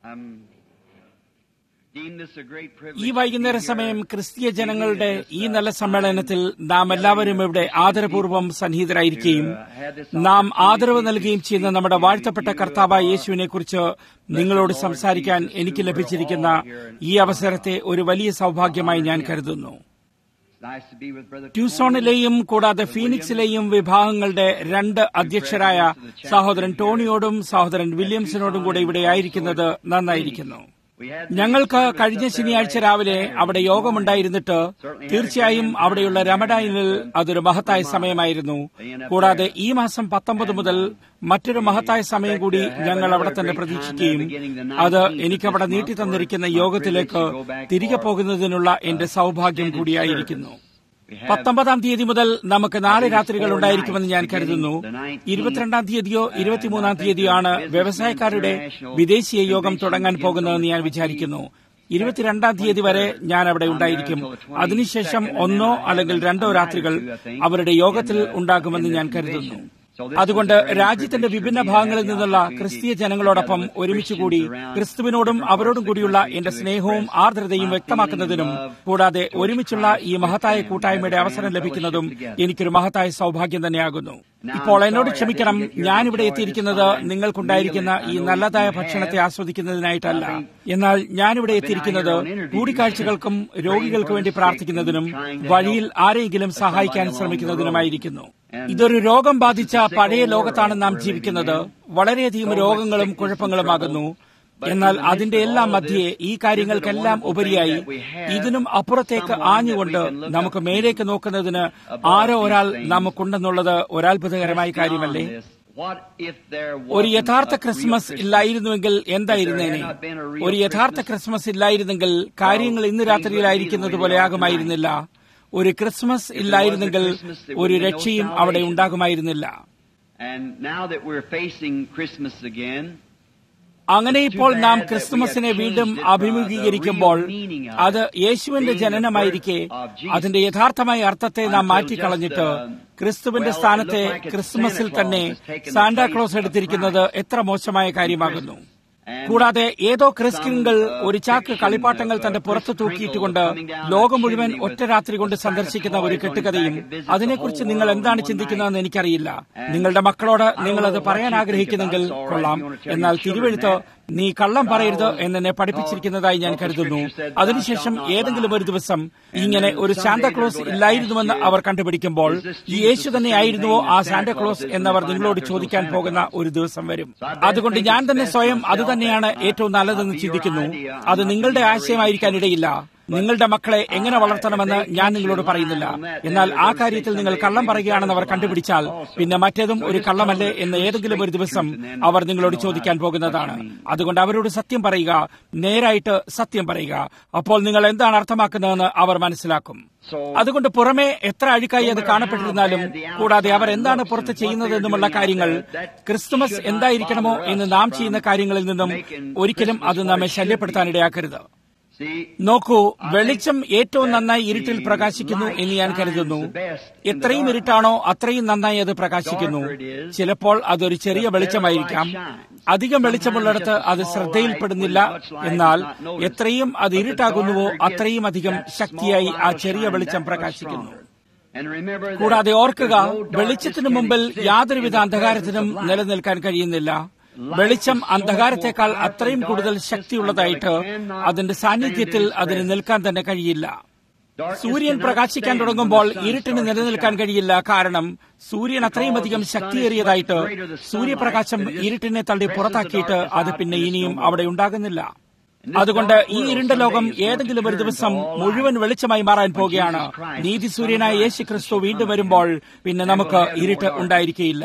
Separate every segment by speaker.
Speaker 1: I'm deem this a great privilege
Speaker 2: ഈ
Speaker 1: to
Speaker 2: വൈകുന്നേര
Speaker 1: be here
Speaker 2: സമയം ക്രിസ്തീയ
Speaker 1: speaking
Speaker 2: ജനങ്ങളുടെ
Speaker 1: in this,
Speaker 2: ഈ
Speaker 1: uh,
Speaker 2: നല്ല സമ്മേളനത്തിൽ നാം എല്ലാവരും ഇവിടെ ആദരപൂർവ്വം സന്നിഹിതരായിരിക്കുകയും നാം ആദരവ് നൽകുകയും ചെയ്യുന്ന നമ്മുടെ വാഴ്ത്തപ്പെട്ട കർത്താവായ യേശുവിനെ കുറിച്ച് നിങ്ങളോട് സംസാരിക്കാൻ എനിക്ക് ലഭിച്ചിരിക്കുന്ന ഈ അവസരത്തെ ഒരു വലിയ സൗഭാഗ്യമായി ഞാൻ കരുതുന്നു
Speaker 1: It's nice to be with Brother
Speaker 2: ട്യൂസോണിലെയും കൂടാതെ ഫീനിക്സിലെയും വിഭാഗങ്ങളുടെ രണ്ട് അധ്യക്ഷരായ സഹോദരൻ ടോണിയോടും സഹോദരൻ വില്യംസിനോടും കൂടെ ഇവിടെ ആയിരിക്കുന്നത് നന്നായിരിക്കുന്നു
Speaker 1: We had
Speaker 2: ഞങ്ങൾക്ക് കഴിഞ്ഞ ശനിയാഴ്ച രാവിലെ അവിടെ യോഗമുണ്ടായിരുന്നിട്ട് തീർച്ചയായും അവിടെയുള്ള രമഡാനിൽ അതൊരു മഹത്തായ സമയമായിരുന്നു കൂടാതെ ഈ മാസം പത്തൊമ്പത് മുതൽ മറ്റൊരു മഹത്തായ സമയം കൂടി ഞങ്ങൾ അവിടെ തന്നെ പ്രതീക്ഷിക്കുകയും അത് എനിക്കവിടെ നീട്ടി തന്നിരിക്കുന്ന യോഗത്തിലേക്ക് തിരികെ പോകുന്നതിനുള്ള എന്റെ സൗഭാഗ്യം കൂടിയായിരിക്കുന്നു പത്തൊമ്പതാം തീയതി മുതൽ നമുക്ക് നാല് രാത്രികൾ ഉണ്ടായിരിക്കുമെന്ന് ഞാൻ കരുതുന്നു ഇരുപത്തിരണ്ടാം തീയതിയോ ഇരുപത്തിമൂന്നാം തീയതിയോ ആണ് വ്യവസായക്കാരുടെ വിദേശീയ യോഗം തുടങ്ങാൻ പോകുന്നതെന്ന് ഞാൻ വിചാരിക്കുന്നു ഇരുപത്തിരണ്ടാം തീയതി വരെ ഞാൻ അവിടെ ഉണ്ടായിരിക്കും അതിനുശേഷം ഒന്നോ അല്ലെങ്കിൽ രണ്ടോ രാത്രികൾ അവരുടെ യോഗത്തിൽ ഉണ്ടാകുമെന്ന് ഞാൻ കരുതുന്നു അതുകൊണ്ട് രാജ്യത്തിന്റെ വിഭിന്ന ഭാഗങ്ങളിൽ നിന്നുള്ള ക്രിസ്തീയ ജനങ്ങളോടൊപ്പം ഒരുമിച്ചുകൂടി ക്രിസ്തുവിനോടും അവരോടും കൂടിയുള്ള എന്റെ സ്നേഹവും ആർദ്രതയും വ്യക്തമാക്കുന്നതിനും കൂടാതെ ഒരുമിച്ചുള്ള ഈ മഹത്തായ കൂട്ടായ്മയുടെ അവസരം ലഭിക്കുന്നതും എനിക്കൊരു മഹത്തായ സൗഭാഗ്യം തന്നെയാകുന്നു ഇപ്പോൾ എന്നോട് ക്ഷമിക്കണം ഞാനിവിടെ എത്തിയിരിക്കുന്നത് നിങ്ങൾക്കുണ്ടായിരിക്കുന്ന ഈ നല്ലതായ ഭക്ഷണത്തെ ആസ്വദിക്കുന്നതിനായിട്ടല്ല എന്നാൽ ഞാനിവിടെ എത്തിയിരിക്കുന്നത് കൂടിക്കാഴ്ചകൾക്കും രോഗികൾക്ക് വേണ്ടി പ്രാർത്ഥിക്കുന്നതിനും വഴിയിൽ ആരെയെങ്കിലും സഹായിക്കാൻ ശ്രമിക്കുന്നതിനുമായിരിക്കുന്നു ഇതൊരു രോഗം ബാധിച്ച പഴയ ലോകത്താണ് നാം ജീവിക്കുന്നത് വളരെയധികം രോഗങ്ങളും കുഴപ്പങ്ങളുമാകുന്നു എന്നാൽ അതിന്റെ എല്ലാം മധ്യേ ഈ കാര്യങ്ങൾക്കെല്ലാം ഉപരിയായി ഇതിനും അപ്പുറത്തേക്ക് ആഞ്ഞുകൊണ്ട് നമുക്ക് മേലേക്ക് നോക്കുന്നതിന് ആരോ ഒരാൾ നമുക്കുണ്ടെന്നുള്ളത് ഒരത്ഭുതകരമായ കാര്യമല്ലേ
Speaker 1: What if there
Speaker 2: ഒരു
Speaker 1: wasn't
Speaker 2: യഥാർത്ഥ
Speaker 1: a real
Speaker 2: ക്രിസ്മസ്
Speaker 1: Christmas?
Speaker 2: ഇല്ലായിരുന്നുവെങ്കിൽ എന്തായിരുന്നേനെ ഒരു യഥാർത്ഥ ക്രിസ്മസ് ഇല്ലായിരുന്നെങ്കിൽ കാര്യങ്ങൾ ഇന്ന് രാത്രിയിലായിരിക്കുന്നത് പോലെ ആകുമായിരുന്നില്ല ഒരു ക്രിസ്മസ് ഇല്ലായിരുന്നെങ്കിൽ ഒരു രക്ഷയും അവിടെ ഉണ്ടാകുമായിരുന്നില്ല
Speaker 1: And now that we're facing Christmas again,
Speaker 2: അങ്ങനെ ഇപ്പോൾ നാം ക്രിസ്തുമസിനെ വീണ്ടും അഭിമുഖീകരിക്കുമ്പോൾ അത് യേശുവിന്റെ ജനനമായിരിക്കെ അതിന്റെ യഥാർത്ഥമായ അർത്ഥത്തെ നാം മാറ്റിക്കളഞ്ഞിട്ട് ക്രിസ്തുവിന്റെ സ്ഥാനത്തെ ക്രിസ്തുമസിൽ തന്നെ സാന്റാക്ലോസ് എടുത്തിരിക്കുന്നത് എത്ര മോശമായ കാര്യമാകുന്നു കൂടാതെ ഏതോ ക്രിസ്കിനുകൾ ഒരു ചാക്ക് കളിപ്പാട്ടങ്ങൾ തന്റെ പുറത്ത് തൂക്കിയിട്ടുകൊണ്ട് ലോകം മുഴുവൻ ഒറ്റ രാത്രി കൊണ്ട് സന്ദർശിക്കുന്ന ഒരു കെട്ടുകഥയും അതിനെക്കുറിച്ച് നിങ്ങൾ എന്താണ് ചിന്തിക്കുന്നതെന്ന് എനിക്കറിയില്ല നിങ്ങളുടെ മക്കളോട് നിങ്ങൾ അത് പറയാൻ ആഗ്രഹിക്കുന്നെങ്കിൽ കൊള്ളാം എന്നാൽ തിരുവെഴുത്ത് നീ കള്ളം പറയരുത് എന്നെ പഠിപ്പിച്ചിരിക്കുന്നതായി ഞാൻ കരുതുന്നു അതിനുശേഷം ഏതെങ്കിലും ഒരു ദിവസം ഇങ്ങനെ ഒരു സാന്താക്ലോസ് ഇല്ലായിരുന്നുവെന്ന് അവർ കണ്ടുപിടിക്കുമ്പോൾ ഈ യേശു തന്നെ ആയിരുന്നുവോ ആ സാന്താക്ലോസ് എന്നവർ നിങ്ങളോട് ചോദിക്കാൻ പോകുന്ന ഒരു ദിവസം വരും അതുകൊണ്ട് ഞാൻ തന്നെ സ്വയം അത് തന്നെയാണ് ഏറ്റവും നല്ലതെന്ന് ചിന്തിക്കുന്നു അത് നിങ്ങളുടെ ആശയമായിരിക്കാൻ ഇടയില്ല നിങ്ങളുടെ മക്കളെ എങ്ങനെ വളർത്തണമെന്ന് ഞാൻ നിങ്ങളോട് പറയുന്നില്ല എന്നാൽ ആ കാര്യത്തിൽ നിങ്ങൾ കള്ളം പറയുകയാണെന്ന് അവർ കണ്ടുപിടിച്ചാൽ പിന്നെ മറ്റേതും ഒരു കള്ളമല്ലേ എന്ന് ഏതെങ്കിലും ഒരു ദിവസം അവർ നിങ്ങളോട് ചോദിക്കാൻ പോകുന്നതാണ് അതുകൊണ്ട് അവരോട് സത്യം പറയുക നേരായിട്ട് സത്യം പറയുക അപ്പോൾ നിങ്ങൾ എന്താണ് അർത്ഥമാക്കുന്നതെന്ന് അവർ മനസ്സിലാക്കും അതുകൊണ്ട് പുറമെ എത്ര അഴുക്കായി അത് കാണപ്പെട്ടിരുന്നാലും കൂടാതെ അവർ എന്താണ് പുറത്ത് ചെയ്യുന്നതെന്നുമുള്ള കാര്യങ്ങൾ ക്രിസ്തുമസ് എന്തായിരിക്കണമോ എന്ന് നാം ചെയ്യുന്ന കാര്യങ്ങളിൽ നിന്നും ഒരിക്കലും അത് നമ്മെ ശല്യപ്പെടുത്താനിടയാക്കരുത്
Speaker 1: see,
Speaker 2: നോക്കൂ വെളിച്ചം ഏറ്റവും നന്നായി ഇരുട്ടിൽ പ്രകാശിക്കുന്നു എന്ന് ഞാൻ കരുതുന്നു എത്രയും ഇരുട്ടാണോ അത്രയും നന്നായി അത് പ്രകാശിക്കുന്നു ചിലപ്പോൾ അതൊരു ചെറിയ വെളിച്ചമായിരിക്കാം അധികം വെളിച്ചമുള്ളിടത്ത് അത് ശ്രദ്ധയിൽപ്പെടുന്നില്ല എന്നാൽ എത്രയും അത് ഇരുട്ടാകുന്നുവോ അത്രയും അധികം ശക്തിയായി ആ ചെറിയ വെളിച്ചം പ്രകാശിക്കുന്നു
Speaker 1: and remember that
Speaker 2: കൂടാതെ ഓർക്കുക
Speaker 1: no darkness
Speaker 2: വെളിച്ചത്തിനു
Speaker 1: can
Speaker 2: മുമ്പിൽ
Speaker 1: exist
Speaker 2: യാതൊരുവിധ
Speaker 1: in the
Speaker 2: അന്ധകാരത്തിനും
Speaker 1: presence of light.
Speaker 2: നിലനിൽക്കാൻ കഴിയുന്നില്ല വെളിച്ചം അന്ധകാരത്തെക്കാൾ അത്രയും കൂടുതൽ ശക്തിയുള്ളതായിട്ട് അതിന്റെ സാന്നിധ്യത്തിൽ അതിന് നിൽക്കാൻ തന്നെ കഴിയില്ല
Speaker 1: Darkness
Speaker 2: സൂര്യൻ
Speaker 1: cannot
Speaker 2: പ്രകാശിക്കാൻ
Speaker 1: stand
Speaker 2: തുടങ്ങുമ്പോൾ
Speaker 1: when the sun
Speaker 2: ഇരുട്ടിന്
Speaker 1: starts to
Speaker 2: നിലനിൽക്കാൻ
Speaker 1: shine.
Speaker 2: കഴിയില്ല കാരണം സൂര്യൻ അത്രയും അധികം ശക്തിയേറിയതായിട്ട് സൂര്യപ്രകാശം ഇരുട്ടിനെ തള്ളി പുറത്താക്കിയിട്ട് അത് പിന്നെ ഇനിയും അവിടെ ഉണ്ടാകുന്നില്ല അതുകൊണ്ട് ഈ ഇരുണ്ട ലോകം ഏതെങ്കിലും ഒരു ദിവസം മുഴുവൻ വെളിച്ചമായി മാറാൻ പോകുകയാണ് നീതിസൂര്യനായ യേശു ക്രിസ്തു വീണ്ടും വരുമ്പോൾ പിന്നെ നമുക്ക് ഇരുട്ട് ഉണ്ടായിരിക്കുകയില്ല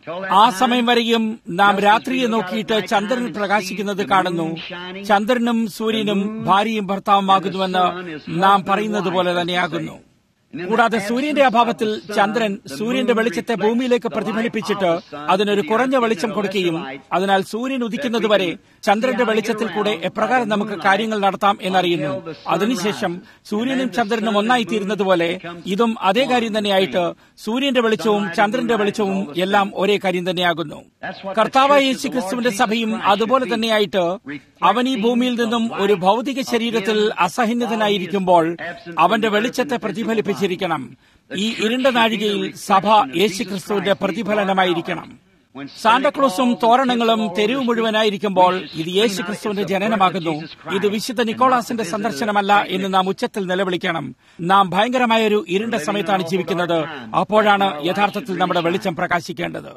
Speaker 2: ആ സമയം വരെയും നാം രാത്രിയെ നോക്കിയിട്ട് ചന്ദ്രൻ പ്രകാശിക്കുന്നത് കാണുന്നു ചന്ദ്രനും സൂര്യനും ഭാര്യയും ഭർത്താവുമാകുന്നുവെന്ന് നാം പറയുന്നത് പോലെ തന്നെയാകുന്നു കൂടാതെ സൂര്യന്റെ അഭാവത്തിൽ ചന്ദ്രൻ സൂര്യന്റെ വെളിച്ചത്തെ ഭൂമിയിലേക്ക് പ്രതിഫലിപ്പിച്ചിട്ട് അതിനൊരു കുറഞ്ഞ വെളിച്ചം കൊടുക്കുകയും അതിനാൽ സൂര്യൻ ഉദിക്കുന്നതുവരെ ചന്ദ്രന്റെ വെളിച്ചത്തിൽ കൂടെ എപ്രകാരം നമുക്ക് കാര്യങ്ങൾ നടത്താം എന്നറിയുന്നു അതിനുശേഷം സൂര്യനും ചന്ദ്രനും ഒന്നായി തീരുന്നതുപോലെ ഇതും അതേ കാര്യം തന്നെയായിട്ട് സൂര്യന്റെ വെളിച്ചവും ചന്ദ്രന്റെ വെളിച്ചവും എല്ലാം ഒരേ കാര്യം തന്നെയാകുന്നു കർത്താവായ യേശു ക്രിസ്തുവിന്റെ സഭയും അതുപോലെ തന്നെയായിട്ട് അവൻ ഈ ഭൂമിയിൽ നിന്നും ഒരു ഭൗതിക ശരീരത്തിൽ അസഹന്യതനായിരിക്കുമ്പോൾ അവന്റെ വെളിച്ചത്തെ പ്രതിഫലിപ്പിച്ചിരിക്കണം ഈ ഇരുണ്ട നാഴികയിൽ സഭ യേശു ക്രിസ്തുവിന്റെ പ്രതിഫലനമായിരിക്കണം സാന്റക്ലോസും തോരണങ്ങളും തെരുവ് മുഴുവനായിരിക്കുമ്പോൾ ഇത് യേശു ക്രിസ്തുവിന്റെ ജനനമാകുന്നു ഇത് വിശുദ്ധ നിക്കോളാസിന്റെ സന്ദർശനമല്ല എന്ന് നാം ഉച്ചത്തിൽ നിലവിളിക്കണം നാം ഭയങ്കരമായ ഒരു ഇരുണ്ട സമയത്താണ് ജീവിക്കുന്നത് അപ്പോഴാണ് യഥാർത്ഥത്തിൽ നമ്മുടെ വെളിച്ചം പ്രകാശിക്കേണ്ടത്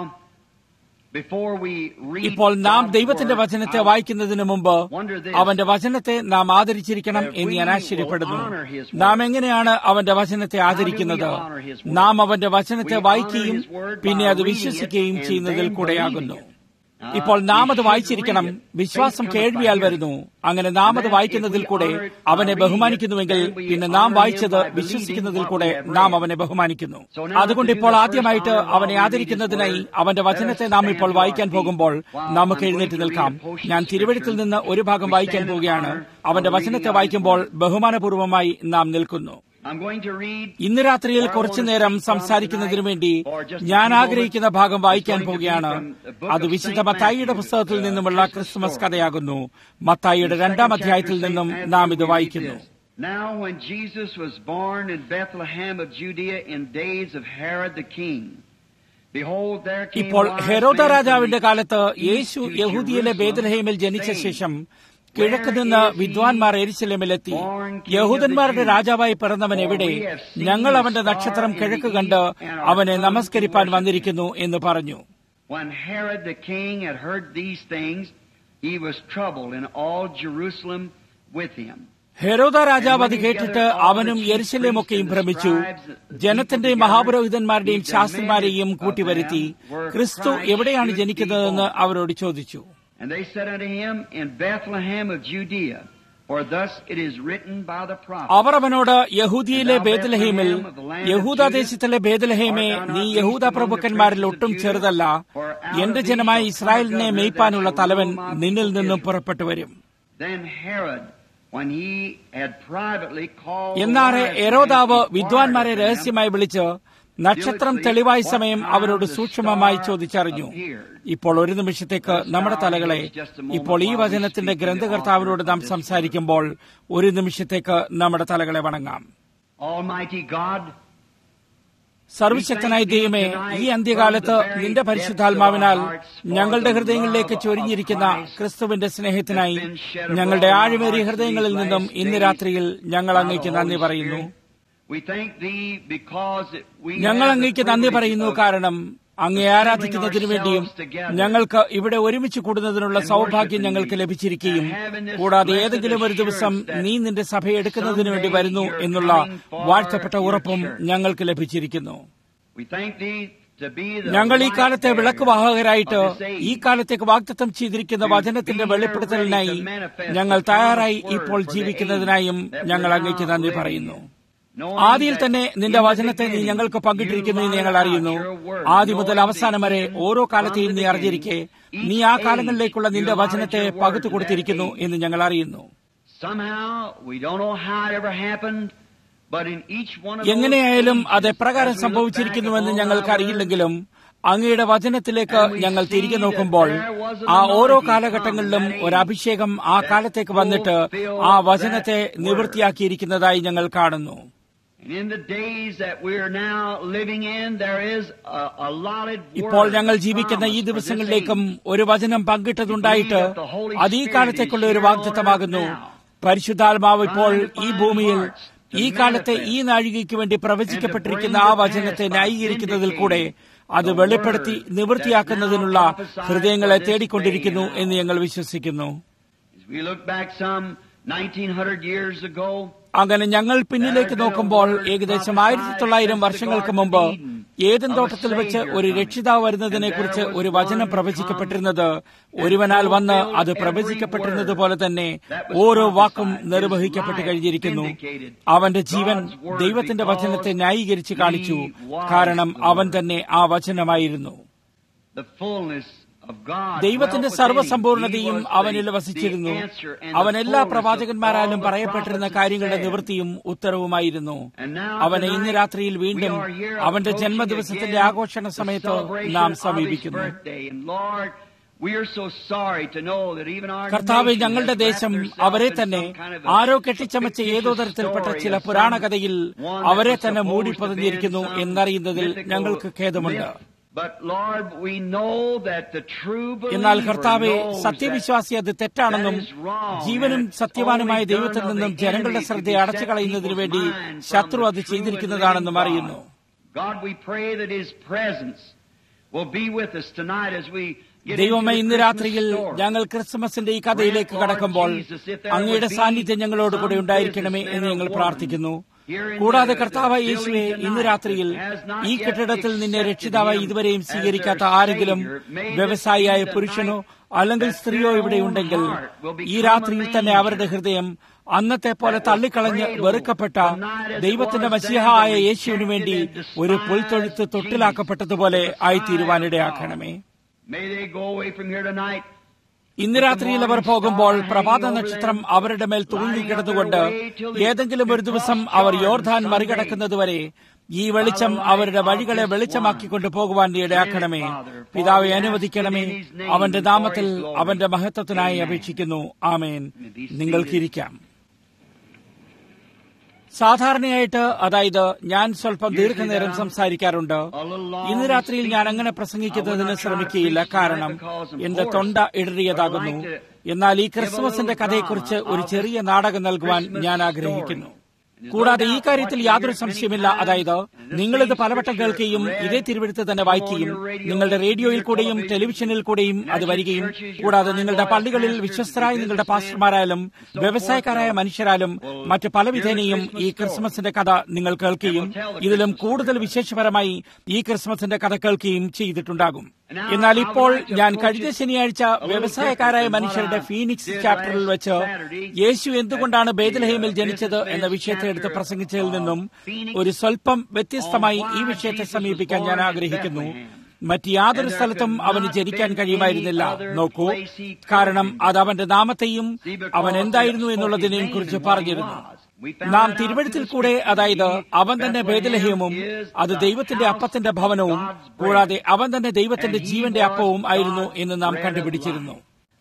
Speaker 2: ഇപ്പോൾ നാം ദൈവത്തിന്റെ വചനത്തെ വായിക്കുന്നതിന് മുമ്പ് അവന്റെ വചനത്തെ നാം ആദരിച്ചിരിക്കണം എന്ന് ഞാൻ ആശ്ചര്യപ്പെടുന്നു നാം എങ്ങനെയാണ് അവന്റെ വചനത്തെ ആദരിക്കുന്നത് നാം അവന്റെ വചനത്തെ വായിക്കുകയും പിന്നെ അത് വിശ്വസിക്കുകയും ചെയ്യുന്നതിൽ കൂടെയാകുന്നു ഇപ്പോൾ നാം അത് വായിച്ചിരിക്കണം വിശ്വാസം കേൾവിയാൽ വരുന്നു അങ്ങനെ നാം അത് വായിക്കുന്നതിൽ കൂടെ അവനെ ബഹുമാനിക്കുന്നുവെങ്കിൽ പിന്നെ നാം വായിച്ചത് വിശ്വസിക്കുന്നതിൽ കൂടെ നാം അവനെ ബഹുമാനിക്കുന്നു അതുകൊണ്ട് ഇപ്പോൾ ആദ്യമായിട്ട് അവനെ ആദരിക്കുന്നതിനായി അവന്റെ വചനത്തെ നാം ഇപ്പോൾ വായിക്കാൻ പോകുമ്പോൾ നമുക്ക് എഴുന്നേറ്റ് നിൽക്കാം ഞാൻ തിരുവഴുത്തിൽ നിന്ന് ഒരു ഭാഗം വായിക്കാൻ പോവുകയാണ് അവന്റെ വചനത്തെ വായിക്കുമ്പോൾ ബഹുമാനപൂർവ്വമായി നാം നിൽക്കുന്നു ഇന്ന് രാത്രിയിൽ കുറച്ചു നേരം സംസാരിക്കുന്നതിനു വേണ്ടി ഞാൻ ആഗ്രഹിക്കുന്ന ഭാഗം വായിക്കാൻ പോവുകയാണ് അത് വിശുദ്ധ മത്തായിയുടെ പുസ്തകത്തിൽ നിന്നുമുള്ള ക്രിസ്മസ് കഥയാകുന്നു മത്തായിയുടെ രണ്ടാം അധ്യായത്തിൽ നിന്നും നാം ഇത് വായിക്കുന്നു
Speaker 1: Now when Jesus was born in Bethlehem of Judea in days of Herod the king, behold there came
Speaker 2: ഇപ്പോൾ
Speaker 1: wise
Speaker 2: ഹെരോദ
Speaker 1: men from
Speaker 2: രാജാവിന്റെ
Speaker 1: the
Speaker 2: കാലത്ത്
Speaker 1: east
Speaker 2: യേശു
Speaker 1: to
Speaker 2: യഹൂദിയിലെ
Speaker 1: Jerusalem,
Speaker 2: ബേദലഹേമിൽ ജനിച്ച
Speaker 1: saying,
Speaker 2: ശേഷം കിഴക്ക് നിന്ന് വിദ്വാൻമാർ എരിശിലമിലെത്തി യഹൂദന്മാരുടെ രാജാവായി പിറന്നവൻ എവിടെ ഞങ്ങൾ അവന്റെ നക്ഷത്രം കിഴക്ക് കണ്ട് അവനെ നമസ്കരിപ്പാൻ വന്നിരിക്കുന്നു എന്ന് പറഞ്ഞു
Speaker 1: When Herod the king had heard these things, he was troubled, and all Jerusalem with him.
Speaker 2: ഹെരോദ രാജാവ് അത് കേട്ടിട്ട് അവനും യെരുശലേമൊക്കെയും ഭ്രമിച്ചു ജനത്തിന്റെയും മഹാപുരോഹിതന്മാരുടെയും ശാസ്ത്രന്മാരെയും കൂട്ടിവരുത്തി ക്രിസ്തു എവിടെയാണ് ജനിക്കുന്നതെന്ന് അവരോട് ചോദിച്ചു
Speaker 1: And they said unto him, In Bethlehem of Judea, for thus it is written by the prophet.
Speaker 2: അവർ അവനോട് യഹൂദിയിലെ ബേദലഹേമിൽ യഹൂദദേശത്തിലെ ബേദലഹേമെ നീ യഹൂദ പ്രഭുക്കന്മാരിൽ ഒട്ടും ചെറുതല്ല എന്റെ ജനമായ ഇസ്രായേലിനെ മേയ്പ്പാനുള്ള തലവൻ നിന്നിൽ നിന്നും പുറപ്പെട്ടു വരും
Speaker 1: Then Herod, when he had privately called the
Speaker 2: എന്നാറെ
Speaker 1: wise men
Speaker 2: എരോദാവ്
Speaker 1: and
Speaker 2: വിദ്വാൻമാരെ
Speaker 1: inquired of them,
Speaker 2: രഹസ്യമായി വിളിച്ച് നക്ഷത്രം തെളിവായ സമയം അവരോട് സൂക്ഷ്മമായി ചോദിച്ചറിഞ്ഞു ഇപ്പോൾ ഒരു നിമിഷത്തേക്ക് നമ്മുടെ തലകളെ ഇപ്പോൾ ഈ വചനത്തിന്റെ ഗ്രന്ഥകർത്താവിനോട് നാം സംസാരിക്കുമ്പോൾ ഒരു നിമിഷത്തേക്ക് നമ്മുടെ തലകളെ വണങ്ങാം
Speaker 1: Almighty God,
Speaker 2: സർവശക്തനായ ദൈവമേ ഈ അന്ത്യകാലത്ത് നിന്റെ പരിശുദ്ധാത്മാവിനാൽ ഞങ്ങളുടെ ഹൃദയങ്ങളിലേക്ക് ചൊരിഞ്ഞിരിക്കുന്ന ക്രിസ്തുവിന്റെ സ്നേഹത്തിനായി ഞങ്ങളുടെ ആഴമേറിയ ഹൃദയങ്ങളിൽ നിന്നും ഇന്ന് രാത്രിയിൽ ഞങ്ങൾ അങ്ങേക്ക് നന്ദി പറയുന്നു
Speaker 1: we thank thee because we
Speaker 2: ഞങ്ങൾ
Speaker 1: have the
Speaker 2: അങ്ങേക്ക് നന്ദി
Speaker 1: privilege
Speaker 2: പറയുന്നു
Speaker 1: of
Speaker 2: കാരണം അങ്ങേ ആരാധിക്കുന്നതിനു വേണ്ടിയും ഞങ്ങൾക്ക് ഇവിടെ ഒരുമിച്ച് കൂടുന്നതിനുള്ള സൗഭാഗ്യം ഞങ്ങൾക്ക് ലഭിച്ചിരിക്കുകയും കൂടാതെ ഏതെങ്കിലും ഒരു ദിവസം നീ നിന്റെ സഭയെ എടുക്കുന്നതിനു വേണ്ടി വരുന്നു എന്നുള്ള വാഴ്ത്തപ്പെട്ട ഉറപ്പും ഞങ്ങൾക്ക് ലഭിച്ചിരിക്കുന്നു
Speaker 1: We thank thee to be the
Speaker 2: ഞങ്ങൾ ഈ കാലത്തെ
Speaker 1: light
Speaker 2: വിളക്ക്
Speaker 1: bearer
Speaker 2: വാഹകരായിട്ട്
Speaker 1: of this age.
Speaker 2: ഈ കാലത്തേക്ക് വാഗ്ദത്തം ചെയ്തിരിക്കുന്ന വചനത്തിന്റെ വെളിപ്പെടുത്തലിനായി ഞങ്ങൾ തയ്യാറായി ഇപ്പോൾ ജീവിക്കുന്നതിനായും ഞങ്ങൾ അങ്ങേക്ക് നന്ദി പറയുന്നു ആദിയിൽ തന്നെ നിന്റെ വചനത്തെ നീ ഞങ്ങൾക്ക് പങ്കിട്ടിരിക്കുന്നു എന്ന് ഞങ്ങൾ അറിയുന്നു ആദ്യം മുതൽ അവസാനം വരെ ഓരോ കാലത്തെയും നീ അറിഞ്ഞിരിക്കെ നീ ആ കാലങ്ങളിലേക്കുള്ള നിന്റെ വചനത്തെ പകുത്തു കൊടുത്തിരിക്കുന്നു എന്ന് ഞങ്ങൾ അറിയുന്നു
Speaker 1: Somehow, we don't know how it ever happened, but in each one of those
Speaker 2: എങ്ങനെയായാലും
Speaker 1: ages,
Speaker 2: അത് എപ്രകാരം
Speaker 1: as we look
Speaker 2: സംഭവിച്ചിരിക്കുന്നുവെന്ന്
Speaker 1: back
Speaker 2: ഞങ്ങൾക്ക്
Speaker 1: upon our
Speaker 2: അറിയില്ലെങ്കിലും അങ്ങയുടെ വചനത്തിലേക്ക് ഞങ്ങൾ തിരികെ നോക്കുമ്പോൾ ആ ഓരോ കാലഘട്ടങ്ങളിലും ഒരു അഭിഷേകം ആ കാലത്തേക്ക് വന്നിട്ട് ആ വചനത്തെ നിവൃത്തിയാക്കിയിരിക്കുന്നതായി ഞങ്ങൾ കാണുന്നു
Speaker 1: And in the days that we're now living in, there is a, a allotted
Speaker 2: ഇപ്പോൾ
Speaker 1: word,
Speaker 2: ഞങ്ങൾ
Speaker 1: a
Speaker 2: ജീവിക്കുന്ന ഈ
Speaker 1: promise for this
Speaker 2: ദിവസങ്ങളിലേക്കും
Speaker 1: age.
Speaker 2: ഒരു വചനം പങ്കിട്ടതുണ്ടായിട്ട് അത് ഈ കാലത്തേക്കുള്ള ഒരു വാഗ്ദത്തമാകുന്നു പരിശുദ്ധാത്മാവ് ഇപ്പോൾ ഈ ഭൂമിയിൽ ഈ കാലത്തെ ഈ നാഴികയ്ക്ക് വേണ്ടി പ്രവചിക്കപ്പെട്ടിരിക്കുന്ന ആ വചനത്തെ ന്യായീകരിക്കുന്നതിൽ കൂടെ അത് വെളിപ്പെടുത്തി നിവൃത്തിയാക്കുന്നതിനുള്ള ഹൃദയങ്ങളെ തേടിക്കൊണ്ടിരിക്കുന്നു എന്ന് ഞങ്ങൾ വിശ്വസിക്കുന്നു
Speaker 1: As we look back some 1900 years ago,
Speaker 2: അങ്ങനെ ഞങ്ങൾ പിന്നിലേക്ക് നോക്കുമ്പോൾ ഏകദേശം ആയിരത്തി തൊള്ളായിരം വർഷങ്ങൾക്ക് മുമ്പ് ഏതൻ തോട്ടത്തിൽ വെച്ച് ഒരു രക്ഷിതാവ് വരുന്നതിനെ കുറിച്ച് ഒരു വചനം പ്രവചിക്കപ്പെട്ടിരുന്നത് ഒരുവനാൽ വന്ന് അത് പ്രവചിക്കപ്പെട്ടിരുന്നത് പോലെ തന്നെ ഓരോ വാക്കും നിർവഹിക്കപ്പെട്ട് കഴിഞ്ഞിരിക്കുന്നു അവന്റെ ജീവൻ ദൈവത്തിന്റെ വചനത്തെ ന്യായീകരിച്ച് കാണിച്ചു കാരണം അവൻ തന്നെ ആ വചനമായിരുന്നു ദൈവത്തിന്റെ സർവ്വസമ്പൂർണതയും അവനിൽ വസിച്ചിരുന്നു അവൻ എല്ലാ പ്രവാചകന്മാരാലും പറയപ്പെട്ടിരുന്ന കാര്യങ്ങളുടെ നിവൃത്തിയും ഉത്തരവുമായിരുന്നു അവനെ ഇന്ന് രാത്രിയിൽ വീണ്ടും അവന്റെ ജന്മദിവസത്തിന്റെ ആഘോഷണ സമയത്ത് നാം സമീപിക്കുന്നു കർത്താവ് ഞങ്ങളുടെ ദേശം അവരെ തന്നെ ആരോ കെട്ടിച്ചമച്ച ഏതോ തരത്തിൽപ്പെട്ട ചില പുരാണ കഥയിൽ അവരെ തന്നെ മൂടിപ്പതിഞ്ഞിരിക്കുന്നു എന്നറിയുന്നതിൽ ഞങ്ങൾക്ക് ഖേദമുണ്ട് എന്നാൽ കർത്താവെ സത്യവിശ്വാസി അത് തെറ്റാണെന്നും ജീവനും സത്യവാനുമായ ദൈവത്തിൽ നിന്നും ജനങ്ങളുടെ ശ്രദ്ധയെ അടച്ചു കളയുന്നതിനു വേണ്ടി ശത്രു അത് ചെയ്തിരിക്കുന്നതാണെന്നും അറിയുന്നു ദൈവമേ ഇന്ന് രാത്രിയിൽ ഞങ്ങൾ ക്രിസ്മസിന്റെ ഈ കഥയിലേക്ക് കടക്കുമ്പോൾ അങ്ങയുടെ സാന്നിധ്യം ഞങ്ങളോട് കൂടെ ഉണ്ടായിരിക്കണമേ എന്ന് ഞങ്ങൾ പ്രാർത്ഥിക്കുന്നു കൂടാതെ കർത്താവ് യേശുവെ ഇന്ന് രാത്രിയിൽ ഈ കെട്ടിടത്തിൽ നിന്നെ രക്ഷിതാവായി ഇതുവരെയും സ്വീകരിക്കാത്ത ആരെങ്കിലും വ്യവസായിയായ പുരുഷനോ അല്ലെങ്കിൽ സ്ത്രീയോ ഇവിടെ ഉണ്ടെങ്കിൽ ഈ രാത്രിയിൽ തന്നെ അവരുടെ ഹൃദയം അന്നത്തെ പോലെ തള്ളിക്കളഞ്ഞ് വെറുക്കപ്പെട്ട ദൈവത്തിന്റെ മസിഹായ യേശുവിനു വേണ്ടി ഒരു പുൽത്തൊഴുത്ത് തൊട്ടിലാക്കപ്പെട്ടതുപോലെ ആയിത്തീരുവാനിടയാക്കണമേ ഇന്ന് രാത്രിയിൽ അവർ പോകുമ്പോൾ പ്രഭാത നക്ഷത്രം അവരുടെ മേൽ തൂങ്ങിക്കിടന്നുകൊണ്ട് ഏതെങ്കിലും ഒരു ദിവസം അവർ യോർധാൻ മറികടക്കുന്നതുവരെ ഈ വെളിച്ചം അവരുടെ വഴികളെ വെളിച്ചമാക്കിക്കൊണ്ട് പോകുവാൻ ഇടയാക്കണമേ പിതാവെ അനുവദിക്കണമേ അവന്റെ നാമത്തിൽ അവന്റെ മഹത്വത്തിനായി അപേക്ഷിക്കുന്നു ആമേൻ നിങ്ങൾക്കിരിക്കാം സാധാരണയായിട്ട് അതായത് ഞാൻ സ്വല്പം ദീർഘനേരം സംസാരിക്കാറുണ്ട് ഇന്ന് രാത്രിയിൽ ഞാൻ അങ്ങനെ പ്രസംഗിക്കുന്നതിന് ശ്രമിക്കുകയില്ല കാരണം എന്റെ തൊണ്ട ഇടറിയതാകുന്നു എന്നാൽ ഈ ക്രിസ്മസിന്റെ കഥയെക്കുറിച്ച് ഒരു ചെറിയ നാടകം നൽകുവാൻ ഞാൻ ആഗ്രഹിക്കുന്നു കൂടാതെ ഈ കാര്യത്തിൽ യാതൊരു സംശയമില്ല അതായത് നിങ്ങളിത് പലവട്ടം കേൾക്കുകയും ഇതേ തിരുവഴുത്ത് തന്നെ വായിക്കുകയും നിങ്ങളുടെ റേഡിയോയിൽ കൂടെയും ടെലിവിഷനിൽ കൂടെയും അത് വരികയും കൂടാതെ നിങ്ങളുടെ പള്ളികളിൽ വിശ്വസ്തരായ നിങ്ങളുടെ പാസ്റ്റർമാരായാലും വ്യവസായക്കാരായ മനുഷ്യരാലും മറ്റ് പല വിധേനയും ഈ ക്രിസ്മസിന്റെ കഥ നിങ്ങൾ കേൾക്കുകയും ഇതിലും കൂടുതൽ വിശേഷപരമായി ഈ ക്രിസ്മസിന്റെ കഥ കേൾക്കുകയും ചെയ്തിട്ടുണ്ടാകും എന്നാൽ ഇപ്പോൾ ഞാൻ കഴിഞ്ഞ ശനിയാഴ്ച വ്യവസായക്കാരായ മനുഷ്യരുടെ ഫീനിക്സ് ചാപ്റ്ററിൽ വെച്ച് യേശു എന്തുകൊണ്ടാണ് ബേദലഹേമിൽ ജനിച്ചത് എന്ന വിഷയത്തെ എടുത്ത് പ്രസംഗിച്ചതിൽ നിന്നും ഒരു സ്വല്പം വ്യത്യസ്തമായി ഈ വിഷയത്തെ സമീപിക്കാൻ ഞാൻ ആഗ്രഹിക്കുന്നു മറ്റ് യാതൊരു സ്ഥലത്തും അവന് ജനിക്കാൻ കഴിയുമായിരുന്നില്ല നോക്കൂ കാരണം അത് അവന്റെ നാമത്തെയും അവൻ എന്തായിരുന്നു എന്നുള്ളതിനെയും കുറിച്ച് പറഞ്ഞിരുന്നു നാം തിരുവഴുത്തിൽ കൂടെ അതായത് അവൻ തന്നെ ബേദലഹ്യമും അത് ദൈവത്തിന്റെ അപ്പത്തിന്റെ ഭവനവും കൂടാതെ അവൻ തന്നെ ദൈവത്തിന്റെ ജീവന്റെ അപ്പവും ആയിരുന്നു എന്ന് നാം കണ്ടുപിടിച്ചിരുന്നു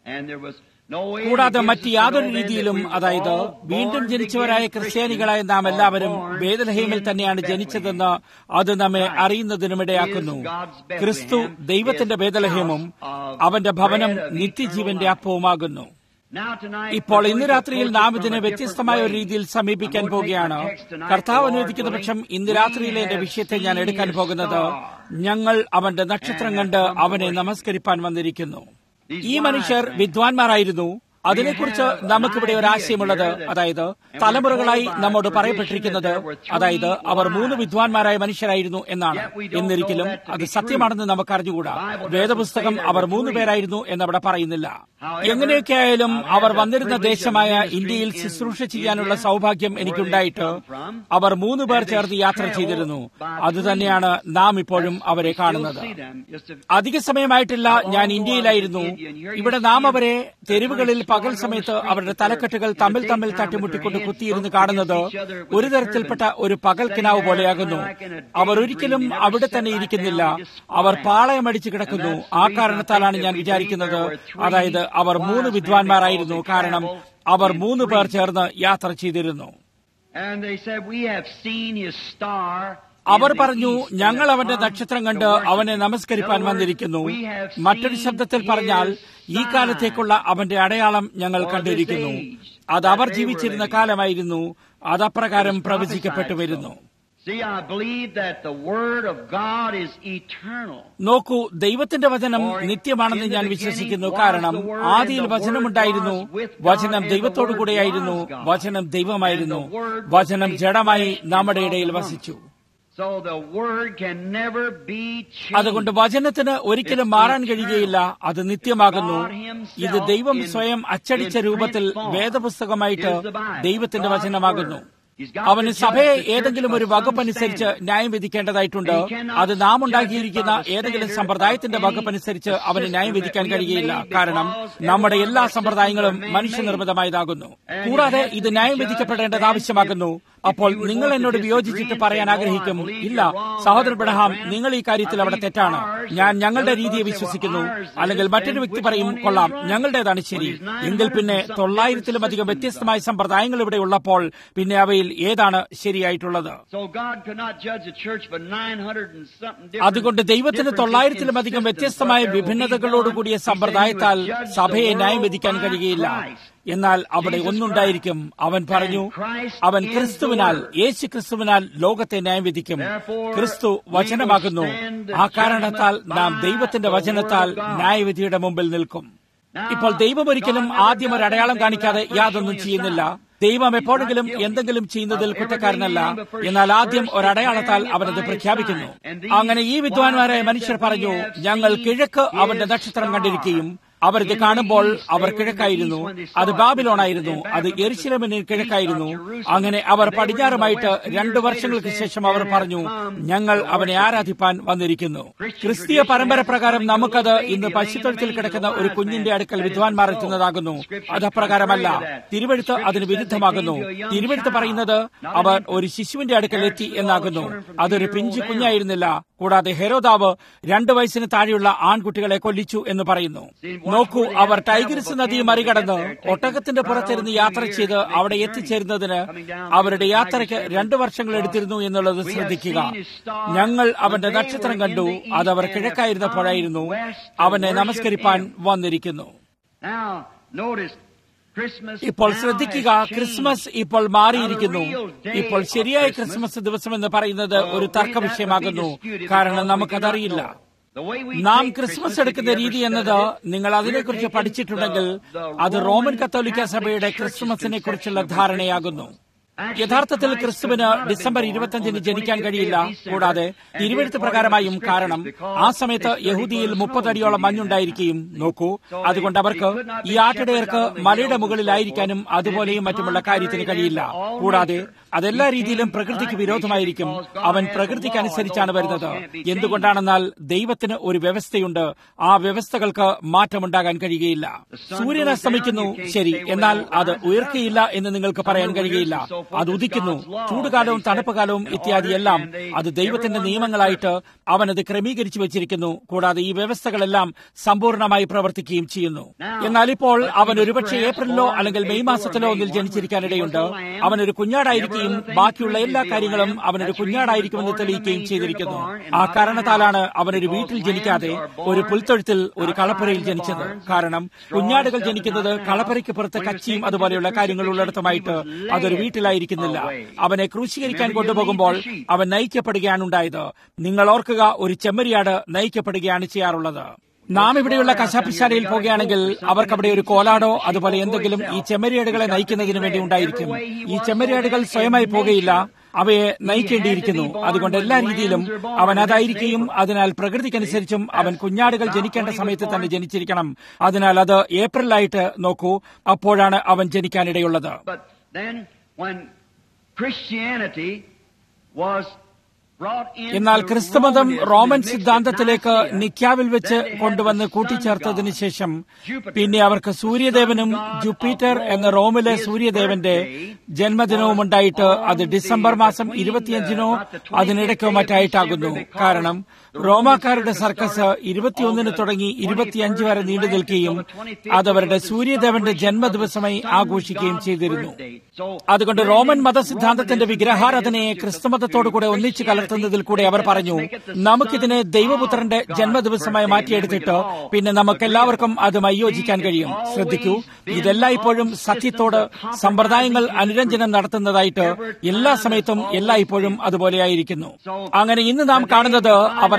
Speaker 2: കൂടാതെ മറ്റ് യാതൊരു രീതിയിലും അതായത് വീണ്ടും ജനിച്ചവരായ ക്രിസ്ത്യാനികളായ നാം എല്ലാവരും ബേദലഹീമിൽ തന്നെയാണ് ജനിച്ചതെന്ന് അത് നമ്മെ അറിയുന്നതിനുമിടയാക്കുന്നു ക്രിസ്തു ദൈവത്തിന്റെ ബേദലഹീമും അവന്റെ ഭവനം നിത്യജീവന്റെ അപ്പവുമാകുന്നു ഇപ്പോൾ ഇന്ന് രാത്രിയിൽ നാം ഇതിനെ വ്യത്യസ്തമായ ഒരു രീതിയിൽ സമീപിക്കാൻ പോവുകയാണ് കർത്താവ് അനുവദിക്കുന്ന പക്ഷം ഇന്ന് രാത്രിയിലെ എന്റെ വിഷയത്തെ ഞാൻ എടുക്കാൻ പോകുന്നത് ഞങ്ങൾ അവന്റെ നക്ഷത്രം കണ്ട് അവനെ നമസ്കരിപ്പാൻ വന്നിരിക്കുന്നു ഈ മനുഷ്യർ വിദ്വാൻമാരായിരുന്നു അതിനെക്കുറിച്ച് നമുക്കിവിടെ ഒരു ആശയമുള്ളത് അതായത് തലമുറകളായി നമ്മോട് പറയപ്പെട്ടിരിക്കുന്നത് അതായത് അവർ മൂന്ന് വിദ്വാൻമാരായ മനുഷ്യരായിരുന്നു എന്നാണ് എന്നിരിക്കലും അത് സത്യമാണെന്ന് നമുക്ക് അറിഞ്ഞുകൂടാ വേദപുസ്തകം അവർ മൂന്ന് പേരായിരുന്നു എന്നവിടെ പറയുന്നില്ല എങ്ങനെയൊക്കെ ആയാലും അവർ വന്നിരുന്ന ദേശമായ ഇന്ത്യയിൽ ശുശ്രൂഷ ചെയ്യാനുള്ള സൗഭാഗ്യം എനിക്കുണ്ടായിട്ട് അവർ മൂന്ന് പേർ ചേർന്ന് യാത്ര ചെയ്തിരുന്നു അതുതന്നെയാണ് നാം ഇപ്പോഴും അവരെ കാണുന്നത് അധിക സമയമായിട്ടില്ല ഞാൻ ഇന്ത്യയിലായിരുന്നു ഇവിടെ നാം അവരെ തെരുവുകളിൽ പകൽ സമയത്ത് അവരുടെ തലക്കെട്ടുകൾ തമ്മിൽ തമ്മിൽ തട്ടിമുട്ടിക്കൊണ്ട് കുത്തിയിരുന്ന് കാണുന്നത് ഒരു തരത്തിൽപ്പെട്ട ഒരു പകൽ കിനാവ് പോലെയാകുന്നു അവർ ഒരിക്കലും അവിടെ തന്നെ ഇരിക്കുന്നില്ല അവർ പാളയമടിച്ചു കിടക്കുന്നു ആ കാരണത്താലാണ് ഞാൻ വിചാരിക്കുന്നത് അതായത് അവർ മൂന്ന് വിദ്വാൻമാരായിരുന്നു കാരണം അവർ മൂന്ന് പേർ ചേർന്ന് യാത്ര ചെയ്തിരുന്നു അവർ പറഞ്ഞു ഞങ്ങൾ അവന്റെ നക്ഷത്രം കണ്ട് അവനെ നമസ്കരിപ്പാൻ വന്നിരിക്കുന്നു മറ്റൊരു ശബ്ദത്തിൽ പറഞ്ഞാൽ ഈ കാലത്തേക്കുള്ള അവന്റെ അടയാളം ഞങ്ങൾ കണ്ടിരിക്കുന്നു അത് അവർ ജീവിച്ചിരുന്ന കാലമായിരുന്നു അതപ്രകാരം പ്രവചിക്കപ്പെട്ടു വരുന്നു നോക്കൂ ദൈവത്തിന്റെ വചനം നിത്യമാണെന്ന് ഞാൻ വിശ്വസിക്കുന്നു കാരണം ആദിയിൽ വചനമുണ്ടായിരുന്നു വചനം ദൈവത്തോടു കൂടെയായിരുന്നു വചനം ദൈവമായിരുന്നു വചനം ജഡമായി നമ്മുടെ ഇടയിൽ വസിച്ചു
Speaker 1: So the word can never be
Speaker 2: അതുകൊണ്ട്
Speaker 1: changed.
Speaker 2: വചനത്തിന് ഒരിക്കലും മാറാൻ കഴിയുകയില്ല അത് നിത്യമാകുന്നു ഇത് ദൈവം സ്വയം അച്ചടിച്ച രൂപത്തിൽ വേദപുസ്തകമായിട്ട് ദൈവത്തിന്റെ വചനമാകുന്നു അവന് സഭയെ ഏതെങ്കിലും ഒരു വകുപ്പനുസരിച്ച് ന്യായം വിധിക്കേണ്ടതായിട്ടുണ്ട് അത് നാം ഉണ്ടാക്കിയിരിക്കുന്ന ഏതെങ്കിലും സമ്പ്രദായത്തിന്റെ വകുപ്പനുസരിച്ച് അവന് ന്യായം വിധിക്കാൻ കഴിയുകയില്ല കാരണം നമ്മുടെ എല്ലാ സമ്പ്രദായങ്ങളും മനുഷ്യനിർമ്മിതമായതാകുന്നു കൂടാതെ ഇത് ന്യായം വിധിക്കപ്പെടേണ്ടത് ആവശ്യമാകുന്നു അപ്പോൾ നിങ്ങൾ എന്നോട് വിയോജിച്ചിട്ട് പറയാൻ ആഗ്രഹിക്കും ഇല്ല സഹോദരൻ ബ്രഹാം നിങ്ങൾ ഈ കാര്യത്തിൽ അവിടെ തെറ്റാണ് ഞാൻ ഞങ്ങളുടെ രീതിയെ വിശ്വസിക്കുന്നു അല്ലെങ്കിൽ മറ്റൊരു വ്യക്തി പറയും കൊള്ളാം ഞങ്ങളുടേതാണ് ശരി എങ്കിൽ പിന്നെ തൊള്ളായിരത്തിലും അധികം വ്യത്യസ്തമായ സമ്പ്രദായങ്ങൾ ഇവിടെ ഉള്ളപ്പോൾ പിന്നെ അവയിൽ ഏതാണ് ശരിയായിട്ടുള്ളത്
Speaker 1: So God could not judge the church but 900 and something different.
Speaker 2: അതുകൊണ്ട് ദൈവത്തിന് തൊള്ളായിരത്തിലും അധികം വ്യത്യസ്തമായ വിഭിന്നതകളോടുകൂടിയ സമ്പ്രദായത്താൽ സഭയെ ന്യായം വിധിക്കാൻ കഴിയുകയില്ല എന്നാൽ അവിടെ ഒന്നുണ്ടായിരിക്കും അവൻ പറഞ്ഞു അവൻ ക്രിസ്തുവിനാൽ യേശു ക്രിസ്തുവിനാൽ ലോകത്തെ ന്യായം വിധിക്കും ക്രിസ്തു വചനമാകുന്നു ആ കാരണത്താൽ നാം ദൈവത്തിന്റെ വചനത്താൽ ന്യായവിധിയുടെ മുമ്പിൽ നിൽക്കും ഇപ്പോൾ ദൈവം ഒരിക്കലും ആദ്യം ഒരു അടയാളം കാണിക്കാതെ യാതൊന്നും ചെയ്യുന്നില്ല ദൈവം എപ്പോഴെങ്കിലും എന്തെങ്കിലും ചെയ്യുന്നതിൽ കുറ്റക്കാരനല്ല എന്നാൽ ആദ്യം ഒരു അടയാളത്താൽ അവനത് പ്രഖ്യാപിക്കുന്നു അങ്ങനെ ഈ വിദ്വാൻമാരായ മനുഷ്യർ പറഞ്ഞു ഞങ്ങൾ കിഴക്ക് അവന്റെ നക്ഷത്രം കണ്ടിരിക്കുകയും അവരിത് കാണുമ്പോൾ അവർ കിഴക്കായിരുന്നു അത് ബാബിലോണായിരുന്നു അത് എരിശിലമിന് കിഴക്കായിരുന്നു അങ്ങനെ അവർ പടിഞ്ഞാറുമായിട്ട് രണ്ടു വർഷങ്ങൾക്ക് ശേഷം അവർ പറഞ്ഞു ഞങ്ങൾ അവനെ ആരാധിപ്പാൻ വന്നിരിക്കുന്നു ക്രിസ്തീയ പരമ്പര പ്രകാരം നമുക്കത് ഇന്ന് പശുത്തൊഴുത്തിൽ കിടക്കുന്ന ഒരു കുഞ്ഞിന്റെ അടുക്കൽ വിദ്വാൻമാർ എത്തുന്നതാകുന്നു അത് അപ്രകാരമല്ല തിരുവഴുത്ത് അതിന് വിരുദ്ധമാകുന്നു തിരുവഴുത്ത് പറയുന്നത് അവർ ഒരു ശിശുവിന്റെ അടുക്കൽ എത്തി എന്നാകുന്നു അതൊരു പിഞ്ചു കുഞ്ഞായിരുന്നില്ല കൂടാതെ ഹെരോദാവ് രണ്ടു വയസ്സിന് താഴെയുള്ള ആൺകുട്ടികളെ കൊല്ലിച്ചു എന്ന് പറയുന്നു നോക്കൂ അവർ ടൈഗ്രിസ് നദി മറികടന്ന് ഒട്ടകത്തിന്റെ പുറത്തിരുന്ന് യാത്ര ചെയ്ത് അവിടെ എത്തിച്ചേരുന്നതിന് അവരുടെ യാത്രയ്ക്ക് രണ്ടു വർഷങ്ങൾ എടുത്തിരുന്നു എന്നുള്ളത് ശ്രദ്ധിക്കുക ഞങ്ങൾ അവന്റെ നക്ഷത്രം കണ്ടു അത് അവർ കിഴക്കായിരുന്നപ്പോഴായിരുന്നു അവനെ നമസ്കരിപ്പാൻ വന്നിരിക്കുന്നു
Speaker 1: Now, notice, Christmas
Speaker 2: ഇപ്പോൾ
Speaker 1: now
Speaker 2: ശ്രദ്ധിക്കുക
Speaker 1: has changed.
Speaker 2: ക്രിസ്മസ് ഇപ്പോൾ മാറിയിരിക്കുന്നു ഇപ്പോൾ ശരിയായ ക്രിസ്മസ് ദിവസം എന്ന് പറയുന്നത് ഒരു തർക്ക വിഷയമാകുന്നു കാരണം നമുക്കതറിയില്ല നാം ക്രിസ്മസ് എടുക്കുന്ന രീതി എന്നത് നിങ്ങൾ അതിനെക്കുറിച്ച് പഠിച്ചിട്ടുണ്ടെങ്കിൽ അത് റോമൻ കത്തോലിക്ക സഭയുടെ ക്രിസ്മസിനെ കുറിച്ചുള്ള ധാരണയാകുന്നു യഥാർത്ഥത്തിൽ ക്രിസ്തുവിന് ഡിസംബർ ഇരുപത്തിയഞ്ചിന് ജനിക്കാൻ കഴിയില്ല കൂടാതെ തിരുവെഴുത്ത് പ്രകാരമായും കാരണം ആ സമയത്ത് യഹൂദിയിൽ മുപ്പതടിയോളം മഞ്ഞുണ്ടായിരിക്കുകയും നോക്കൂ അതുകൊണ്ട് അവർക്ക് ഈ ആട്ടിടയർക്ക് മലയുടെ മുകളിലായിരിക്കാനും അതുപോലെയും മറ്റുമുള്ള കാര്യത്തിന് കഴിയില്ല കൂടാതെ അതെല്ലാ രീതിയിലും പ്രകൃതിക്ക് വിരോധമായിരിക്കും അവൻ പ്രകൃതിക്ക് അനുസരിച്ചാണ് വരുന്നത് എന്തുകൊണ്ടാണെന്നാൽ ദൈവത്തിന് ഒരു വ്യവസ്ഥയുണ്ട് ആ വ്യവസ്ഥകൾക്ക് മാറ്റമുണ്ടാകാൻ കഴിയുകയില്ല സൂര്യൻ അസ്തമിക്കുന്നു ശരി എന്നാൽ അത് ഉയർക്കയില്ല എന്ന് നിങ്ങൾക്ക് പറയാൻ കഴിയുകയില്ല അത് ഉദിക്കുന്നു ചൂടുകാലവും തണുപ്പ് കാലവും ഇത്യാദി എല്ലാം അത് ദൈവത്തിന്റെ നിയമങ്ങളായിട്ട് അവൻ അത് ക്രമീകരിച്ചു വെച്ചിരിക്കുന്നു കൂടാതെ ഈ വ്യവസ്ഥകളെല്ലാം സമ്പൂർണ്ണമായി പ്രവർത്തിക്കുകയും ചെയ്യുന്നു എന്നാൽ ഇപ്പോൾ അവൻ ഒരുപക്ഷെ ഏപ്രിലിലോ അല്ലെങ്കിൽ മെയ് മാസത്തിലോ ഒന്നിൽ ജനിച്ചിരിക്കാനിടയുണ്ട് അവൻ ഒരു കുഞ്ഞാടായിരിക്കുകയും ബാക്കിയുള്ള എല്ലാ കാര്യങ്ങളും അവനൊരു കുഞ്ഞാടായിരിക്കുമെന്ന് തെളിയിക്കുകയും ചെയ്തിരിക്കുന്നു ആ കാരണത്താലാണ് അവനൊരു വീട്ടിൽ ജനിക്കാതെ ഒരു പുൽത്തൊഴുത്തിൽ ഒരു കളപ്പുരയിൽ ജനിച്ചത് കാരണം കുഞ്ഞാടുകൾ ജനിക്കുന്നത് കളപ്പുരയ്ക്ക് പുറത്ത് കച്ചിയും അതുപോലെയുള്ള കാര്യങ്ങൾ ഉള്ളിടത്തുമായിട്ട് അതൊരു വീട്ടിലായിരിക്കുന്നില്ല അവനെ ക്രൂശീകരിക്കാൻ കൊണ്ടുപോകുമ്പോൾ അവൻ നയിക്കപ്പെടുകയാണ് ഉണ്ടായത് നിങ്ങൾ ഓർക്കുക ഒരു ചെമ്മരിയാട് നയിക്കപ്പെടുകയാണ് ചെയ്യാറുള്ളത് നാം ഇവിടെയുള്ള കശാപ്പിശാലയിൽ പോകുകയാണെങ്കിൽ അവർക്ക് അവിടെ ഒരു കോലാടോ അതുപോലെ എന്തെങ്കിലും ഈ ചെമ്മരിയാടുകളെ നയിക്കുന്നതിന് വേണ്ടി ഉണ്ടായിരിക്കും ഈ ചെമ്മരിയാടുകൾ സ്വയമായി പോകുകയില്ല അവയെ നയിക്കേണ്ടിയിരിക്കുന്നു അതുകൊണ്ട് എല്ലാ രീതിയിലും അവൻ അതായിരിക്കുകയും അതിനാൽ പ്രകൃതിക്കനുസരിച്ചും അവൻ കുഞ്ഞാടുകൾ ജനിക്കേണ്ട സമയത്ത് തന്നെ ജനിച്ചിരിക്കണം അതിനാൽ അത് ഏപ്രിലായിട്ട് നോക്കൂ അപ്പോഴാണ് അവൻ ജനിക്കാനിടയുള്ളത്
Speaker 1: But then, when Christianity was brought into
Speaker 2: എന്നാൽ ക്രിസ്തുമതം
Speaker 1: Romanism
Speaker 2: Roman
Speaker 1: and mixed with
Speaker 2: സിദ്ധാന്തത്തിലേക്ക്
Speaker 1: Nicaea,
Speaker 2: നിക്കാവിൽ വെച്ച്
Speaker 1: then they had
Speaker 2: കൊണ്ടുവന്ന്
Speaker 1: the sun
Speaker 2: കൂട്ടിച്ചേർത്തതിന്
Speaker 1: god,
Speaker 2: ശേഷം
Speaker 1: Jupiter,
Speaker 2: പിന്നെ അവർക്ക് സൂര്യദേവനും
Speaker 1: the sun god
Speaker 2: Jupiter
Speaker 1: of
Speaker 2: എന്ന
Speaker 1: Rome,
Speaker 2: റോമിലെ
Speaker 1: his
Speaker 2: സൂര്യദേവന്റെ
Speaker 1: birthday
Speaker 2: ജന്മദിനവും
Speaker 1: was
Speaker 2: ഉണ്ടായിട്ട്
Speaker 1: on
Speaker 2: അത്
Speaker 1: the-
Speaker 2: ഡിസംബർ മാസം
Speaker 1: between the-
Speaker 2: ഇരുപത്തിയഞ്ചിനോ
Speaker 1: about the 25th
Speaker 2: അതിനിടയ്ക്കോ
Speaker 1: day of
Speaker 2: മറ്റായിട്ടാകുന്നു
Speaker 1: December because
Speaker 2: കാരണം
Speaker 1: the
Speaker 2: റോമാക്കാരുടെ
Speaker 1: Roman
Speaker 2: സർക്കസ്
Speaker 1: circus
Speaker 2: ഇരുപത്തിയൊന്നിന്
Speaker 1: started
Speaker 2: തുടങ്ങി
Speaker 1: on the
Speaker 2: ഇരുപത്തിയഞ്ച് വരെ
Speaker 1: 21st
Speaker 2: നീണ്ടു
Speaker 1: and
Speaker 2: നിൽക്കുകയും
Speaker 1: lasted till the 25th,
Speaker 2: അത് അവരുടെ
Speaker 1: which was the
Speaker 2: സൂര്യദേവന്റെ
Speaker 1: celebration
Speaker 2: ജന്മദിവസമായി
Speaker 1: of the sun
Speaker 2: ആഘോഷിക്കുകയും
Speaker 1: god's
Speaker 2: ചെയ്തിരുന്നു
Speaker 1: birthday. So,
Speaker 2: അതുകൊണ്ട്
Speaker 1: when
Speaker 2: റോമൻ
Speaker 1: in
Speaker 2: മതസിദ്ധാന്തത്തിന്റെ
Speaker 1: Romanism
Speaker 2: വിഗ്രഹാരാധനയെ
Speaker 1: they
Speaker 2: ക്രിസ്തുമതത്തോടു കൂടെ ഒന്നിച്ചു
Speaker 1: Christianity,
Speaker 2: കലർത്തുന്നതിൽ കൂടെ അവർ
Speaker 1: they
Speaker 2: പറഞ്ഞു
Speaker 1: make it the
Speaker 2: നമുക്കിതിനെ
Speaker 1: son
Speaker 2: ദൈവപുത്രന്റെ
Speaker 1: of God's
Speaker 2: ജന്മദിവസമായി
Speaker 1: birthday,
Speaker 2: മാറ്റിയെടുത്തിട്ട്
Speaker 1: and then we can all
Speaker 2: പിന്നെ നമുക്കെല്ലാവർക്കും അത് മയ്യോജിക്കാൻ
Speaker 1: See,
Speaker 2: കഴിയും
Speaker 1: it's
Speaker 2: ശ്രദ്ധിക്കൂ
Speaker 1: always been
Speaker 2: ഇതെല്ലായ്പ്പോഴും
Speaker 1: all
Speaker 2: സത്യത്തോട്
Speaker 1: systems of compromising
Speaker 2: സമ്പ്രദായങ്ങൾ
Speaker 1: to the
Speaker 2: അനുരഞ്ജനം
Speaker 1: truth.
Speaker 2: നടത്തുന്നതായിട്ട്
Speaker 1: Every time
Speaker 2: എല്ലാ
Speaker 1: has
Speaker 2: സമയത്തും
Speaker 1: always
Speaker 2: എല്ലായ്പ്പോഴും
Speaker 1: been.
Speaker 2: അതുപോലെയായിരിക്കുന്നു
Speaker 1: So,
Speaker 2: അങ്ങനെ ഇന്ന് നാം
Speaker 1: today
Speaker 2: കാണുന്നത്
Speaker 1: we find
Speaker 2: അവർ
Speaker 1: out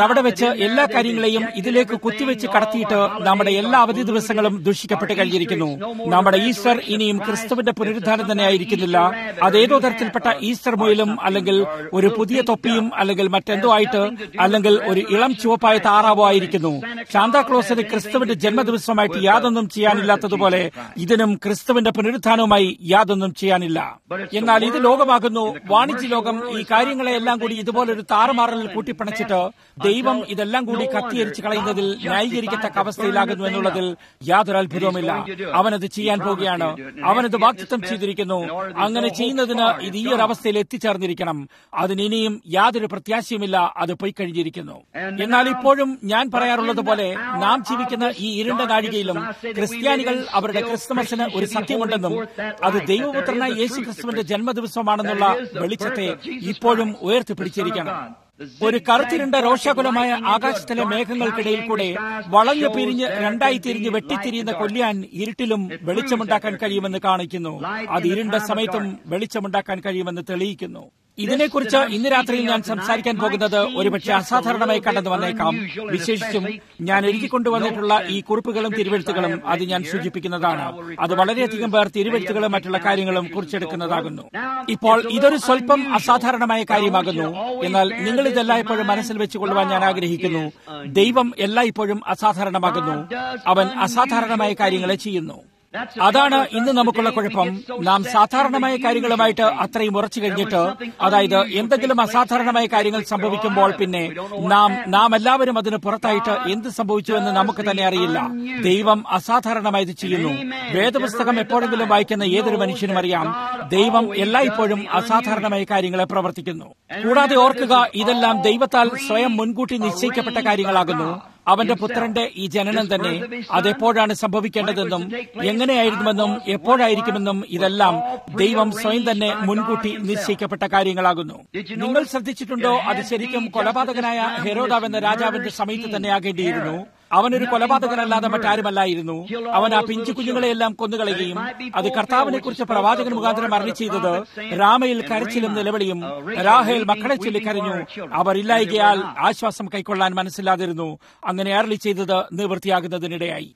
Speaker 2: അവിടെ വെച്ച് എല്ലാ കാര്യങ്ങളെയും ഇതിലേക്ക് കുത്തിവെച്ച് കടത്തിയിട്ട് നമ്മുടെ എല്ലാ അവധി ദിവസങ്ങളും ദുഷിക്കപ്പെട്ട് കഴിഞ്ഞിരിക്കുന്നു നമ്മുടെ ഈസ്റ്റർ ഇനിയും ക്രിസ്തുവിന്റെ പുനരുദ്ധാനം തന്നെ ആയിരിക്കുന്നില്ല അതേതോ തരത്തിൽപ്പെട്ട ഈസ്റ്റർ മുയലും അല്ലെങ്കിൽ ഒരു പുതിയ തൊപ്പിയും അല്ലെങ്കിൽ മറ്റെന്തോ ആയിട്ട് അല്ലെങ്കിൽ ഒരു ഇളം ചുവപ്പായ താറാവോ ആയിരിക്കുന്നു ശാന്താക്ലോസിന് ക്രിസ്തുവിന്റെ ജന്മദിവസമായിട്ട് യാതൊന്നും ചെയ്യാനില്ലാത്തതുപോലെ ഇതിനും ക്രിസ്തുവിന്റെ പുനരുദ്ധാനവുമായി യാതൊന്നും ചെയ്യാനില്ല എന്നാൽ ഇത് ലോകമാകുന്നു വാണിജ്യ ലോകം ഈ കാര്യങ്ങളെല്ലാം കൂടി ഇതുപോലൊരു താറുമാറലിൽ കൂട്ടിപ്പിണച്ചിട്ട് ദൈവം ഇതെല്ലാം കൂടി കത്തിയരിച്ച് കളയുന്നതിൽ ന്യായീകരിക്കത്തക്ക അവസ്ഥയിലാകുന്നു എന്നുള്ളതിൽ യാതൊരു അത്ഭുതവുമില്ല അവനത് ചെയ്യാൻ പോവുകയാണ് അവനത് വാക്തത്വം ചെയ്തിരിക്കുന്നു അങ്ങനെ ചെയ്യുന്നതിന് ഇത് ഈ ഒരു അവസ്ഥയിൽ എത്തിച്ചേർന്നിരിക്കണം അതിന് ഇനിയും യാതൊരു പ്രത്യാശയുമില്ല അത് പോയി കഴിഞ്ഞിരിക്കുന്നു എന്നാൽ ഇപ്പോഴും ഞാൻ പറയാറുള്ളത് പോലെ നാം ജീവിക്കുന്ന ഈ ഇരുണ്ട നാഴികയിലും ക്രിസ്ത്യാനികൾ അവരുടെ ക്രിസ്തുമസിന് ഒരു സത്യമുണ്ടെന്നും അത് ദൈവപുത്രനായ യേശു ക്രിസ്തുവിന്റെ ജന്മദിവസമാണെന്നുള്ള വെളിച്ചത്തെ ഇപ്പോഴും ഉയർത്തിപ്പിടിച്ചിരിക്കണം ഒരു കറുത്തിരുണ്ട രോഷകുലമായ ആകാശത്തിലെ മേഘങ്ങൾക്കിടയിൽ കൂടെ വളഞ്ഞു പിരിഞ്ഞ് രണ്ടായി തിരിഞ്ഞ് വെട്ടിത്തിരിയുന്ന കൊല്ലിയാൻ ഇരുട്ടിലും വെളിച്ചമുണ്ടാക്കാൻ കഴിയുമെന്ന് കാണിക്കുന്നു അത് ഇരുണ്ട സമയത്തും വെളിച്ചമുണ്ടാക്കാൻ കഴിയുമെന്ന് തെളിയിക്കുന്നു ഇതിനെക്കുറിച്ച് ഇന്ന് രാത്രിയിൽ ഞാൻ സംസാരിക്കാൻ പോകുന്നത് ഒരുപക്ഷെ അസാധാരണമായി കണ്ടെന്ന് വന്നേക്കാം വിശേഷിച്ചും ഞാൻ എഴുതിക്കൊണ്ടുവന്നിട്ടുള്ള ഈ കുറിപ്പുകളും തിരുവെഴുത്തുകളും അത് ഞാൻ സൂചിപ്പിക്കുന്നതാണ് അത് വളരെയധികം പേർ തിരുവെഴുത്തുകളും മറ്റുള്ള കാര്യങ്ങളും കുറിച്ചെടുക്കുന്നതാകുന്നു ഇപ്പോൾ ഇതൊരു സ്വല്പം അസാധാരണമായ കാര്യമാകുന്നു എന്നാൽ നിങ്ങൾ ഇതെല്ലായ്പ്പോഴും മനസ്സിൽ വെച്ചുകൊള്ളുവാൻ ഞാൻ ആഗ്രഹിക്കുന്നു ദൈവം എല്ലായ്പ്പോഴും അസാധാരണമാകുന്നു അവൻ അസാധാരണമായ കാര്യങ്ങളെ ചെയ്യുന്നു അതാണ് ഇന്ന് നമുക്കുള്ള കുഴപ്പം നാം സാധാരണമായ കാര്യങ്ങളുമായിട്ട് അത്രയും ഉറച്ചു കഴിഞ്ഞിട്ട് അതായത് എന്തെങ്കിലും അസാധാരണമായ കാര്യങ്ങൾ സംഭവിക്കുമ്പോൾ പിന്നെ നാം നാം എല്ലാവരും അതിന് പുറത്തായിട്ട് എന്ത് സംഭവിച്ചുവെന്ന് നമുക്ക് തന്നെ അറിയില്ല ദൈവം അസാധാരണമായത് ചെയ്യുന്നു വേദപുസ്തകം എപ്പോഴെങ്കിലും വായിക്കുന്ന ഏതൊരു മനുഷ്യനും അറിയാം ദൈവം എല്ലായ്പ്പോഴും അസാധാരണമായ കാര്യങ്ങളെ പ്രവർത്തിക്കുന്നു കൂടാതെ ഓർക്കുക ഇതെല്ലാം ദൈവത്താൽ സ്വയം മുൻകൂട്ടി നിശ്ചയിക്കപ്പെട്ട കാര്യങ്ങളാകുന്നു അവന്റെ പുത്രന്റെ ഈ ജനനം തന്നെ അതെപ്പോഴാണ് സംഭവിക്കേണ്ടതെന്നും എങ്ങനെയായിരുന്നുവെന്നും എപ്പോഴായിരിക്കുമെന്നും ഇതെല്ലാം ദൈവം സ്വയം തന്നെ മുൻകൂട്ടി നിശ്ചയിക്കപ്പെട്ട കാര്യങ്ങളാകുന്നു നിങ്ങൾ ശ്രദ്ധിച്ചിട്ടുണ്ടോ അത് ശരിക്കും കൊലപാതകനായ ഹെരോദാവ് എന്ന രാജാവിന്റെ സമയത്ത് തന്നെ ആകേണ്ടിയിരുന്നു അവനൊരു കൊലപാതകനല്ലാതെ മറ്റാരുമല്ലായിരുന്നു അവൻ ആ പിഞ്ചു കുഞ്ഞുങ്ങളെയെല്ലാം കൊന്നുകളയുകയും അത് കർത്താവിനെ കുറിച്ച് പ്രവാചകൻ മുഖാന്തരം അറിഞ്ഞു ചെയ്തത് രാമയിൽ കരച്ചിലും നിലവിളിയും രാഹേൽ മക്കളെ ചൊല്ലി കരഞ്ഞു അവർ ഇല്ലായികയാൽ ആശ്വാസം കൈക്കൊള്ളാൻ മനസ്സിലാതിരുന്നു അങ്ങനെ അരളി ചെയ്തത് നിവൃത്തിയാകുന്നതിനിടയായി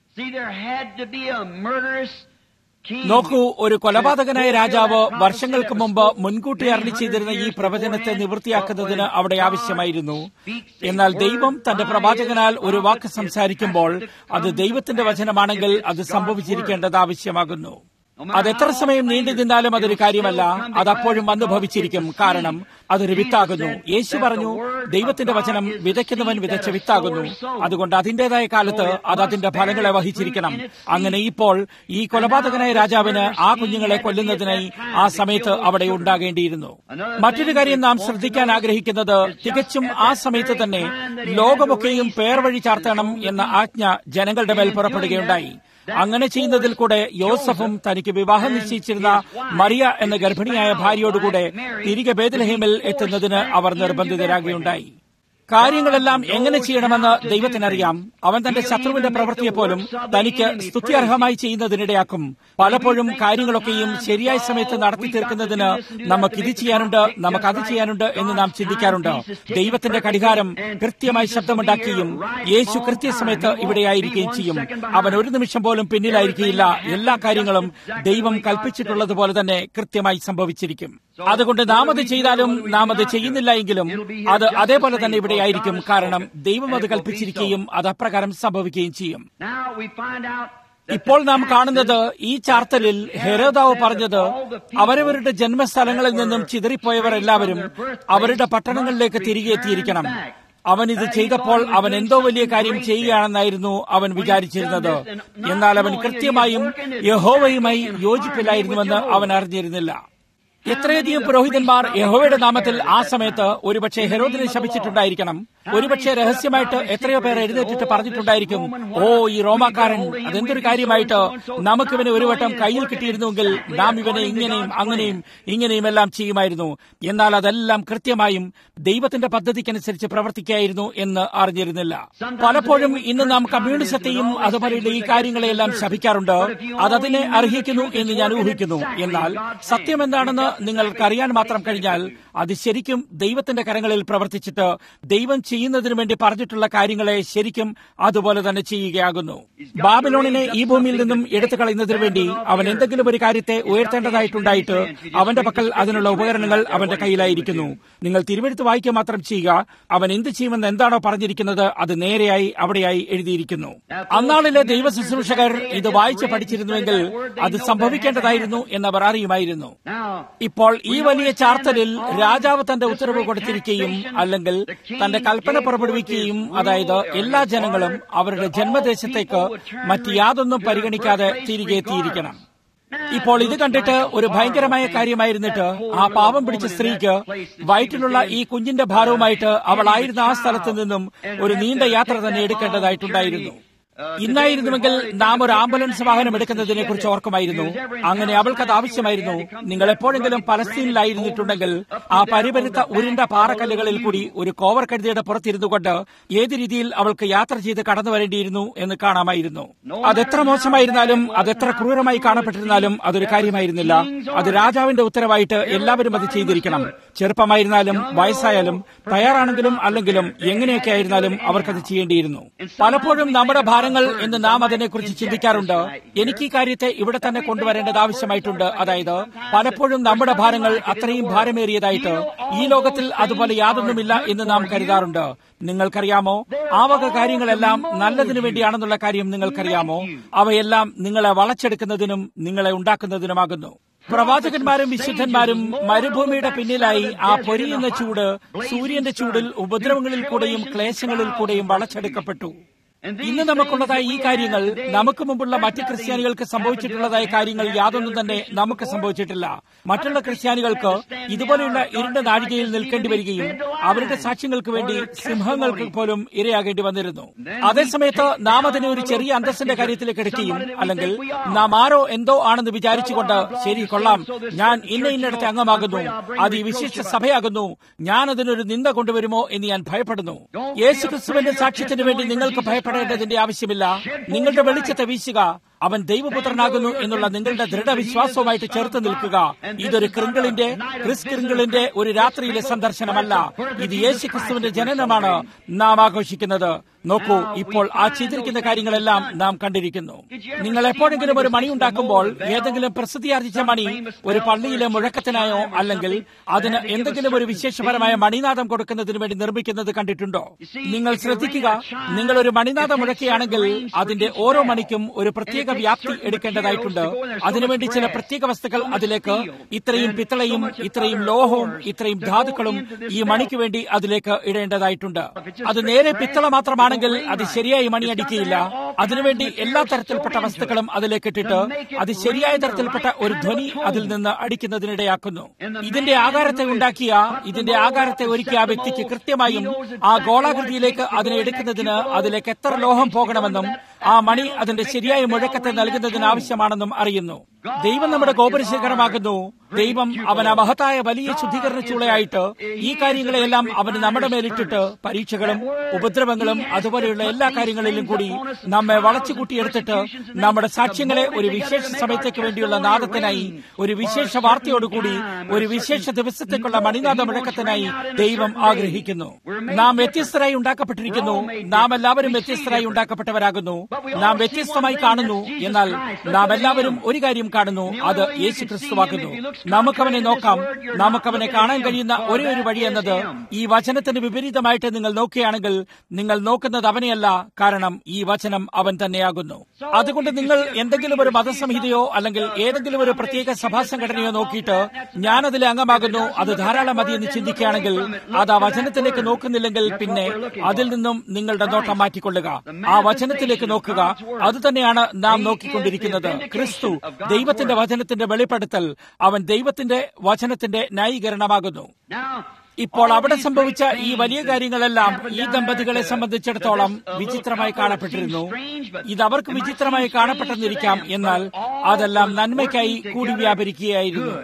Speaker 2: നോക്കൂ ഒരു കൊലപാതകനായ രാജാവ് വർഷങ്ങൾക്ക് മുമ്പ് മുൻകൂട്ടി അരളി ചെയ്തിരുന്ന ഈ പ്രവചനത്തെ നിവൃത്തിയാക്കുന്നതിന് അവിടെ ആവശ്യമായിരുന്നു എന്നാൽ ദൈവം തന്റെ പ്രവാചകനാൽ ഒരു വാക്ക് സംസാരിക്കുമ്പോൾ അത് ദൈവത്തിന്റെ വചനമാണെങ്കിൽ അത് സംഭവിച്ചിരിക്കേണ്ടത് ആവശ്യമാകുന്നു അത് എത്ര സമയം നീണ്ടു നിന്നാലും അതൊരു കാര്യമല്ല അത് അപ്പോഴും വന്നു ഭവിച്ചിരിക്കും കാരണം അതൊരു വിത്താകുന്നു യേശു പറഞ്ഞു ദൈവത്തിന്റെ വചനം വിതയ്ക്കുന്നവൻ വിതച്ച വിത്താകുന്നു അതുകൊണ്ട് അതിന്റേതായ കാലത്ത് അത് അതിന്റെ ഫലങ്ങളെ വഹിച്ചിരിക്കണം അങ്ങനെ ഇപ്പോൾ ഈ കൊലപാതകനായ രാജാവിന് ആ കുഞ്ഞുങ്ങളെ കൊല്ലുന്നതിനായി ആ സമയത്ത് അവിടെ ഉണ്ടാകേണ്ടിയിരുന്നു മറ്റൊരു കാര്യം നാം ശ്രദ്ധിക്കാൻ ആഗ്രഹിക്കുന്നത് തികച്ചും ആ സമയത്ത് തന്നെ ലോകമൊക്കെയും പേർ വഴി ചാർത്തണം എന്ന ആജ്ഞ ജനങ്ങളുടെ മേൽ പുറപ്പെടുകയുണ്ടായി അങ്ങനെ ചെയ്യുന്നതിൽ കൂടെ യോസഫും തനിക്ക് വിവാഹം നിശ്ചയിച്ചിരുന്ന മറിയ എന്ന ഗർഭിണിയായ ഭാര്യയോടുകൂടെ തിരികെ ബേദലഹേമിൽ എത്തുന്നതിന് അവർ നിർബന്ധിതരാകുകയുണ്ടായി കാര്യങ്ങളെല്ലാം എങ്ങനെ ചെയ്യണമെന്ന് ദൈവത്തിനറിയാം അവൻ തന്റെ ശത്രുവിന്റെ പ്രവൃത്തിയെ പോലും തനിക്ക് സ്തുത്യർഹമായി ചെയ്യുന്നതിനിടയാക്കും പലപ്പോഴും കാര്യങ്ങളൊക്കെയും ശരിയായ സമയത്ത് നടത്തി തീർക്കുന്നതിന് നമുക്ക് ഇത് ചെയ്യാനുണ്ട് നമുക്ക് അത് ചെയ്യാനുണ്ട് എന്ന് നാം ചിന്തിക്കാറുണ്ട് ദൈവത്തിന്റെ കടികാരം കൃത്യമായി ശബ്ദമുണ്ടാക്കുകയും യേശു കൃത്യസമയത്ത് ഇവിടെയായിരിക്കുകയും ചെയ്യും അവൻ ഒരു നിമിഷം പോലും പിന്നിലായിരിക്കില്ല എല്ലാ കാര്യങ്ങളും ദൈവം കൽപ്പിച്ചിട്ടുള്ളതുപോലെ തന്നെ കൃത്യമായി സംഭവിച്ചിരിക്കും അതുകൊണ്ട് നാം അത് ചെയ്താലും നാം അത് ചെയ്യുന്നില്ല എങ്കിലും അത് അതേപോലെ തന്നെ ഇവിടെ ആയിരിക്കും കാരണം ദൈവം അത് കൽപ്പിച്ചിരിക്കുകയും അത് അപ്രകാരം സംഭവിക്കുകയും ചെയ്യും ഇപ്പോൾ നാം കാണുന്നത് ഈ ചാർത്തലിൽ ഹെരോദാവ് പറഞ്ഞത് അവരവരുടെ ജന്മസ്ഥലങ്ങളിൽ നിന്നും ചിതറിപ്പോയവർ എല്ലാവരും അവരുടെ പട്ടണങ്ങളിലേക്ക് തിരികെ എത്തിയിരിക്കണം അവൻ ഇത് ചെയ്തപ്പോൾ അവൻ എന്തോ വലിയ കാര്യം ചെയ്യുകയാണെന്നായിരുന്നു അവൻ വിചാരിച്ചിരുന്നത് എന്നാൽ അവൻ കൃത്യമായും യഹോവയുമായി യോജിപ്പില്ലായിരുന്നുവെന്ന് അവൻ അറിഞ്ഞിരുന്നില്ല എത്രയധികം പുരോഹിതന്മാർ യഹോവയുടെ നാമത്തിൽ ആ സമയത്ത് ഒരുപക്ഷെ ഹെരോദിനെ ശപിച്ചിട്ടുണ്ടായിരിക്കണം ഒരുപക്ഷെ രഹസ്യമായിട്ട് എത്രയോ പേർ എഴുന്നേറ്റിട്ട് പറഞ്ഞിട്ടുണ്ടായിരിക്കും ഓ ഈ റോമാക്കാരൻ അതെന്തൊരു കാര്യമായിട്ട് നമുക്കിവനെ ഒരു വട്ടം കയ്യിൽ കിട്ടിയിരുന്നുവെങ്കിൽ നാം ഇവനെ ഇങ്ങനെയും അങ്ങനെയും ഇങ്ങനെയും എല്ലാം ചെയ്യുമായിരുന്നു എന്നാൽ അതെല്ലാം കൃത്യമായും ദൈവത്തിന്റെ പദ്ധതിക്കനുസരിച്ച് പ്രവർത്തിക്കായിരുന്നു എന്ന് അറിഞ്ഞിരുന്നില്ല പലപ്പോഴും ഇന്ന് നാം കമ്മ്യൂണിസത്തെയും അതുപോലെയുള്ള ഈ കാര്യങ്ങളെല്ലാം ശപിക്കാറുണ്ട് അതതിനെ അർഹിക്കുന്നു എന്ന് ഞാൻ ഊഹിക്കുന്നു എന്നാൽ സത്യം എന്താണെന്ന് നിങ്ങൾക്കറിയാൻ മാത്രം കഴിഞ്ഞാൽ അത് ശരിക്കും ദൈവത്തിന്റെ കരങ്ങളിൽ പ്രവർത്തിച്ചിട്ട് ദൈവം ചെയ്യുന്നതിനു വേണ്ടി പറഞ്ഞിട്ടുള്ള കാര്യങ്ങളെ ശരിക്കും അതുപോലെ തന്നെ ചെയ്യുകയാകുന്നു ബാബിലോണിനെ ഈ ഭൂമിയിൽ നിന്നും എടുത്തു കളയുന്നതിനു വേണ്ടി അവൻ എന്തെങ്കിലും ഒരു കാര്യത്തെ ഉയർത്തേണ്ടതായിട്ടുണ്ടായിട്ട് അവന്റെ പക്കൽ അതിനുള്ള ഉപകരണങ്ങൾ അവന്റെ കയ്യിലായിരിക്കുന്നു നിങ്ങൾ തിരുവെടുത്ത് വായിക്കുക മാത്രം ചെയ്യുക അവൻ എന്ത് ചെയ്യുമെന്ന് എന്താണോ പറഞ്ഞിരിക്കുന്നത് അത് നേരെയായി അവിടെയായി എഴുതിയിരിക്കുന്നു അന്നാളിലെ ദൈവ ശുശ്രൂഷകർ ഇത് വായിച്ച് പഠിച്ചിരുന്നുവെങ്കിൽ അത് സംഭവിക്കേണ്ടതായിരുന്നു എന്നവർ അറിയുമായിരുന്നു ഇപ്പോൾ ഈ വലിയ ചാർത്തലിൽ രാജാവ് തന്റെ ഉത്തരവ് കൊടുത്തിരിക്കുകയും അല്ലെങ്കിൽ തന്റെ കൽപ്പന പുറപ്പെടുവിക്കുകയും അതായത് എല്ലാ ജനങ്ങളും അവരുടെ ജന്മദേശത്തേക്ക് മറ്റ് യാതൊന്നും പരിഗണിക്കാതെ തിരികെ എത്തിയിരിക്കണം ഇപ്പോൾ ഇത് കണ്ടിട്ട് ഒരു ഭയങ്കരമായ കാര്യമായിരുന്നിട്ട് ആ പാവം പിടിച്ച സ്ത്രീക്ക് വയറ്റിലുള്ള ഈ കുഞ്ഞിന്റെ ഭാരവുമായിട്ട് അവളായിരുന്ന ആ സ്ഥലത്ത് നിന്നും ഒരു നീണ്ട യാത്ര തന്നെ എടുക്കേണ്ടതായിട്ടുണ്ടായിരുന്നു ഇന്നായിരുന്നുവെങ്കിൽ നാം ഒരു ആംബുലൻസ് വാഹനം എടുക്കുന്നതിനെ കുറിച്ച് ഓർക്കുമായിരുന്നു അങ്ങനെ അവൾക്കത് ആവശ്യമായിരുന്നു നിങ്ങൾ എപ്പോഴെങ്കിലും പലസ്തീനിലായിരുന്നിട്ടുണ്ടെങ്കിൽ ആ പരിപരുത്ത ഉരുണ്ട പാറക്കല്ലുകളിൽ കൂടി ഒരു കോവർ കഴുതിയുടെ പുറത്തിരുന്നു കൊണ്ട് ഏത് രീതിയിൽ അവൾക്ക് യാത്ര ചെയ്ത് കടന്നു വരേണ്ടിയിരുന്നു എന്ന് കാണാമായിരുന്നു അതെത്ര മോശമായിരുന്നാലും അതെത്ര ക്രൂരമായി കാണപ്പെട്ടിരുന്നാലും അതൊരു കാര്യമായിരുന്നില്ല അത് രാജാവിന്റെ ഉത്തരവായിട്ട് എല്ലാവരും അത് ചെയ്തിരിക്കണം ചെറുപ്പമായിരുന്നാലും വയസ്സായാലും തയ്യാറാണെങ്കിലും അല്ലെങ്കിലും എങ്ങനെയൊക്കെ ആയിരുന്നാലും അവർക്കത് ചെയ്യേണ്ടിയിരുന്നു പലപ്പോഴും നമ്മുടെ ഭാരങ്ങൾ എന്ന് നാം അതിനെക്കുറിച്ച് ചിന്തിക്കാറുണ്ട് എനിക്ക് ഈ കാര്യത്തെ ഇവിടെ തന്നെ കൊണ്ടുവരേണ്ടത് ആവശ്യമായിട്ടുണ്ട് അതായത് പലപ്പോഴും നമ്മുടെ ഭാരങ്ങൾ അത്രയും ഭാരമേറിയതായിട്ട് ഈ ലോകത്തിൽ അതുപോലെ യാതൊന്നുമില്ല എന്ന് നാം കരുതാറുണ്ട് നിങ്ങൾക്കറിയാമോ ആ വക കാര്യങ്ങളെല്ലാം നല്ലതിനു വേണ്ടിയാണെന്നുള്ള കാര്യം നിങ്ങൾക്കറിയാമോ അവയെല്ലാം നിങ്ങളെ വളച്ചെടുക്കുന്നതിനും നിങ്ങളെ ഉണ്ടാക്കുന്നതിനുമാകുന്നു പ്രവാചകന്മാരും വിശുദ്ധന്മാരും മരുഭൂമിയുടെ പിന്നിലായി ആ പൊരിയുന്ന ചൂട് സൂര്യന്റെ ചൂടിൽ ഉപദ്രവങ്ങളിൽ കൂടെയും ക്ലേശങ്ങളിൽ കൂടെയും വളച്ചെടുക്കപ്പെട്ടു ഇന്ന് നമുക്കുള്ളതായ ഈ കാര്യങ്ങൾ നമുക്ക് മുമ്പുള്ള മറ്റ് ക്രിസ്ത്യാനികൾക്ക് സംഭവിച്ചിട്ടുള്ളതായ കാര്യങ്ങൾ യാതൊന്നും തന്നെ നമുക്ക് സംഭവിച്ചിട്ടില്ല മറ്റുള്ള ക്രിസ്ത്യാനികൾക്ക് ഇതുപോലെയുള്ള ഇരുണ്ട നാഴികയിൽ നിൽക്കേണ്ടി വരികയും അവരുടെ സാക്ഷ്യങ്ങൾക്ക് വേണ്ടി സിംഹങ്ങൾക്ക് പോലും ഇരയാകേണ്ടി വന്നിരുന്നു അതേസമയത്ത് നാം അതിനെ ഒരു ചെറിയ അന്തസ്സിന്റെ കാര്യത്തിലേക്ക് എടുക്കുകയും അല്ലെങ്കിൽ നാം ആരോ എന്തോ ആണെന്ന് വിചാരിച്ചുകൊണ്ട് ശരി കൊള്ളാം ഞാൻ ഇന്ന ഇന്നിടത്തെ അംഗമാകുന്നു അത് ഈ വിശിഷ്ട സഭയാകുന്നു ഞാൻ അതിനൊരു നിന്ദ കൊണ്ടുവരുമോ എന്ന് ഞാൻ ഭയപ്പെടുന്നു യേശു ക്രിസ്തുവിന്റെ സാക്ഷ്യത്തിന് വേണ്ടി നിങ്ങൾക്ക് ഭയപ്പെടേണ്ടതിന്റെ ആവശ്യമില്ല നിങ്ങളുടെ വെളിച്ചത്തെ വീശുക അവൻ ദൈവപുത്രനാകുന്നു എന്നുള്ള നിങ്ങളുടെ ദൃഢവിശ്വാസവുമായിട്ട് ചേർത്ത് നിൽക്കുക ഇതൊരു ക്രിങ്കിളിന്റെ ക്രിസ് ക്രിങ്കിളിന്റെ ഒരു രാത്രിയിലെ സന്ദർശനമല്ല ഇത് യേശു ക്രിസ്തുവിന്റെ ജനനമാണ് നാം ആഘോഷിക്കുന്നത് നോക്കൂ ഇപ്പോൾ ആ ചെയ്തിരിക്കുന്ന കാര്യങ്ങളെല്ലാം നാം കണ്ടിരിക്കുന്നു നിങ്ങൾ എപ്പോഴെങ്കിലും ഒരു മണി ഉണ്ടാക്കുമ്പോൾ ഏതെങ്കിലും പ്രസിദ്ധിയാർജിച്ച മണി ഒരു പള്ളിയിലെ മുഴക്കത്തിനായോ അല്ലെങ്കിൽ അതിന് എന്തെങ്കിലും ഒരു വിശേഷപരമായ മണിനാഥം കൊടുക്കുന്നതിന് വേണ്ടി നിർമ്മിക്കുന്നത് കണ്ടിട്ടുണ്ടോ നിങ്ങൾ ശ്രദ്ധിക്കുക നിങ്ങൾ ഒരു മണിനാഥം മുഴക്കുകയാണെങ്കിൽ അതിന്റെ ഓരോ മണിക്കും ഒരു പ്രത്യേക വ്യാപ്തി എടുക്കേണ്ടതായിട്ടുണ്ട് അതിനുവേണ്ടി ചില പ്രത്യേക വസ്തുക്കൾ അതിലേക്ക് ഇത്രയും പിത്തളയും ഇത്രയും ലോഹവും ഇത്രയും ധാതുക്കളും ഈ മണിക്ക് വേണ്ടി അതിലേക്ക് ഇടേണ്ടതായിട്ടുണ്ട് അത് നേരെ പിത്തള മാത്രമാണെങ്കിൽ അത് ശരിയായി മണിയടിക്കുകയില്ല അതിനുവേണ്ടി എല്ലാ തരത്തിൽപ്പെട്ട വസ്തുക്കളും അതിലേക്ക് ഇട്ടിട്ട് അത് ശരിയായ തരത്തിൽപ്പെട്ട ഒരു ധ്വനി അതിൽ നിന്ന് അടിക്കുന്നതിനിടയാക്കുന്നു ഇതിന്റെ ആകാരത്തെ ഉണ്ടാക്കിയ ഇതിന്റെ ആകാരത്തെ ഒരുക്കിയ ആ വ്യക്തിക്ക് കൃത്യമായും ആ ഗോളാകൃതിയിലേക്ക് അതിനെ എടുക്കുന്നതിന് അതിലേക്ക് എത്ര ലോഹം പോകണമെന്നും ആ മണി അതിന്റെ ശരിയായ മുഴക്കത്തെ നൽകുന്നതിന് ആവശ്യമാണെന്നും അറിയുന്നു ദൈവം നമ്മുടെ ഗോപുരശേഖരമാകുന്നു ദൈവം അവൻ ആ മഹത്തായ വലിയ ശുദ്ധീകരണ ചൂളയായിട്ട് ഈ കാര്യങ്ങളെല്ലാം അവന് നമ്മുടെ മേലിട്ടിട്ട് പരീക്ഷകളും ഉപദ്രവങ്ങളും അതുപോലെയുള്ള എല്ലാ കാര്യങ്ങളിലും കൂടി നമ്മെ വളച്ചു കൂട്ടിയെടുത്തിട്ട് നമ്മുടെ സാക്ഷ്യങ്ങളെ ഒരു വിശേഷ സമയത്തേക്ക് വേണ്ടിയുള്ള നാദത്തിനായി ഒരു വിശേഷ വാർത്തയോടുകൂടി ഒരു വിശേഷ ദിവസത്തേക്കുള്ള മണിനാഥ മുഴക്കത്തിനായി ദൈവം ആഗ്രഹിക്കുന്നു നാം വ്യത്യസ്തരായി ഉണ്ടാക്കപ്പെട്ടിരിക്കുന്നു നാം എല്ലാവരും വ്യത്യസ്തരായി ഉണ്ടാക്കപ്പെട്ടവരാകുന്നു നാം വ്യത്യസ്തമായി കാണുന്നു എന്നാൽ നാം എല്ലാവരും ഒരു കാര്യം കാണുന്നു അത് യേശു ക്രിസ്തുവാക്കുന്നു നമുക്കവനെ നോക്കാം നമുക്കവനെ കാണാൻ കഴിയുന്ന ഒരേ ഒരു വഴി എന്നത് ഈ വചനത്തിന് വിപരീതമായിട്ട് നിങ്ങൾ നോക്കുകയാണെങ്കിൽ നിങ്ങൾ നോക്കുന്നത് അവനെയല്ല കാരണം ഈ വചനം അവൻ തന്നെയാകുന്നു അതുകൊണ്ട് നിങ്ങൾ എന്തെങ്കിലും ഒരു മതസംഹിതയോ അല്ലെങ്കിൽ ഏതെങ്കിലും ഒരു പ്രത്യേക സഭാ സംഘടനയോ നോക്കിയിട്ട് ഞാൻ അതിലെ അംഗമാകുന്നു അത് ധാരാളം മതി എന്ന് ചിന്തിക്കുകയാണെങ്കിൽ അത് ആ വചനത്തിലേക്ക് നോക്കുന്നില്ലെങ്കിൽ പിന്നെ അതിൽ നിന്നും നിങ്ങളുടെ നോട്ടം മാറ്റിക്കൊള്ളുക ആ വചനത്തിലേക്ക് നോക്കുക അത് തന്നെയാണ് നാം നോക്കിക്കൊണ്ടിരിക്കുന്നത് ക്രിസ്തു ദൈവത്തിന്റെ വചനത്തിന്റെ വെളിപ്പെടുത്തൽ അവൻ ദൈവത്തിന്റെ വചനത്തിന്റെ ന്യായീകരണമാകുന്നു ഇപ്പോൾ അവിടെ സംഭവിച്ച ഈ വലിയ കാര്യങ്ങളെല്ലാം ഈ ദമ്പതികളെ സംബന്ധിച്ചിടത്തോളം വിചിത്രമായി കാണപ്പെട്ടിരുന്നു ഇത് അവർക്ക് വിചിത്രമായി കാണപ്പെട്ടെന്നിരിക്കാം എന്നാൽ അതെല്ലാം നന്മയ്ക്കായി കൂടി വ്യാപരിക്കുകയായിരുന്നു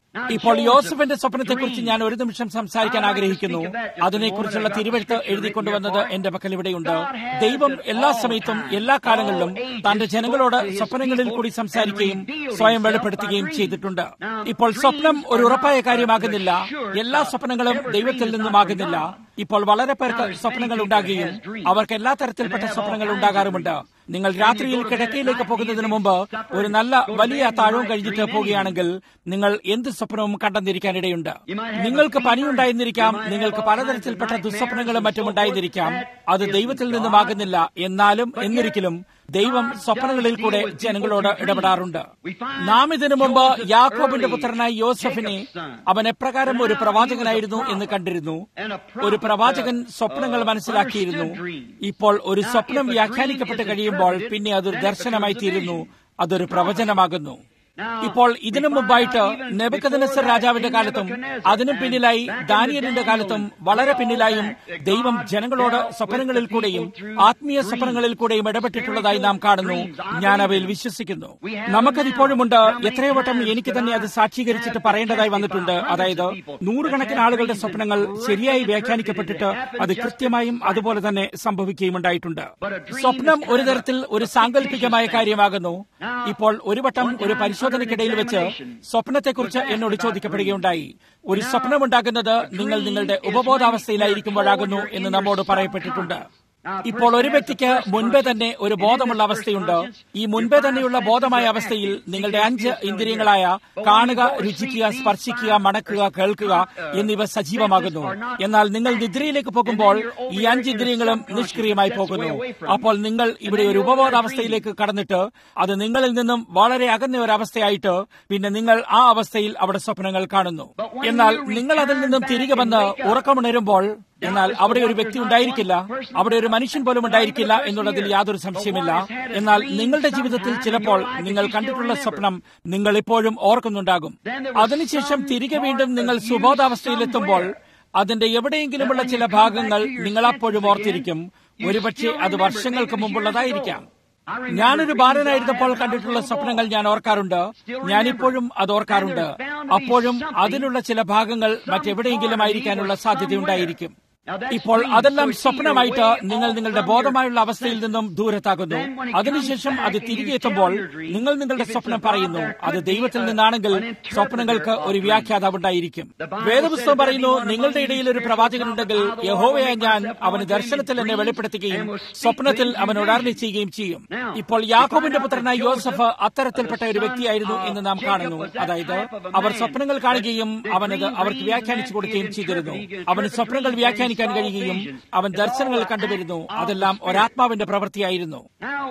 Speaker 2: ഇപ്പോൾ യോസഫിന്റെ സ്വപ്നത്തെക്കുറിച്ച് ഞാൻ ഒരു നിമിഷം സംസാരിക്കാൻ ആഗ്രഹിക്കുന്നു അതിനെക്കുറിച്ചുള്ള തിരുവഴുത്ത് എഴുതിക്കൊണ്ടുവന്നത് എന്റെ പക്കൽ ഇവിടെയുണ്ട് ദൈവം എല്ലാ സമയത്തും എല്ലാ കാലങ്ങളിലും തന്റെ ജനങ്ങളോട് സ്വപ്നങ്ങളിൽ കൂടി സംസാരിക്കുകയും സ്വയം വെളിപ്പെടുത്തുകയും ചെയ്തിട്ടുണ്ട് ഇപ്പോൾ സ്വപ്നം ഒരു ഉറപ്പായ കാര്യമാകുന്നില്ല എല്ലാ സ്വപ്നങ്ങളും ദൈവത്തിൽ നിന്നുമാകുന്നില്ല ഇപ്പോൾ വളരെ പേർക്ക് സ്വപ്നങ്ങൾ ഉണ്ടാകുകയും അവർക്ക് എല്ലാ തരത്തിൽപ്പെട്ട സ്വപ്നങ്ങൾ ഉണ്ടാകാറുമുണ്ട് നിങ്ങൾ രാത്രിയിൽ കിടക്കയിലേക്ക് പോകുന്നതിന് മുമ്പ് ഒരു നല്ല വലിയ താഴവും കഴിഞ്ഞിട്ട് പോവുകയാണെങ്കിൽ നിങ്ങൾ എന്ത് സ്വപ്നവും കണ്ടെന്നിരിക്കാനിടയുണ്ട് നിങ്ങൾക്ക് പനിയുണ്ടായിരുന്നിരിക്കാം നിങ്ങൾക്ക് പലതരത്തിൽപ്പെട്ട ദുസ്വപ്നങ്ങളും മറ്റും ഉണ്ടായിരുന്നിരിക്കാം അത് ദൈവത്തിൽ നിന്നുമാകുന്നില്ല എന്നാലും എന്നിരിക്കലും ദൈവം സ്വപ്നങ്ങളിൽ കൂടെ ജനങ്ങളോട് ഇടപെടാറുണ്ട് നാം ഇതിനു മുമ്പ് യാക്കോബിന്റെ പുത്രനായ യോസഫിനെ അവൻ എപ്രകാരം ഒരു പ്രവാചകനായിരുന്നു എന്ന് കണ്ടിരുന്നു ഒരു പ്രവാചകൻ സ്വപ്നങ്ങൾ മനസ്സിലാക്കിയിരുന്നു ഇപ്പോൾ ഒരു സ്വപ്നം വ്യാഖ്യാനിക്കപ്പെട്ട് കഴിയുമ്പോൾ പിന്നെ അതൊരു ദർശനമായി തീരുന്നു അതൊരു പ്രവചനമാകുന്നു ഇപ്പോൾ ഇതിനു മുമ്പായിട്ട് നെബുക്കദനസർ രാജാവിന്റെ കാലത്തും അതിനും പിന്നിലായി ദാനിയലിന്റെ കാലത്തും വളരെ പിന്നിലായും ദൈവം ജനങ്ങളോട് സ്വപ്നങ്ങളിൽ കൂടെയും ആത്മീയ സ്വപ്നങ്ങളിൽ കൂടെയും ഇടപെട്ടിട്ടുള്ളതായി നാം കാണുന്നു ഞാൻ അവയിൽ വിശ്വസിക്കുന്നു നമുക്കതിപ്പോഴുമുണ്ട് എത്രയോ വട്ടം എനിക്ക് തന്നെ അത് സാക്ഷീകരിച്ചിട്ട് പറയേണ്ടതായി വന്നിട്ടുണ്ട് അതായത് നൂറുകണക്കിന് ആളുകളുടെ സ്വപ്നങ്ങൾ ശരിയായി വ്യാഖ്യാനിക്കപ്പെട്ടിട്ട് അത് കൃത്യമായും അതുപോലെ തന്നെ സംഭവിക്കുകയും ഉണ്ടായിട്ടുണ്ട് സ്വപ്നം ഒരു തരത്തിൽ ഒരു സാങ്കല്പികമായ കാര്യമാകുന്നു ഇപ്പോൾ ഒരു വട്ടം ഒരു പരിശോധനയ്ക്കിടയിൽ വെച്ച് സ്വപ്നത്തെക്കുറിച്ച് എന്നോട് ചോദിക്കപ്പെടുകയുണ്ടായി ഒരു സ്വപ്നമുണ്ടാകുന്നത് നിങ്ങൾ നിങ്ങളുടെ ഉപബോധാവസ്ഥയിലായിരിക്കുമ്പോഴാകുന്നു എന്ന് നമ്മോട് പറയപ്പെട്ടിട്ടുണ്ട് ഇപ്പോൾ ഒരു വ്യക്തിക്ക് മുൻപേ തന്നെ ഒരു ബോധമുള്ള അവസ്ഥയുണ്ട് ഈ മുൻപേ തന്നെയുള്ള ബോധമായ അവസ്ഥയിൽ നിങ്ങളുടെ അഞ്ച് ഇന്ദ്രിയങ്ങളായ കാണുക രുചിക്കുക സ്പർശിക്കുക മണക്കുക കേൾക്കുക എന്നിവ സജീവമാകുന്നു എന്നാൽ നിങ്ങൾ നിദ്രയിലേക്ക് പോകുമ്പോൾ ഈ അഞ്ച് ഇന്ദ്രിയങ്ങളും നിഷ്ക്രിയമായി പോകുന്നു അപ്പോൾ നിങ്ങൾ ഇവിടെ ഒരു ഉപബോധാവസ്ഥയിലേക്ക് കടന്നിട്ട് അത് നിങ്ങളിൽ നിന്നും വളരെ അകന്ന ഒരു അവസ്ഥയായിട്ട് പിന്നെ നിങ്ങൾ ആ അവസ്ഥയിൽ അവിടെ സ്വപ്നങ്ങൾ കാണുന്നു എന്നാൽ നിങ്ങൾ അതിൽ നിന്നും തിരികെ വന്ന് ഉറക്കമുണരുമ്പോൾ എന്നാൽ അവിടെ ഒരു വ്യക്തി ഉണ്ടായിരിക്കില്ല അവിടെ ഒരു മനുഷ്യൻ പോലും ഉണ്ടായിരിക്കില്ല എന്നുള്ളതിൽ യാതൊരു സംശയമില്ല എന്നാൽ നിങ്ങളുടെ ജീവിതത്തിൽ ചിലപ്പോൾ നിങ്ങൾ കണ്ടിട്ടുള്ള സ്വപ്നം നിങ്ങൾ ഇപ്പോഴും ഓർക്കുന്നുണ്ടാകും അതിനുശേഷം തിരികെ വീണ്ടും നിങ്ങൾ സുബോധാവസ്ഥയിലെത്തുമ്പോൾ അതിന്റെ എവിടെയെങ്കിലുമുള്ള ചില ഭാഗങ്ങൾ നിങ്ങൾ അപ്പോഴും ഓർത്തിരിക്കും ഒരുപക്ഷെ അത് വർഷങ്ങൾക്ക് മുമ്പുള്ളതായിരിക്കാം ഞാനൊരു ബാലനായിരുന്നപ്പോൾ കണ്ടിട്ടുള്ള സ്വപ്നങ്ങൾ ഞാൻ ഓർക്കാറുണ്ട് ഞാനിപ്പോഴും അത് ഓർക്കാറുണ്ട് അപ്പോഴും അതിനുള്ള ചില ഭാഗങ്ങൾ മറ്റെവിടെയെങ്കിലും ആയിരിക്കാനുള്ള സാധ്യതയുണ്ടായിരിക്കും ഇപ്പോൾ അതെല്ലാം സ്വപ്നമായിട്ട് നിങ്ങൾ നിങ്ങളുടെ ബോധമായുള്ള അവസ്ഥയിൽ നിന്നും ദൂരത്താകുന്നു അതിനുശേഷം അത് തിരികെ എത്തുമ്പോൾ നിങ്ങൾ നിങ്ങളുടെ സ്വപ്നം പറയുന്നു അത് ദൈവത്തിൽ നിന്നാണെങ്കിൽ സ്വപ്നങ്ങൾക്ക് ഒരു വ്യാഖ്യാതാവ് ഉണ്ടായിരിക്കും വേദപുസ്തകം പറയുന്നു നിങ്ങളുടെ ഇടയിൽ ഒരു പ്രവാചകനുണ്ടെങ്കിൽ യഹോവയെ ഞാൻ അവന് ദർശനത്തിൽ എന്നെ വെളിപ്പെടുത്തുകയും സ്വപ്നത്തിൽ അവനോട് അരണി ചെയ്യുകയും ചെയ്യും ഇപ്പോൾ യാക്കോബിന്റെ പുത്രനായ യോസഫ് അത്തരത്തിൽപ്പെട്ട ഒരു വ്യക്തിയായിരുന്നു എന്ന് നാം കാണുന്നു അതായത് അവർ സ്വപ്നങ്ങൾ കാണുകയും അവനത് അവർക്ക് വ്യാഖ്യാനിച്ചു കൊടുക്കുകയും ചെയ്തിരുന്നു അവന് സ്വപ്നങ്ങൾ വ്യാഖ്യാനിക്കാൻ കഴിയുകയും അവൻ ദർശനങ്ങൾ കണ്ടുവരുന്നു അതെല്ലാം ഒരാത്മാവിന്റെ പ്രവൃത്തിയായിരുന്നു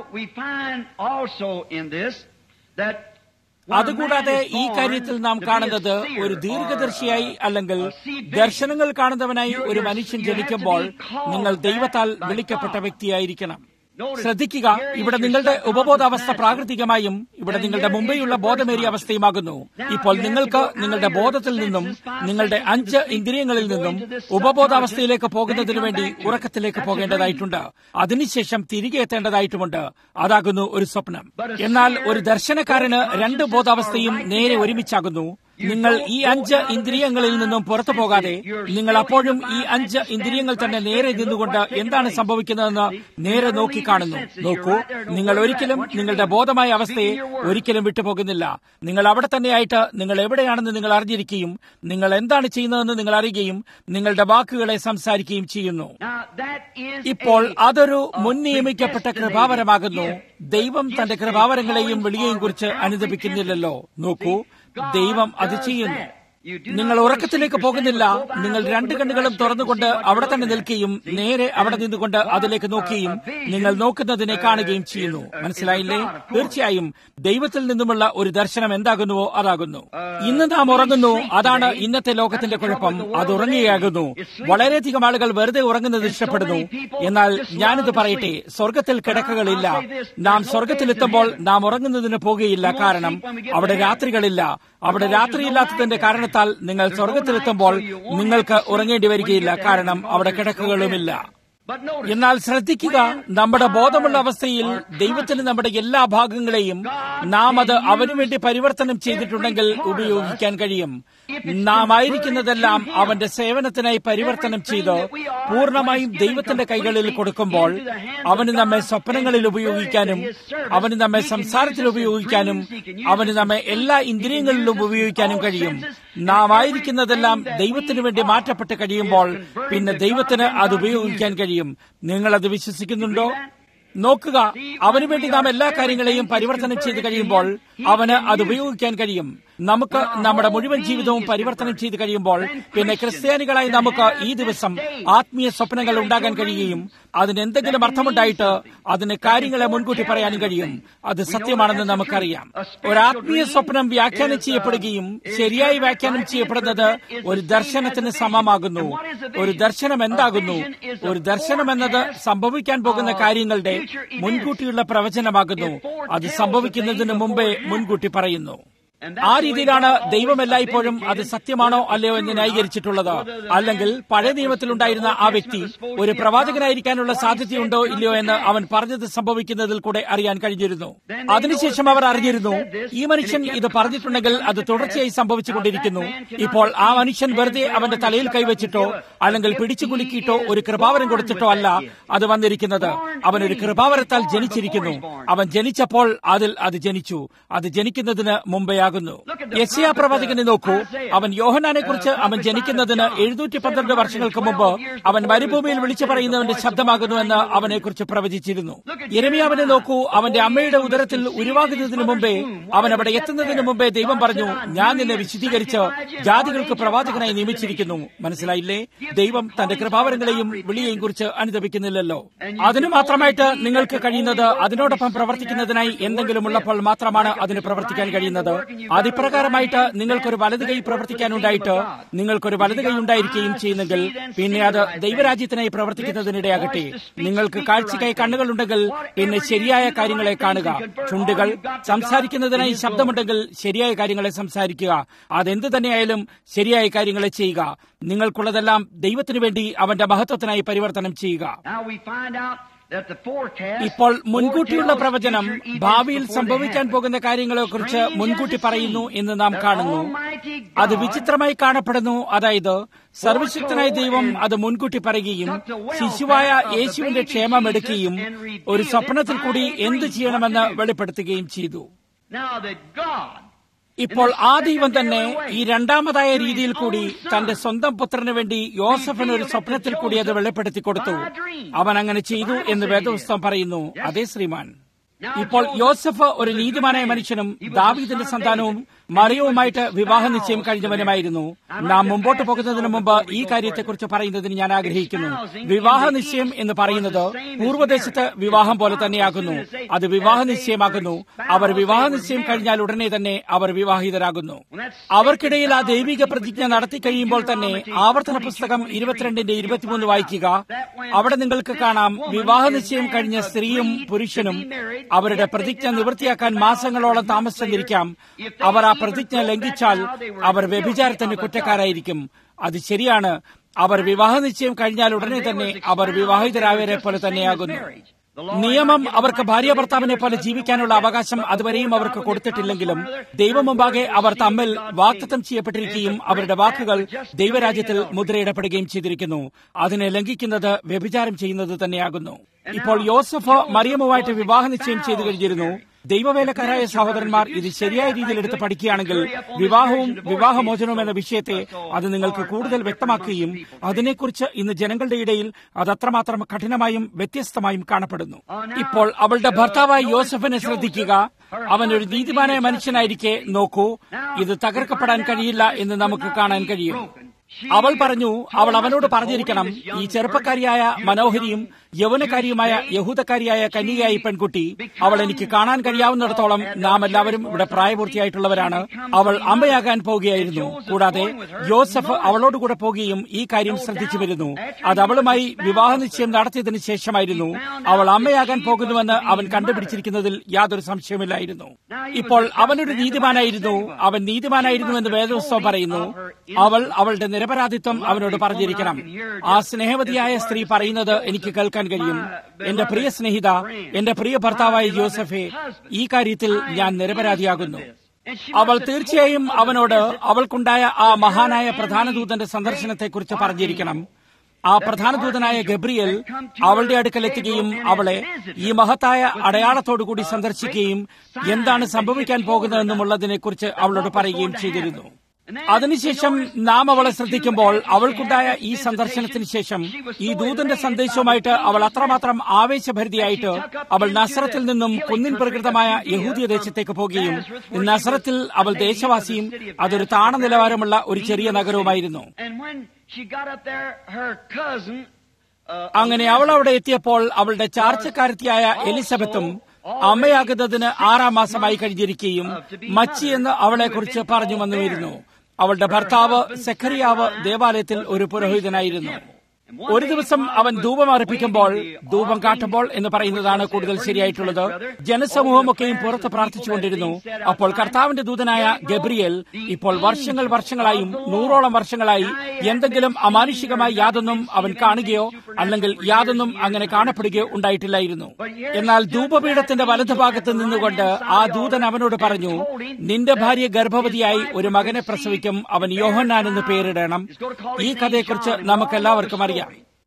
Speaker 2: അതുകൂടാതെ ഈ കാര്യത്തിൽ നാം കാണുന്നത് ഒരു ദീർഘദർശിയായി അല്ലെങ്കിൽ ദർശനങ്ങൾ കാണുന്നവനായി ഒരു മനുഷ്യൻ ജനിക്കുമ്പോൾ നിങ്ങൾ ദൈവത്താൽ വിളിക്കപ്പെട്ട വ്യക്തിയായിരിക്കണം ശ്രദ്ധിക്കുക ഇവിടെ നിങ്ങളുടെ ഉപബോധാവസ്ഥ പ്രാകൃതികമായും ഇവിടെ നിങ്ങളുടെ മുമ്പെയുള്ള ബോധമേറിയ അവസ്ഥയുമാകുന്നു ഇപ്പോൾ നിങ്ങൾക്ക് നിങ്ങളുടെ ബോധത്തിൽ നിന്നും നിങ്ങളുടെ അഞ്ച് ഇന്ദ്രിയങ്ങളിൽ നിന്നും ഉപബോധാവസ്ഥയിലേക്ക് പോകുന്നതിനു വേണ്ടി ഉറക്കത്തിലേക്ക് പോകേണ്ടതായിട്ടുണ്ട് അതിനുശേഷം തിരികെ എത്തേണ്ടതായിട്ടുമുണ്ട് അതാകുന്നു ഒരു സ്വപ്നം എന്നാൽ ഒരു ദർശനക്കാരന് രണ്ട് ബോധാവസ്ഥയും നേരെ ഒരുമിച്ചാകുന്നു നിങ്ങൾ ഈ അഞ്ച് ഇന്ദ്രിയങ്ങളിൽ നിന്നും പുറത്തു പോകാതെ നിങ്ങൾ അപ്പോഴും ഈ അഞ്ച് ഇന്ദ്രിയങ്ങൾ തന്നെ നേരെ നിന്നുകൊണ്ട് എന്താണ് സംഭവിക്കുന്നതെന്ന് നേരെ നോക്കി കാണുന്നു നോക്കൂ നിങ്ങൾ ഒരിക്കലും നിങ്ങളുടെ ബോധമായ അവസ്ഥയെ ഒരിക്കലും വിട്ടുപോകുന്നില്ല നിങ്ങൾ അവിടെ തന്നെയായിട്ട് നിങ്ങൾ എവിടെയാണെന്ന് നിങ്ങൾ അറിഞ്ഞിരിക്കുകയും നിങ്ങൾ എന്താണ് ചെയ്യുന്നതെന്ന് നിങ്ങൾ അറിയുകയും നിങ്ങളുടെ വാക്കുകളെ സംസാരിക്കുകയും ചെയ്യുന്നു ഇപ്പോൾ അതൊരു മുൻ നിയമിക്കപ്പെട്ട കൃപാവരമാകുന്നു ദൈവം തന്റെ കൃപാവരങ്ങളെയും വിളിയെയും കുറിച്ച് അനുദപിക്കുന്നില്ലല്ലോ നോക്കൂ ദൈവം അത് ചെയ്യുന്നു നിങ്ങൾ ഉറക്കത്തിലേക്ക് പോകുന്നില്ല നിങ്ങൾ രണ്ട് കണ്ണുകളും തുറന്നുകൊണ്ട് അവിടെ തന്നെ നിൽക്കുകയും നേരെ അവിടെ നിന്നുകൊണ്ട് അതിലേക്ക് നോക്കുകയും നിങ്ങൾ നോക്കുന്നതിനെ കാണുകയും ചെയ്യുന്നു മനസ്സിലായില്ലേ തീർച്ചയായും ദൈവത്തിൽ നിന്നുമുള്ള ഒരു ദർശനം എന്താകുന്നുവോ അതാകുന്നു ഇന്ന് നാം ഉറങ്ങുന്നു അതാണ് ഇന്നത്തെ ലോകത്തിന്റെ കുഴപ്പം അത് ഉറങ്ങുകയാകുന്നു വളരെയധികം ആളുകൾ വെറുതെ ഉറങ്ങുന്നത് ഇഷ്ടപ്പെടുന്നു എന്നാൽ ഞാനിത് പറയട്ടെ സ്വർഗത്തിൽ കിടക്കകളില്ല നാം സ്വർഗത്തിലെത്തുമ്പോൾ നാം ഉറങ്ങുന്നതിന് പോകുകയില്ല കാരണം അവിടെ രാത്രികളില്ല അവിടെ രാത്രിയില്ലാത്തതിന്റെ കാരണത്താൽ നിങ്ങൾ സ്വർഗത്തിലെത്തുമ്പോൾ നിങ്ങൾക്ക് ഉറങ്ങേണ്ടി വരികയില്ല കാരണം അവിടെ കിടക്കുകളുമില്ല എന്നാൽ ശ്രദ്ധിക്കുക നമ്മുടെ ബോധമുള്ള അവസ്ഥയിൽ ദൈവത്തിന് നമ്മുടെ എല്ലാ ഭാഗങ്ങളെയും നാം അത് അവനു വേണ്ടി പരിവർത്തനം ചെയ്തിട്ടുണ്ടെങ്കിൽ ഉപയോഗിക്കാൻ കഴിയും നാം ആയിരിക്കുന്നതെല്ലാം അവന്റെ സേവനത്തിനായി പരിവർത്തനം ചെയ്ത് പൂർണ്ണമായും ദൈവത്തിന്റെ കൈകളിൽ കൊടുക്കുമ്പോൾ അവന് നമ്മെ സ്വപ്നങ്ങളിൽ ഉപയോഗിക്കാനും അവന് നമ്മെ സംസാരത്തിൽ ഉപയോഗിക്കാനും അവന് നമ്മെ എല്ലാ ഇന്ദ്രിയങ്ങളിലും ഉപയോഗിക്കാനും കഴിയും നാം ആയിരിക്കുന്നതെല്ലാം ദൈവത്തിനു വേണ്ടി മാറ്റപ്പെട്ട് കഴിയുമ്പോൾ പിന്നെ ദൈവത്തിന് അത് ഉപയോഗിക്കാൻ കഴിയും നിങ്ങൾ അത് വിശ്വസിക്കുന്നുണ്ടോ നോക്കുക അവന് വേണ്ടി നാം എല്ലാ കാര്യങ്ങളെയും പരിവർത്തനം ചെയ്ത് കഴിയുമ്പോൾ അവന് അത് ഉപയോഗിക്കാൻ കഴിയും നമുക്ക് നമ്മുടെ മുഴുവൻ ജീവിതവും പരിവർത്തനം ചെയ്ത് കഴിയുമ്പോൾ പിന്നെ ക്രിസ്ത്യാനികളായി നമുക്ക് ഈ ദിവസം ആത്മീയ സ്വപ്നങ്ങൾ ഉണ്ടാകാൻ കഴിയുകയും അതിന് എന്തെങ്കിലും അർത്ഥമുണ്ടായിട്ട് അതിന് കാര്യങ്ങളെ മുൻകൂട്ടി പറയാനും കഴിയും അത് സത്യമാണെന്ന് നമുക്കറിയാം ഒരു ആത്മീയ സ്വപ്നം വ്യാഖ്യാനം ചെയ്യപ്പെടുകയും ശരിയായി വ്യാഖ്യാനം ചെയ്യപ്പെടുന്നത് ഒരു ദർശനത്തിന് സമമാകുന്നു ഒരു ദർശനം എന്താകുന്നു ഒരു ദർശനം എന്നത് സംഭവിക്കാൻ പോകുന്ന കാര്യങ്ങളുടെ മുൻകൂട്ടിയുള്ള പ്രവചനമാകുന്നു അത് സംഭവിക്കുന്നതിന് മുമ്പേ മുൻകൂട്ടി പറയുന്നു ആ രീതിയിലാണ് ദൈവം എല്ലായ്പ്പോഴും അത് സത്യമാണോ അല്ലയോ എന്ന് ന്യായീകരിച്ചിട്ടുള്ളത് അല്ലെങ്കിൽ പഴയ നിയമത്തിലുണ്ടായിരുന്ന ആ വ്യക്തി ഒരു പ്രവാചകനായിരിക്കാനുള്ള സാധ്യതയുണ്ടോ ഇല്ലയോ എന്ന് അവൻ പറഞ്ഞത് സംഭവിക്കുന്നതിൽ കൂടെ അറിയാൻ കഴിഞ്ഞിരുന്നു അതിനുശേഷം അവർ അറിഞ്ഞിരുന്നു ഈ മനുഷ്യൻ ഇത് പറഞ്ഞിട്ടുണ്ടെങ്കിൽ അത് തുടർച്ചയായി സംഭവിച്ചുകൊണ്ടിരിക്കുന്നു ഇപ്പോൾ ആ മനുഷ്യൻ വെറുതെ അവന്റെ തലയിൽ കൈവച്ചിട്ടോ അല്ലെങ്കിൽ പിടിച്ചു കുലുക്കിയിട്ടോ ഒരു കൃപാവരം കൊടുത്തിട്ടോ അല്ല അത് വന്നിരിക്കുന്നത് അവൻ ഒരു കൃപാവരത്താൽ ജനിച്ചിരിക്കുന്നു അവൻ ജനിച്ചപ്പോൾ അതിൽ അത് ജനിച്ചു അത് ജനിക്കുന്നതിന് മുമ്പേ ആകുന്നു യശയാ പ്രവാചകനെ നോക്കൂ അവൻ യോഹനാനെ കുറിച്ച് അവൻ ജനിക്കുന്നതിന് എഴുന്നൂറ്റി പന്ത്രണ്ട് വർഷങ്ങൾക്ക് മുമ്പ് അവൻ മരുഭൂമിയിൽ വിളിച്ചു പറയുന്നവന്റെ ശബ്ദമാകുന്നുവെന്ന് അവനെ കുറിച്ച് പ്രവചിച്ചിരുന്നു ഇരമിയാവിനെ നോക്കൂ അവന്റെ അമ്മയുടെ ഉദരത്തിൽ ഉരുവാകുന്നതിന് മുമ്പേ അവൻ അവിടെ എത്തുന്നതിന് മുമ്പേ ദൈവം പറഞ്ഞു ഞാൻ നിന്നെ വിശദീകരിച്ച് ജാതികൾക്ക് പ്രവാചകനായി നിയമിച്ചിരിക്കുന്നു മനസ്സിലായില്ലേ ദൈവം തന്റെ കൃപാവരങ്ങളെയും വിളിയെയും കുറിച്ച് അനുദപിക്കുന്നില്ലല്ലോ അതിന് മാത്രമായിട്ട് നിങ്ങൾക്ക് കഴിയുന്നത് അതിനോടൊപ്പം പ്രവർത്തിക്കുന്നതിനായി എന്തെങ്കിലും ഉള്ളപ്പോൾ മാത്രമാണ് അതിന് പ്രവർത്തിക്കാൻ കഴിയുന്നത് അതിപ്രകാരമായിട്ട് നിങ്ങൾക്കൊരു വലത് കൈ പ്രവർത്തിക്കാനുണ്ടായിട്ട് നിങ്ങൾക്കൊരു വലത് കൈ ഉണ്ടായിരിക്കുകയും ചെയ്യുന്നെങ്കിൽ പിന്നെ അത് ദൈവരാജ്യത്തിനായി പ്രവർത്തിക്കുന്നതിനിടയാകട്ടെ നിങ്ങൾക്ക് കാഴ്ചയ്ക്കായി കണ്ണുകളുണ്ടെങ്കിൽ പിന്നെ ശരിയായ കാര്യങ്ങളെ കാണുക ചുണ്ടുകൾ സംസാരിക്കുന്നതിനായി ശബ്ദമുണ്ടെങ്കിൽ ശരിയായ കാര്യങ്ങളെ സംസാരിക്കുക അതെന്ത് തന്നെയായാലും ശരിയായ കാര്യങ്ങളെ ചെയ്യുക നിങ്ങൾക്കുള്ളതെല്ലാം ദൈവത്തിനു വേണ്ടി അവന്റെ മഹത്വത്തിനായി പരിവർത്തനം ചെയ്യുക ഇപ്പോൾ മുൻകൂട്ടിയുള്ള പ്രവചനം ഭാവിയിൽ സംഭവിക്കാൻ പോകുന്ന കാര്യങ്ങളെക്കുറിച്ച് മുൻകൂട്ടി പറയുന്നു എന്ന് നാം കാണുന്നു അത് വിചിത്രമായി കാണപ്പെടുന്നു അതായത് സർവശക്തനായ ദൈവം അത് മുൻകൂട്ടി പറയുകയും ശിശുവായ യേശുവിന്റെ ക്ഷേമം എടുക്കുകയും ഒരു സ്വപ്നത്തിൽ കൂടി എന്തു ചെയ്യണമെന്ന് വെളിപ്പെടുത്തുകയും ചെയ്തു ഇപ്പോൾ ആ ദൈവം തന്നെ ഈ രണ്ടാമതായ രീതിയിൽ കൂടി തന്റെ സ്വന്തം പുത്രന് വേണ്ടി യോസഫിന് ഒരു സ്വപ്നത്തിൽ കൂടി അത് വെളിപ്പെടുത്തി കൊടുത്തു അവൻ അങ്ങനെ ചെയ്തു എന്ന് വേദപുസ്തകം പറയുന്നു അതേ ശ്രീമാൻ ഇപ്പോൾ യോസഫ് ഒരു നീതിമാനായ മനുഷ്യനും ദാവീദിന്റെ സന്താനവും മറിയവുമായിട്ട് വിവാഹ നിശ്ചയം കഴിഞ്ഞവനുമായിരുന്നു നാം മുമ്പോട്ട് പോകുന്നതിന് മുമ്പ് ഈ കാര്യത്തെക്കുറിച്ച് പറയുന്നതിന് ഞാൻ ആഗ്രഹിക്കുന്നു വിവാഹ നിശ്ചയം എന്ന് പറയുന്നത് പൂർവ്വദേശത്ത് വിവാഹം പോലെ തന്നെയാകുന്നു അത് വിവാഹ നിശ്ചയമാകുന്നു അവർ വിവാഹ നിശ്ചയം കഴിഞ്ഞാൽ ഉടനെ തന്നെ അവർ വിവാഹിതരാകുന്നു അവർക്കിടയിൽ ആ ദൈവിക പ്രതിജ്ഞ നടത്തി കഴിയുമ്പോൾ തന്നെ ആവർത്തന പുസ്തകം ഇരുപത്തിരണ്ടിന്റെ ഇരുപത്തിമൂന്ന് വായിക്കുക അവിടെ നിങ്ങൾക്ക് കാണാം വിവാഹ നിശ്ചയം കഴിഞ്ഞ സ്ത്രീയും പുരുഷനും അവരുടെ പ്രതിജ്ഞ നിവൃത്തിയാക്കാൻ മാസങ്ങളോളം താമസിച്ചിരിക്കാം അവർ ആ പ്രതിജ്ഞ ലംഘിച്ചാൽ അവർ വ്യഭിചാരത്തിന് കുറ്റക്കാരായിരിക്കും അത് ശരിയാണ് അവർ വിവാഹ നിശ്ചയം കഴിഞ്ഞാൽ ഉടനെ തന്നെ അവർ വിവാഹിതരായവരെ പോലെ തന്നെയാകുന്നു നിയമം അവർക്ക് ഭാര്യ ഭർത്താവിനെ പോലെ ജീവിക്കാനുള്ള അവകാശം അതുവരെയും അവർക്ക് കൊടുത്തിട്ടില്ലെങ്കിലും ദൈവം മുമ്പാകെ അവർ തമ്മിൽ വാക്തത്വം ചെയ്യപ്പെട്ടിരിക്കുകയും അവരുടെ വാക്കുകൾ ദൈവരാജ്യത്തിൽ മുദ്രയിടപ്പെടുകയും ചെയ്തിരിക്കുന്നു അതിനെ ലംഘിക്കുന്നത് വ്യഭിചാരം ചെയ്യുന്നത് തന്നെയാകുന്നു ഇപ്പോൾ യോസഫ് മറിയമുമായിട്ട് വിവാഹ നിശ്ചയം ചെയ്തു കഴിഞ്ഞിരുന്നു ദൈവവേലക്കാരായ സഹോദരന്മാർ ഇത് ശരിയായ രീതിയിൽ എടുത്ത് പഠിക്കുകയാണെങ്കിൽ വിവാഹവും വിവാഹമോചനവും എന്ന വിഷയത്തെ അത് നിങ്ങൾക്ക് കൂടുതൽ വ്യക്തമാക്കുകയും അതിനെക്കുറിച്ച് ഇന്ന് ജനങ്ങളുടെ ഇടയിൽ അത് അത്രമാത്രം കഠിനമായും വ്യത്യസ്തമായും കാണപ്പെടുന്നു ഇപ്പോൾ അവളുടെ ഭർത്താവായ യോസഫിനെ ശ്രദ്ധിക്കുക അവൻ ഒരു നീതിമാനായ മനുഷ്യനായിരിക്കെ നോക്കൂ ഇത് തകർക്കപ്പെടാൻ കഴിയില്ല എന്ന് നമുക്ക് കാണാൻ കഴിയും അവൾ പറഞ്ഞു അവൾ അവനോട് പറഞ്ഞിരിക്കണം ഈ ചെറുപ്പക്കാരിയായ മനോഹരിയും യൗവനക്കാരിയുമായ യഹൂദക്കാരിയായ കന്യകയായ പെൺകുട്ടി അവൾ എനിക്ക് കാണാൻ കഴിയാവുന്നിടത്തോളം നാം എല്ലാവരും ഇവിടെ പ്രായപൂർത്തിയായിട്ടുള്ളവരാണ് അവൾ അമ്മയാകാൻ പോവുകയായിരുന്നു കൂടാതെ യോസഫ് അവളോടുകൂടെ പോകുകയും ഈ കാര്യം ശ്രദ്ധിച്ചു വരുന്നു അത് അവളുമായി വിവാഹ നിശ്ചയം നടത്തിയതിനു ശേഷമായിരുന്നു അവൾ അമ്മയാകാൻ പോകുന്നുവെന്ന് അവൻ കണ്ടുപിടിച്ചിരിക്കുന്നതിൽ യാതൊരു സംശയമില്ലായിരുന്നു ഇപ്പോൾ അവനൊരു നീതിമാനായിരുന്നു അവൻ നീതിമാനായിരുന്നു എന്ന് വേദോത്സവം പറയുന്നു അവൾ അവളുടെ നിരപരാധിത്വം അവനോട് പറഞ്ഞിരിക്കണം ആ സ്നേഹവതിയായ സ്ത്രീ പറയുന്നത് എനിക്ക് കേൾക്കാൻ കഴിയും എന്റെ പ്രിയ സ്നേഹിത എന്റെ പ്രിയ ഭർത്താവായ ജോസഫെ ഈ കാര്യത്തിൽ ഞാൻ നിരപരാധിയാകുന്നു അവൾ തീർച്ചയായും അവനോട് അവൾക്കുണ്ടായ ആ മഹാനായ പ്രധാനദൂതന്റെ സന്ദർശനത്തെക്കുറിച്ച് പറഞ്ഞിരിക്കണം ആ പ്രധാനദൂതനായ ഗബ്രിയൽ അവളുടെ അടുക്കലെത്തുകയും അവളെ ഈ മഹത്തായ അടയാളത്തോടുകൂടി സന്ദർശിക്കുകയും എന്താണ് സംഭവിക്കാൻ പോകുന്നതെന്നുമുള്ളതിനെക്കുറിച്ച് അവളോട് പറയുകയും ചെയ്തിരുന്നു അതിനുശേഷം നാം അവളെ ശ്രദ്ധിക്കുമ്പോൾ അവൾക്കുണ്ടായ ഈ സന്ദർശനത്തിന് ശേഷം ഈ ദൂതന്റെ സന്ദേശവുമായിട്ട് അവൾ അത്രമാത്രം ആവേശഭരിതയായിട്ട് അവൾ നസറത്തിൽ നിന്നും കുന്നിൻ പ്രകൃതമായ യഹൂദിയ ദേശത്തേക്ക് പോകുകയും നസറത്തിൽ അവൾ ദേശവാസിയും അതൊരു താണ നിലവാരമുള്ള ഒരു ചെറിയ നഗരവുമായിരുന്നു അങ്ങനെ അവൾ അവിടെ എത്തിയപ്പോൾ അവളുടെ ചാർച്ചക്കാരത്തിയായ എലിസബത്തും അമ്മയാകുന്നതിന് ആറാം മാസമായി കഴിഞ്ഞിരിക്കുകയും മച്ചി എന്ന് അവളെക്കുറിച്ച് പറഞ്ഞു വന്നുവരുന്നു അവളുടെ ഭർത്താവ് സെഖറിയാവ് ദേവാലയത്തിൽ ഒരു പുരോഹിതനായിരുന്നു ഒരു ദിവസം അവൻ ധൂപം അർപ്പിക്കുമ്പോൾ ധൂപം കാട്ടുമ്പോൾ എന്ന് പറയുന്നതാണ് കൂടുതൽ ശരിയായിട്ടുള്ളത് ജനസമൂഹമൊക്കെയും പുറത്ത് പ്രാർത്ഥിച്ചുകൊണ്ടിരുന്നു അപ്പോൾ കർത്താവിന്റെ ദൂതനായ ഗബ്രിയൽ ഇപ്പോൾ വർഷങ്ങൾ വർഷങ്ങളായും നൂറോളം വർഷങ്ങളായി എന്തെങ്കിലും അമാനുഷികമായി യാതൊന്നും അവൻ കാണുകയോ അല്ലെങ്കിൽ യാതൊന്നും അങ്ങനെ കാണപ്പെടുകയോ ഉണ്ടായിട്ടില്ലായിരുന്നു എന്നാൽ ധൂപപീഠത്തിന്റെ വലതുഭാഗത്ത് നിന്നുകൊണ്ട് ആ ദൂതൻ അവനോട് പറഞ്ഞു നിന്റെ ഭാര്യ ഗർഭവതിയായി ഒരു മകനെ പ്രസവിക്കും അവൻ യോഹന്നാൻ എന്ന് പേരിടണം ഈ കഥയെക്കുറിച്ച് നമുക്കെല്ലാവർക്കും അറിയാം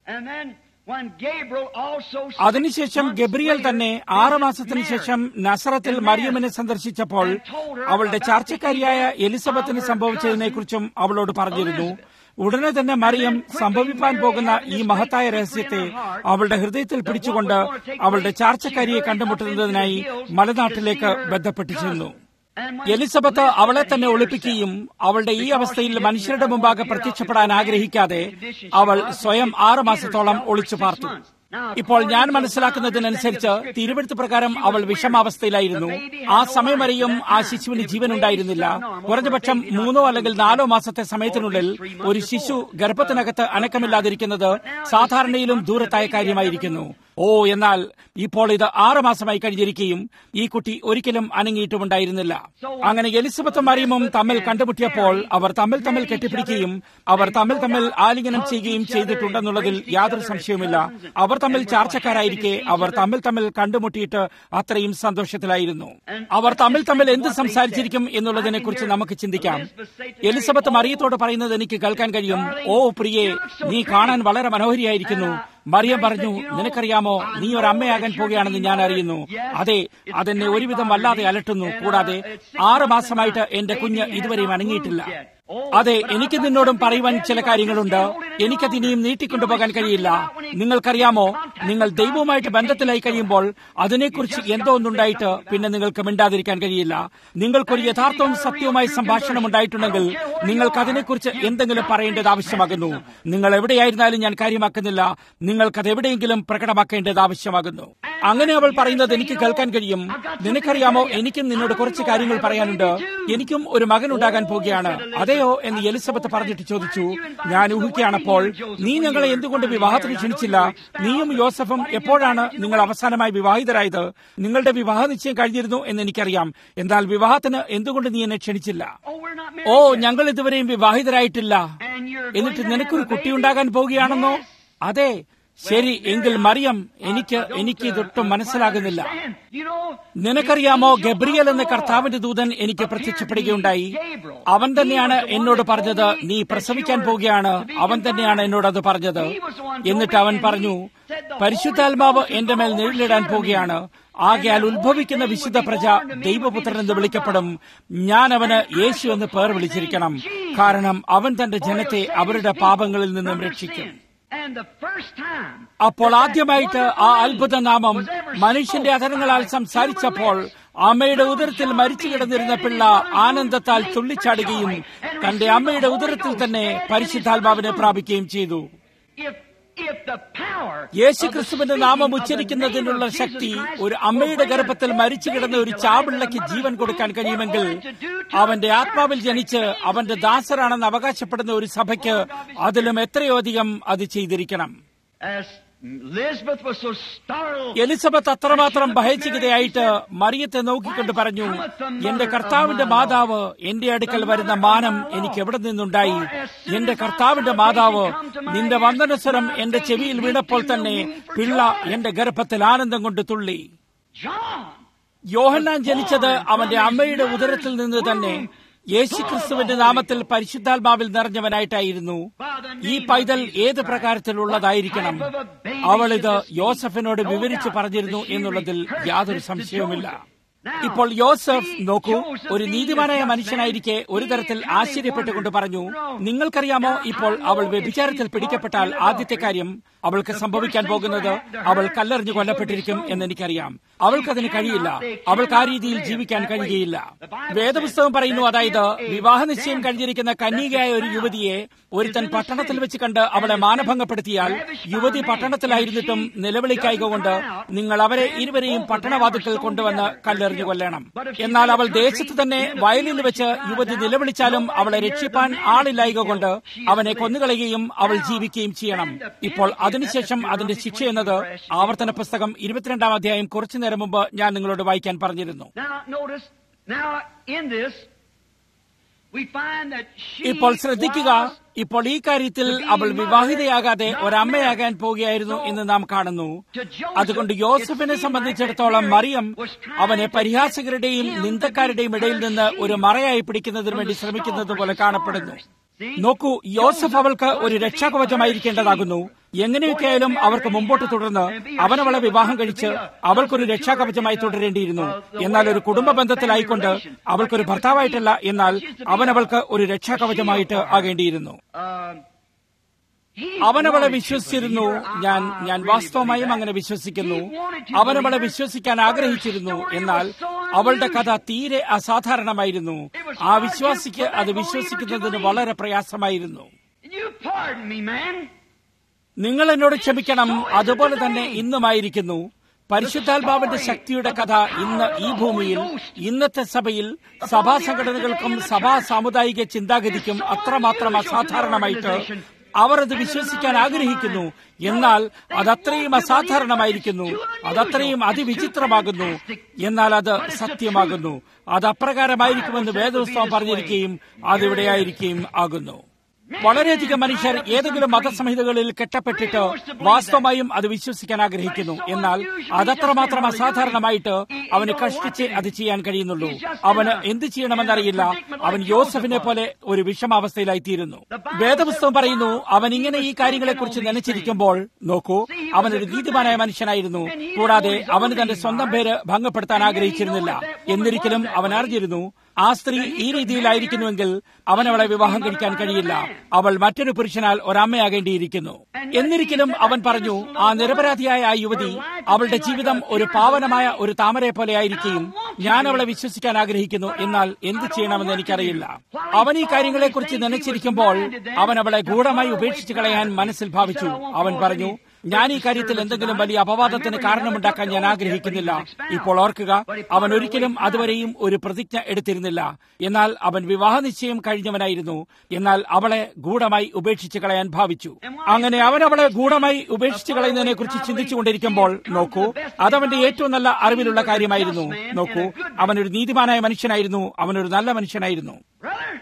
Speaker 2: അതിനുശേഷം ഗബ്രിയൽ തന്നെ ആറു മാസത്തിനു ശേഷം നസറത്തിൽ മറിയമിനെ സന്ദർശിച്ചപ്പോൾ അവളുടെ ചാർച്ചക്കാരിയായ എലിസബത്തിന് സംഭവിച്ചതിനെക്കുറിച്ചും അവളോട് പറഞ്ഞിരുന്നു ഉടനെ തന്നെ മറിയം സംഭവിപ്പാൻ പോകുന്ന ഈ മഹത്തായ രഹസ്യത്തെ അവളുടെ ഹൃദയത്തിൽ പിടിച്ചുകൊണ്ട് അവളുടെ ചാർച്ചക്കാരിയെ കണ്ടുമുട്ടുന്നതിനായി മലനാട്ടിലേക്ക് ബന്ധപ്പെട്ടിരുന്നു എലിസബത്ത് അവളെ തന്നെ ഒളിപ്പിക്കുകയും അവളുടെ ഈ അവസ്ഥയിൽ മനുഷ്യരുടെ മുമ്പാകെ പ്രത്യക്ഷപ്പെടാൻ ആഗ്രഹിക്കാതെ അവൾ സ്വയം ആറു മാസത്തോളം ഒളിച്ചു പാർത്തു ഇപ്പോൾ ഞാൻ മനസ്സിലാക്കുന്നതിനനുസരിച്ച് തിരുവെടുത്ത് പ്രകാരം അവൾ വിഷമാവസ്ഥയിലായിരുന്നു ആ സമയം വരെയും ആ ശിശുവിന് ജീവൻ ഉണ്ടായിരുന്നില്ല കുറഞ്ഞപക്ഷം മൂന്നോ അല്ലെങ്കിൽ നാലോ മാസത്തെ സമയത്തിനുള്ളിൽ ഒരു ശിശു ഗർഭത്തിനകത്ത് അനക്കമില്ലാതിരിക്കുന്നത് സാധാരണയിലും ദൂരത്തായ കാര്യമായിരിക്കുന്നു ഓ എന്നാൽ ഇപ്പോൾ ഇത് ആറ് മാസമായി കഴിഞ്ഞിരിക്കുകയും ഈ കുട്ടി ഒരിക്കലും അനങ്ങിയിട്ടുമുണ്ടായിരുന്നില്ല അങ്ങനെ എലിസബത്തും മറിയമും തമ്മിൽ കണ്ടുമുട്ടിയപ്പോൾ അവർ തമ്മിൽ തമ്മിൽ കെട്ടിപ്പിടിക്കുകയും അവർ തമ്മിൽ തമ്മിൽ ആലിംഗനം ചെയ്യുകയും ചെയ്തിട്ടുണ്ടെന്നുള്ളതിൽ യാതൊരു സംശയവുമില്ല അവർ തമ്മിൽ ചാർച്ചക്കാരായിരിക്കെ അവർ തമ്മിൽ തമ്മിൽ കണ്ടുമുട്ടിയിട്ട് അത്രയും സന്തോഷത്തിലായിരുന്നു അവർ തമ്മിൽ തമ്മിൽ എന്ത് സംസാരിച്ചിരിക്കും എന്നുള്ളതിനെ കുറിച്ച് നമുക്ക് ചിന്തിക്കാം എലിസബത്ത് മറിയത്തോട് പറയുന്നത് എനിക്ക് കേൾക്കാൻ കഴിയും ഓ പ്രിയേ നീ കാണാൻ വളരെ മനോഹരിയായിരിക്കുന്നു മറിയം പറഞ്ഞു നിനക്കറിയാമോ നീ ഒരു അമ്മയാകാൻ പോകുകയാണെന്ന് ഞാൻ അറിയുന്നു അതെ അതെന്നെ ഒരുവിധം വല്ലാതെ അലട്ടുന്നു കൂടാതെ ആറ് മാസമായിട്ട് എന്റെ കുഞ്ഞ് ഇതുവരെയും അനങ്ങിയിട്ടില്ല അതെ എനിക്ക് നിന്നോടും പറയുവാൻ ചില കാര്യങ്ങളുണ്ട് എനിക്കത് ഇനിയും നീട്ടിക്കൊണ്ടുപോകാൻ കഴിയില്ല നിങ്ങൾക്കറിയാമോ നിങ്ങൾ ദൈവവുമായിട്ട് ബന്ധത്തിലായി കഴിയുമ്പോൾ അതിനെക്കുറിച്ച് എന്തോ ഒന്നുണ്ടായിട്ട് പിന്നെ നിങ്ങൾക്ക് മിണ്ടാതിരിക്കാൻ കഴിയില്ല നിങ്ങൾക്കൊരു യഥാർത്ഥവും സത്യവുമായ സംഭാഷണം ഉണ്ടായിട്ടുണ്ടെങ്കിൽ നിങ്ങൾക്ക് അതിനെക്കുറിച്ച് എന്തെങ്കിലും പറയേണ്ടത് ആവശ്യമാകുന്നു നിങ്ങൾ എവിടെയായിരുന്നാലും ഞാൻ കാര്യമാക്കുന്നില്ല നിങ്ങൾക്കത് എവിടെയെങ്കിലും പ്രകടമാക്കേണ്ടത് ആവശ്യമാകുന്നു അങ്ങനെ അവൾ പറയുന്നത് എനിക്ക് കേൾക്കാൻ കഴിയും നിനക്കറിയാമോ എനിക്കും നിന്നോട് കുറച്ച് കാര്യങ്ങൾ പറയാനുണ്ട് എനിക്കും ഒരു മകൻ ഉണ്ടാകാൻ പോവുകയാണ് അതെയോ എന്ന് എലിസബത്ത് പറഞ്ഞിട്ട് ചോദിച്ചു ഞാൻ ഊഹിക്കുകയാണപ്പോൾ നീ ഞങ്ങളെ എന്തുകൊണ്ട് വിവാഹത്തിന് ക്ഷണിച്ചില്ല നീയും യോസഫും എപ്പോഴാണ് നിങ്ങൾ അവസാനമായി വിവാഹിതരായത് നിങ്ങളുടെ വിവാഹ നിശ്ചയം കഴിഞ്ഞിരുന്നു എന്ന് എനിക്കറിയാം എന്നാൽ വിവാഹത്തിന് എന്തുകൊണ്ട് നീ എന്നെ ക്ഷണിച്ചില്ല ഓ ഞങ്ങൾ ഇതുവരെയും വിവാഹിതരായിട്ടില്ല എന്നിട്ട് നിനക്കൊരു കുട്ടിയുണ്ടാകാൻ പോവുകയാണെന്നോ അതെ ശരി എങ്കിൽ മറിയം എനിക്ക് എനിക്ക് ഇതൊട്ടും മനസ്സിലാകുന്നില്ല നിനക്കറിയാമോ ഗബ്രിയൽ എന്ന കർത്താവിന്റെ ദൂതൻ എനിക്ക് പ്രത്യക്ഷപ്പെടുകയുണ്ടായി അവൻ തന്നെയാണ് എന്നോട് പറഞ്ഞത് നീ പ്രസവിക്കാൻ പോവുകയാണ് അവൻ തന്നെയാണ് എന്നോട് അത് പറഞ്ഞത് എന്നിട്ട് അവൻ പറഞ്ഞു പരിശുദ്ധാത്മാവ് എന്റെ മേൽ നേരിടാൻ പോവുകയാണ് ആകയാൽ ഉത്ഭവിക്കുന്ന വിശുദ്ധ പ്രജ ദൈവപുത്രൻ എന്ന് വിളിക്കപ്പെടും ഞാൻ അവന് യേശു എന്ന് പേർ വിളിച്ചിരിക്കണം കാരണം അവൻ തന്റെ ജനത്തെ അവരുടെ പാപങ്ങളിൽ നിന്നും രക്ഷിക്കും അപ്പോൾ ആദ്യമായിട്ട് ആ അത്ഭുത നാമം മനുഷ്യന്റെ അധരങ്ങളാൽ സംസാരിച്ചപ്പോൾ അമ്മയുടെ ഉദരത്തിൽ മരിച്ചു കിടന്നിരുന്ന പിള്ള ആനന്ദത്താൽ തുള്ളിച്ചാടുകയും തന്റെ അമ്മയുടെ ഉദരത്തിൽ തന്നെ പരിശുദ്ധാത്മാവിനെ പ്രാപിക്കുകയും ചെയ്തു യേശു ക്രിസ്തുവിന്റെ നാമം ഉച്ചരിക്കുന്നതിനുള്ള ശക്തി ഒരു അമ്മയുടെ ഗർഭത്തിൽ മരിച്ചു കിടന്ന ഒരു ചാപിള്ളയ്ക്ക് ജീവൻ കൊടുക്കാൻ കഴിയുമെങ്കിൽ അവന്റെ ആത്മാവിൽ ജനിച്ച് അവന്റെ ദാസരാണെന്ന് അവകാശപ്പെടുന്ന ഒരു സഭയ്ക്ക് അതിലും എത്രയോ അധികം അത് ചെയ്തിരിക്കണം
Speaker 1: Elizabeth was so startled.
Speaker 2: Elizabeth അത്രമാത്രം ഭയചികിതയായിട്ട് മറിയത്തെ നോക്കിക്കൊണ്ട് പറഞ്ഞു എന്റെ കർത്താവിന്റെ മാതാവ് എന്റെ അടുക്കൽ വരുന്ന മാനം എനിക്ക് എവിടെ നിന്നുണ്ടായി എന്റെ കർത്താവിന്റെ മാതാവ് നിന്റെ വന്ദനസ്വരം എന്റെ ചെവിയിൽ വീണപ്പോൾ തന്നെ പിള്ള എന്റെ ഗർഭത്തിൽ ആനന്ദം കൊണ്ട് തുള്ളി
Speaker 1: John.
Speaker 2: യോഹന്നാൻ ജനിച്ചത് അവന്റെ അമ്മയുടെ ഉദരത്തിൽ നിന്ന് തന്നെ യേശുക്രിസ്തുവിന്റെ നാമത്തിൽ പരിശുദ്ധാത്മാവിൽ നിറഞ്ഞവനായിട്ടായിരുന്നു ഈ പൈതൽ ഏത് പ്രകാരത്തിലുള്ളതായിരിക്കണം അവളിത് യോസഫിനോട് വിവരിച്ചു പറഞ്ഞിരുന്നു എന്നുള്ളതിൽ യാതൊരു സംശയവുമില്ല ഇപ്പോൾ യോസഫ് നോക്കൂ ഒരു നീതിമാനായ മനുഷ്യനായിരിക്കെ ഒരു തരത്തിൽ ആശ്ചര്യപ്പെട്ടുകൊണ്ട് പറഞ്ഞു നിങ്ങൾക്കറിയാമോ ഇപ്പോൾ അവൾ വ്യഭിചാരത്തിൽ പിടിക്കപ്പെട്ടാൽ ആദ്യത്തെ കാര്യം അവൾക്ക് സംഭവിക്കാൻ പോകുന്നത് അവൾ കല്ലെറിഞ്ഞു കൊല്ലപ്പെട്ടിരിക്കും എന്ന് എനിക്കറിയാം അവൾക്കതിന് കഴിയില്ല അവൾക്ക് ആ രീതിയിൽ ജീവിക്കാൻ കഴിയുകയില്ല വേദപുസ്തകം പറയുന്നു അതായത് വിവാഹ നിശ്ചയം കഴിഞ്ഞിരിക്കുന്ന കന്യകയായ ഒരു യുവതിയെ ഒരുത്തൻ പട്ടണത്തിൽ വെച്ച് കണ്ട് അവളെ മാനഭംഗപ്പെടുത്തിയാൽ യുവതി പട്ടണത്തിലായിരുന്നിട്ടും നിലവിളിക്കായിക കൊണ്ട് നിങ്ങൾ അവരെ ഇരുവരെയും പട്ടണവാതിക്കൽ കൊണ്ടുവന്ന് കല്ലെറിഞ്ഞു കൊല്ലണം എന്നാൽ അവൾ ദേശത്ത് തന്നെ വയലിൽ വെച്ച് യുവതി നിലവിളിച്ചാലും അവളെ രക്ഷിപ്പാൻ ആളില്ലായിക കൊണ്ട് അവനെ കൊന്നുകളയുകയും അവൾ ജീവിക്കുകയും ചെയ്യണം ഇപ്പോൾ അതിനുശേഷം അതിന്റെ ശിക്ഷ എന്നത് ആവർത്തന പുസ്തകം ഇരുപത്തിരണ്ടാം അധ്യായം കുറച്ചു നേരം മുമ്പ് ഞാൻ നിങ്ങളോട് വായിക്കാൻ പറഞ്ഞിരുന്നു
Speaker 1: Now notice, now in this, we find that she
Speaker 2: ഇപ്പോൾ ശ്രദ്ധിക്കുക
Speaker 1: was
Speaker 2: ഇപ്പോൾ ഈ കാര്യത്തിൽ അവൾ വിവാഹിതയാകാതെ ഒരമ്മയാകാൻ പോവുകയായിരുന്നു എന്ന് നാം കാണുന്നു അതുകൊണ്ട് യോസഫിനെ സംബന്ധിച്ചിടത്തോളം മറിയം അവനെ പരിഹാസകരുടെയും നിന്ദക്കാരുടെയും ഇടയിൽ നിന്ന് ഒരു മറയായി പിടിക്കുന്നതിന് വേണ്ടി ശ്രമിക്കുന്നത് പോലെ കാണപ്പെടുന്നു നോക്കൂ യോസഫ് അവൾക്ക് ഒരു രക്ഷാകവചമായിരിക്കേണ്ടതാകുന്നു എങ്ങനെയൊക്കെയായാലും അവർക്ക് മുമ്പോട്ട് തുടർന്ന് അവനവളെ വിവാഹം കഴിച്ച് അവൾക്കൊരു രക്ഷാകവചമായി തുടരേണ്ടിയിരുന്നു എന്നാൽ ഒരു കുടുംബ ബന്ധത്തിലായിക്കൊണ്ട് അവൾക്കൊരു ഭർത്താവായിട്ടല്ല എന്നാൽ അവനവൾക്ക് ഒരു രക്ഷാകവചമായിട്ട് ആകേണ്ടിയിരുന്നു
Speaker 1: uh, he
Speaker 2: അവനവളെ
Speaker 1: wanted to
Speaker 2: വിശ്വസിച്ചിരുന്നു
Speaker 1: believe her.
Speaker 2: ഞാൻ
Speaker 1: I
Speaker 2: ഞാൻ
Speaker 1: really
Speaker 2: വാസ്തവമായും
Speaker 1: believe
Speaker 2: അങ്ങനെ
Speaker 1: that.
Speaker 2: വിശ്വസിക്കുന്നു
Speaker 1: He wanted to
Speaker 2: അവനവളെ
Speaker 1: believe her.
Speaker 2: വിശ്വസിക്കാൻ
Speaker 1: Her
Speaker 2: ആഗ്രഹിച്ചിരുന്നു
Speaker 1: story
Speaker 2: എന്നാൽ
Speaker 1: was so
Speaker 2: അവളുടെ കഥ
Speaker 1: unusual.
Speaker 2: തീരെ അസാധാരണമായിരുന്നു
Speaker 1: It was
Speaker 2: ആ
Speaker 1: hard
Speaker 2: വിശ്വാസിക്ക്
Speaker 1: for that
Speaker 2: അത്
Speaker 1: believer to
Speaker 2: വിശ്വസിക്കുന്നതിന്
Speaker 1: believe.
Speaker 2: വളരെ പ്രയാസമായിരുന്നു
Speaker 1: You pardon me, man.
Speaker 2: നിങ്ങൾ എന്നോട് ക്ഷമിക്കണം അതുപോലെ തന്നെ ഇന്നുമായിരിക്കുന്നു പരിശുദ്ധാത്മാവിന്റെ ശക്തിയുടെ കഥ ഇന്ന് ഈ ഭൂമിയിൽ ഇന്നത്തെ സഭയിൽ സഭാ സംഘടനകൾക്കും സഭാ സാമുദായിക ചിന്താഗതിക്കും അത്രമാത്രം അസാധാരണമായിട്ട് അവർ അത് വിശ്വസിക്കാൻ ആഗ്രഹിക്കുന്നു എന്നാൽ അതത്രയും അസാധാരണമായിരിക്കുന്നു അതത്രയും അതിവിചിത്രമാകുന്നു എന്നാൽ അത് സത്യമാകുന്നു അത് അപ്രകാരമായിരിക്കുമെന്ന് വേദോത്സവം പറഞ്ഞിരിക്കുകയും അതിവിടെയായിരിക്കുകയും ആകുന്നു വളരെയധികം മനുഷ്യർ ഏതെങ്കിലും മതസംഹിതകളിൽ കെട്ടപ്പെട്ടിട്ട് വാസ്തവമായും അത് വിശ്വസിക്കാൻ ആഗ്രഹിക്കുന്നു എന്നാൽ അതത്രമാത്രം അസാധാരണമായിട്ട് അവന് കഷ്ടിച്ച് അത് ചെയ്യാൻ കഴിയുന്നുള്ളൂ അവന് എന്ത് ചെയ്യണമെന്നറിയില്ല അവൻ യോസഫിനെ പോലെ ഒരു വിഷമാവസ്ഥയിലായിത്തീരുന്നു വേദപുസ്തകം പറയുന്നു അവൻ ഇങ്ങനെ ഈ കാര്യങ്ങളെക്കുറിച്ച് നനച്ചിരിക്കുമ്പോൾ നോക്കൂ അവനൊരു നീതിമാനായ മനുഷ്യനായിരുന്നു കൂടാതെ അവന് തന്റെ സ്വന്തം പേര് ഭംഗപ്പെടുത്താൻ ആഗ്രഹിച്ചിരുന്നില്ല എന്നിരിക്കലും അവൻ അറിഞ്ഞിരുന്നു ആ സ്ത്രീ ഈ രീതിയിലായിരിക്കുന്നുവെങ്കിൽ അവൻ അവളെ വിവാഹം കഴിക്കാൻ കഴിയില്ല അവൾ മറ്റൊരു പുരുഷനാൽ ഒരമ്മയാകേണ്ടിയിരിക്കുന്നു എന്നിരിക്കലും അവൻ പറഞ്ഞു ആ നിരപരാധിയായ ആ യുവതി അവളുടെ ജീവിതം ഒരു പാവനമായ ഒരു താമരയെ പോലെ ആയിരിക്കുകയും ഞാൻ അവളെ വിശ്വസിക്കാൻ ആഗ്രഹിക്കുന്നു എന്നാൽ എന്ത് ചെയ്യണമെന്ന് എനിക്കറിയില്ല അവൻ ഈ കാര്യങ്ങളെക്കുറിച്ച് നനച്ചിരിക്കുമ്പോൾ അവൻ അവളെ ഗൂഢമായി ഉപേക്ഷിച്ചു കളയാൻ മനസ്സിൽ ഭാവിച്ചു അവൻ പറഞ്ഞു ഞാൻ ഈ കാര്യത്തിൽ എന്തെങ്കിലും വലിയ അപവാദത്തിന് കാരണമുണ്ടാക്കാൻ ഞാൻ ആഗ്രഹിക്കുന്നില്ല ഇപ്പോൾ ഓർക്കുക അവൻ ഒരിക്കലും അതുവരെയും ഒരു പ്രതിജ്ഞ എടുത്തിരുന്നില്ല എന്നാൽ അവൻ വിവാഹ നിശ്ചയം കഴിഞ്ഞവനായിരുന്നു എന്നാൽ അവളെ ഗൂഢമായി ഉപേക്ഷിച്ചു കളയാൻ ഭാവിച്ചു അങ്ങനെ അവൻ അവളെ ഗൂഢമായി ഉപേക്ഷിച്ചു കളയുന്നതിനെ കുറിച്ച് ചിന്തിച്ചുകൊണ്ടിരിക്കുമ്പോൾ നോക്കൂ അതവന്റെ ഏറ്റവും നല്ല അറിവിലുള്ള കാര്യമായിരുന്നു നോക്കൂ അവനൊരു നീതിമാനായ മനുഷ്യനായിരുന്നു അവനൊരു നല്ല മനുഷ്യനായിരുന്നു
Speaker 1: Brother,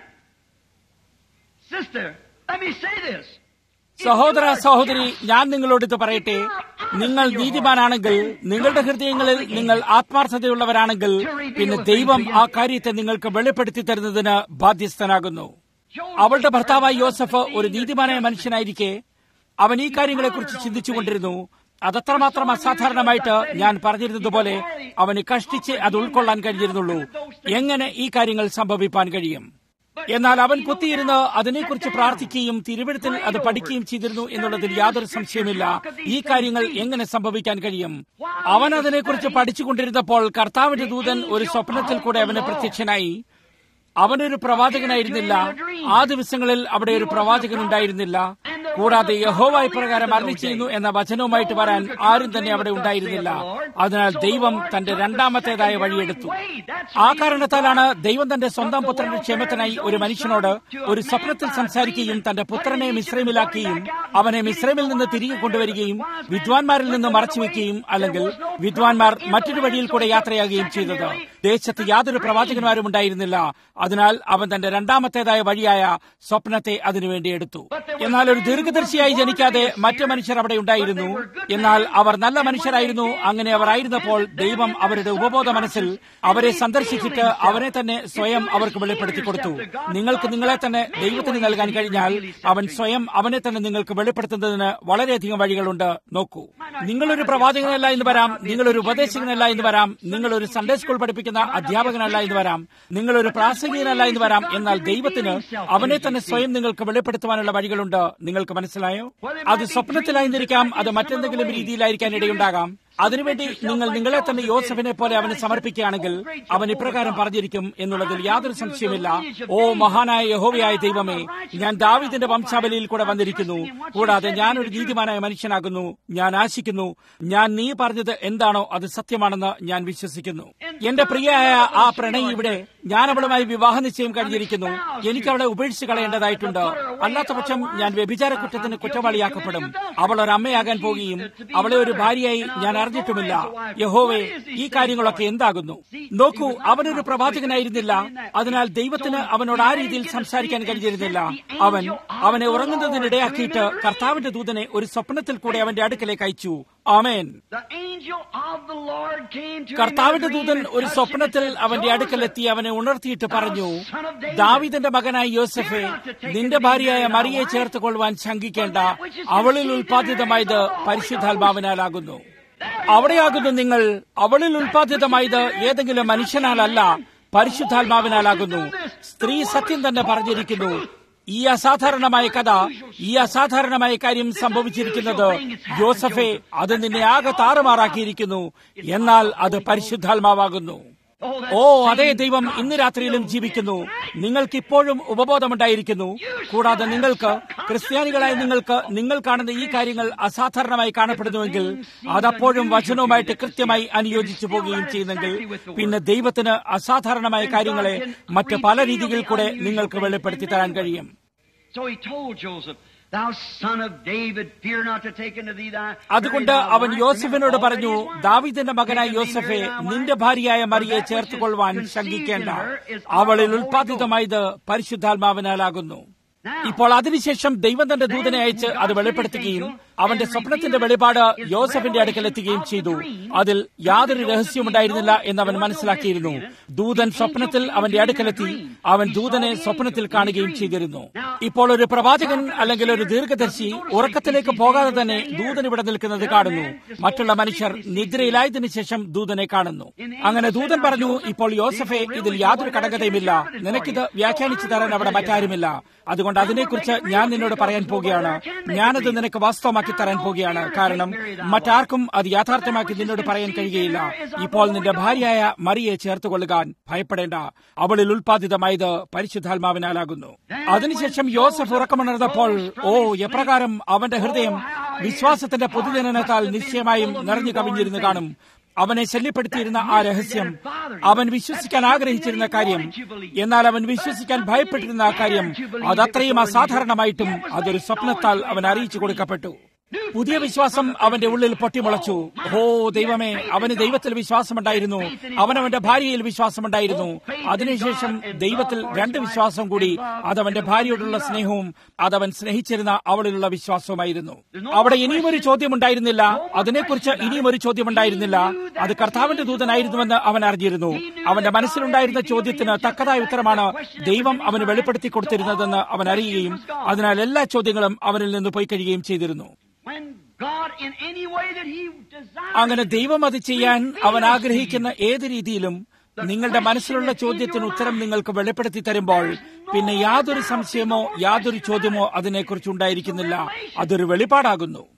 Speaker 1: sister, let me say this.
Speaker 2: സഹോദര സഹോദരി ഞാൻ നിങ്ങളോട് ഇത് പറയട്ടെ നിങ്ങൾ നീതിമാനാണെങ്കിൽ നിങ്ങളുടെ ഹൃദയങ്ങളിൽ നിങ്ങൾ ആത്മാർത്ഥതയുള്ളവരാണെങ്കിൽ പിന്നെ ദൈവം ആ കാര്യത്തെ നിങ്ങൾക്ക് വെളിപ്പെടുത്തി തരുന്നതിന് ബാധ്യസ്ഥനാകുന്നു അവളുടെ ഭർത്താവായ യോസഫ് ഒരു നീതിമാനായ മനുഷ്യനായിരിക്കെ അവൻ ഈ കാര്യങ്ങളെക്കുറിച്ച് ചിന്തിച്ചുകൊണ്ടിരുന്നു അതത്രമാത്രം അസാധാരണമായിട്ട് ഞാൻ പറഞ്ഞിരുന്നതുപോലെ അവന് കഷ്ടിച്ച് അത് ഉൾക്കൊള്ളാൻ കഴിഞ്ഞിരുന്നുള്ളൂ എങ്ങനെ ഈ കാര്യങ്ങൾ സംഭവിപ്പാൻ കഴിയും എന്നാൽ അവൻ കുത്തിയിരുന്ന് അതിനെക്കുറിച്ച് പ്രാർത്ഥിക്കുകയും തിരുവഴുത്തിൽ അത് പഠിക്കുകയും ചെയ്തിരുന്നു എന്നുള്ളതിൽ യാതൊരു സംശയമില്ല ഈ കാര്യങ്ങൾ എങ്ങനെ സംഭവിക്കാൻ കഴിയും അവൻ അതിനെക്കുറിച്ച് പഠിച്ചുകൊണ്ടിരുന്നപ്പോൾ കർത്താവിന്റെ ദൂതൻ ഒരു സ്വപ്നത്തിൽ കൂടെ അവന് പ്രത്യക്ഷനായി അവനൊരു പ്രവാചകനായിരുന്നില്ല ആ ദിവസങ്ങളിൽ അവിടെ ഒരു പ്രവാചകൻ ഉണ്ടായിരുന്നില്ല കൂടാതെ യഹോവ ഇപ്രകാരം അരളി ചെയ്യുന്നു എന്ന വചനവുമായിട്ട് വരാൻ ആരും തന്നെ അവിടെ ഉണ്ടായിരുന്നില്ല അതിനാൽ ദൈവം തന്റെ രണ്ടാമത്തേതായ വഴിയെടുത്തു ആ കാരണത്താലാണ് ദൈവം തന്റെ സ്വന്തം പുത്രന്റെ ക്ഷേമത്തിനായി ഒരു മനുഷ്യനോട് ഒരു സ്വപ്നത്തിൽ സംസാരിക്കുകയും തന്റെ പുത്രനെ മിശ്രമിലാക്കുകയും അവനെ മിശ്രമിൽ നിന്ന് തിരികെ കൊണ്ടുവരികയും വിദ്വാൻമാരിൽ നിന്ന് മറച്ചുവെക്കുകയും അല്ലെങ്കിൽ വിദ്വാൻമാർ മറ്റൊരു വഴിയിൽ കൂടെ യാത്രയാകുകയും ചെയ്തത് ദേശത്ത് യാതൊരു പ്രവാചകന്മാരും ഉണ്ടായിരുന്നില്ല അതിനാൽ അവൻ തന്റെ രണ്ടാമത്തേതായ വഴിയായ സ്വപ്നത്തെ അതിനുവേണ്ടി എടുത്തു എന്നാൽ ഒരു ദീർഘദർശിയായി ജനിക്കാതെ മറ്റു മനുഷ്യർ അവിടെ ഉണ്ടായിരുന്നു എന്നാൽ അവർ നല്ല മനുഷ്യരായിരുന്നു അങ്ങനെ അവർ ആയിരുന്നപ്പോൾ ദൈവം അവരുടെ ഉപബോധ മനസ്സിൽ അവരെ സന്ദർശിച്ചിട്ട് അവനെ തന്നെ സ്വയം അവർക്ക് വെളിപ്പെടുത്തി കൊടുത്തു നിങ്ങൾക്ക് നിങ്ങളെ തന്നെ ദൈവത്തിന് നൽകാൻ കഴിഞ്ഞാൽ അവൻ സ്വയം അവനെ തന്നെ നിങ്ങൾക്ക് വെളിപ്പെടുത്തുന്നതിന് വളരെയധികം വഴികളുണ്ട് നോക്കൂ നിങ്ങളൊരു പ്രവാചകനല്ല എന്ന് വരാം നിങ്ങളൊരു ഉപദേശകനല്ല എന്ന് വരാം നിങ്ങളൊരു സൺഡേ സ്കൂൾ പഠിപ്പിക്കുന്ന അധ്യാപകനല്ല എന്ന് വരാം നിങ്ങളൊരു പ്രാസംഗികനല്ല എന്ന് വരാം എന്നാൽ ദൈവത്തിന് അവനെ തന്നെ സ്വയം നിങ്ങൾക്ക് വെളിപ്പെടുത്തുവാനുള്ള വഴികളുണ്ട് നിങ്ങൾക്ക് മനസ്സിലായോ അത് സ്വപ്നത്തിലായിരുന്നിരിക്കാം അത് മറ്റെന്തെങ്കിലും രീതിയിലായിരിക്കാൻ ഇടയുണ്ടാകാം അതിനുവേണ്ടി നിങ്ങൾ നിങ്ങളെ തന്നെ യോസഫിനെ പോലെ അവന് സമർപ്പിക്കുകയാണെങ്കിൽ അവൻ ഇപ്രകാരം പറഞ്ഞിരിക്കും എന്നുള്ളതിൽ യാതൊരു സംശയമില്ല ഓ മഹാനായ യഹോവയായ ദൈവമേ ഞാൻ ദാവിദിന്റെ വംശാവലിയിൽ കൂടെ വന്നിരിക്കുന്നു കൂടാതെ ഞാൻ ഒരു നീതിമാനായ മനുഷ്യനാകുന്നു ഞാൻ ആശിക്കുന്നു ഞാൻ നീ പറഞ്ഞത് എന്താണോ അത് സത്യമാണെന്ന് ഞാൻ വിശ്വസിക്കുന്നു എന്റെ പ്രിയയായ ആ പ്രണയി ഇവിടെ ഞാൻ അവളുമായി വിവാഹ നിശ്ചയം കഴിഞ്ഞിരിക്കുന്നു എനിക്ക് അവളെ ഉപേക്ഷിച്ച് കളയേണ്ടതായിട്ടുണ്ട് അല്ലാത്ത പക്ഷം ഞാൻ വ്യഭിചാര കുറ്റത്തിന് കുറ്റവാളിയാക്കപ്പെടും അവൾ ഒരു അമ്മയാകാൻ പോകുകയും അവളെ ഒരു ഭാര്യയായി ഞാൻ അറിഞ്ഞിട്ടുമില്ല യഹോവേ ഈ കാര്യങ്ങളൊക്കെ എന്താകുന്നു നോക്കൂ അവനൊരു പ്രവാചകനായിരുന്നില്ല അതിനാൽ ദൈവത്തിന് അവനോട് ആ രീതിയിൽ സംസാരിക്കാൻ കഴിഞ്ഞിരുന്നില്ല അവൻ അവനെ ഉറങ്ങുന്നതിനിടയാക്കിയിട്ട് കർത്താവിന്റെ ദൂതനെ ഒരു സ്വപ്നത്തിൽ കൂടെ അവന്റെ അടുക്കലേക്ക് അയച്ചു ആമേൻ കർത്താവിന്റെ ദൂതൻ ഒരു സ്വപ്നത്തിൽ അവന്റെ അടുക്കലെത്തി അവനെ ഉണർത്തിയിട്ട് പറഞ്ഞു ദാവിദന്റെ മകനായ യോസഫെ നിന്റെ ഭാര്യയായ മറിയെ ചേർത്ത് കൊള്ളുവാൻ ശങ്കിക്കേണ്ട അവളിൽ ഉൽപാദിതമായത് പരിശുദ്ധാത്മാവിനാലാകുന്നു അവിടെയാകുന്നു നിങ്ങൾ അവളിൽ ഉൽപാദിതമായത് ഏതെങ്കിലും മനുഷ്യനാലല്ല പരിശുദ്ധാത്മാവിനാലാകുന്നു സ്ത്രീ സത്യം തന്നെ പറഞ്ഞിരിക്കുന്നു ഈ അസാധാരണമായ കഥ ഈ അസാധാരണമായ കാര്യം സംഭവിച്ചിരിക്കുന്നത് ജോസഫെ അത് നിന്നെ ആകെ താറുമാറാക്കിയിരിക്കുന്നു എന്നാൽ അത് പരിശുദ്ധാത്മാവാകുന്നു ഓ അതേ ദൈവം ഇന്ന് രാത്രിയിലും ജീവിക്കുന്നു നിങ്ങൾക്ക് ഇപ്പോഴും ഉപബോധമുണ്ടായിരിക്കുന്നു കൂടാതെ നിങ്ങൾക്ക് ക്രിസ്ത്യാനികളായ നിങ്ങൾക്ക് നിങ്ങൾ കാണുന്ന ഈ കാര്യങ്ങൾ അസാധാരണമായി കാണപ്പെടുന്നുവെങ്കിൽ അതപ്പോഴും വചനവുമായിട്ട് കൃത്യമായി അനുയോജിച്ചു പോവുകയും ചെയ്യുന്നെങ്കിൽ പിന്നെ ദൈവത്തിന് അസാധാരണമായ കാര്യങ്ങളെ മറ്റ് പല രീതികളിൽ കൂടെ നിങ്ങൾക്ക് വെളിപ്പെടുത്തി തരാൻ കഴിയും അതുകൊണ്ട് അവൻ യോസഫിനോട് പറഞ്ഞു ദാവിദിന്റെ മകനായ യോസഫെ നിന്റെ ഭാര്യയായ മറിയെ ചേർത്തുകൊള്ളുവാൻ ശങ്കിക്കേണ്ട അവളിൽ ഉൽപാദിതമായത് പരിശുദ്ധാത്മാവിനാലാകുന്നു ഇപ്പോൾ അതിനുശേഷം ദൈവം തന്റെ ദൂതനെ അയച്ച് അത് വെളിപ്പെടുത്തുകയും അവന്റെ സ്വപ്നത്തിന്റെ വെളിപാട് യോസഫിന്റെ അടുക്കൽ എത്തുകയും ചെയ്തു അതിൽ യാതൊരു രഹസ്യമുണ്ടായിരുന്നില്ല എന്ന് അവൻ മനസ്സിലാക്കിയിരുന്നു ദൂതൻ സ്വപ്നത്തിൽ അവന്റെ അടുക്കലെത്തി അവൻ ദൂതനെ സ്വപ്നത്തിൽ കാണുകയും ചെയ്തിരുന്നു ഇപ്പോൾ ഒരു പ്രവാചകൻ അല്ലെങ്കിൽ ഒരു ദീർഘദർശി ഉറക്കത്തിലേക്ക് പോകാതെ തന്നെ ദൂതൻ ഇവിടെ നിൽക്കുന്നത് കാണുന്നു മറ്റുള്ള മനുഷ്യർ നിദ്രയിലായതിനു ശേഷം ദൂതനെ കാണുന്നു അങ്ങനെ ദൂതൻ പറഞ്ഞു ഇപ്പോൾ യോസഫെ ഇതിൽ യാതൊരു കടകതയുമില്ല നിനക്കിത് വ്യാഖ്യാനിച്ചു തരാൻ അവിടെ മറ്റാരുമില്ല അതുകൊണ്ട് അതിനെക്കുറിച്ച് ഞാൻ നിന്നോട് പറയാൻ പോകുകയാണ് ഞാനത് നിനക്ക് വാസ്തവമാക്കി തരാൻ പോകുകയാണ് കാരണം മറ്റാർക്കും അത് യാഥാർത്ഥ്യമാക്കി നിന്നോട് പറയാൻ കഴിയുകയില്ല ഇപ്പോൾ നിന്റെ ഭാര്യയായ മറിയെ ചേർത്തുകൊള്ളുകാൻ ഭയപ്പെടേണ്ട അവളിൽ ഉൽപാദിതമായത് പരിശുദ്ധാത്മാവിനാലാകുന്നു അതിനുശേഷം യോസഫ് ഉറക്കമുണർന്നപ്പോൾ ഓ എപ്രകാരം അവന്റെ ഹൃദയം വിശ്വാസത്തിന്റെ പൊതുജനനത്താൽ നിശ്ചയമായും നിറഞ്ഞു കവിഞ്ഞിരുന്നു കാണും അവനെ ശല്യപ്പെടുത്തിയിരുന്ന ആ രഹസ്യം അവൻ വിശ്വസിക്കാൻ ആഗ്രഹിച്ചിരുന്ന കാര്യം എന്നാൽ അവൻ വിശ്വസിക്കാൻ ഭയപ്പെട്ടിരുന്ന ആ കാര്യം അതത്രയും അസാധാരണമായിട്ടും അതൊരു സ്വപ്നത്താൽ അവൻ അറിയിച്ചു കൊടുക്കപ്പെട്ടു പുതിയ വിശ്വാസം അവന്റെ ഉള്ളിൽ പൊട്ടിമുളച്ചു ഹോ ദൈവമേ അവന് ദൈവത്തിൽ വിശ്വാസമുണ്ടായിരുന്നു അവനവന്റെ ഭാര്യയിൽ വിശ്വാസമുണ്ടായിരുന്നു അതിനുശേഷം ദൈവത്തിൽ രണ്ട് വിശ്വാസം കൂടി അതവന്റെ ഭാര്യയോടുള്ള സ്നേഹവും അതവൻ സ്നേഹിച്ചിരുന്ന അവളിലുള്ള വിശ്വാസവുമായിരുന്നു അവിടെ ഇനിയും ഒരു ചോദ്യം ഉണ്ടായിരുന്നില്ല അതിനെക്കുറിച്ച് ഇനിയും ഒരു ചോദ്യം ഉണ്ടായിരുന്നില്ല അത് കർത്താവിന്റെ ദൂതനായിരുന്നുവെന്ന് അവൻ അറിഞ്ഞിരുന്നു അവന്റെ മനസ്സിലുണ്ടായിരുന്ന ചോദ്യത്തിന് തക്കതായ ഉത്തരമാണ് ദൈവം അവന് വെളിപ്പെടുത്തി കൊടുത്തിരുന്നതെന്ന് അവൻ അറിയുകയും അതിനാൽ എല്ലാ ചോദ്യങ്ങളും അവനിൽ നിന്ന് പോയി കഴിയുകയും ചെയ്തിരുന്നു അങ്ങനെ ദൈവം അത് ചെയ്യാൻ അവൻ ആഗ്രഹിക്കുന്ന ഏത് രീതിയിലും നിങ്ങളുടെ മനസ്സിലുള്ള ചോദ്യത്തിന് ഉത്തരം നിങ്ങൾക്ക് വെളിപ്പെടുത്തി തരുമ്പോൾ പിന്നെ യാതൊരു സംശയമോ യാതൊരു ചോദ്യമോ അതിനെക്കുറിച്ച് ഉണ്ടായിരിക്കുന്നില്ല അതൊരു വെളിപാടാകുന്നു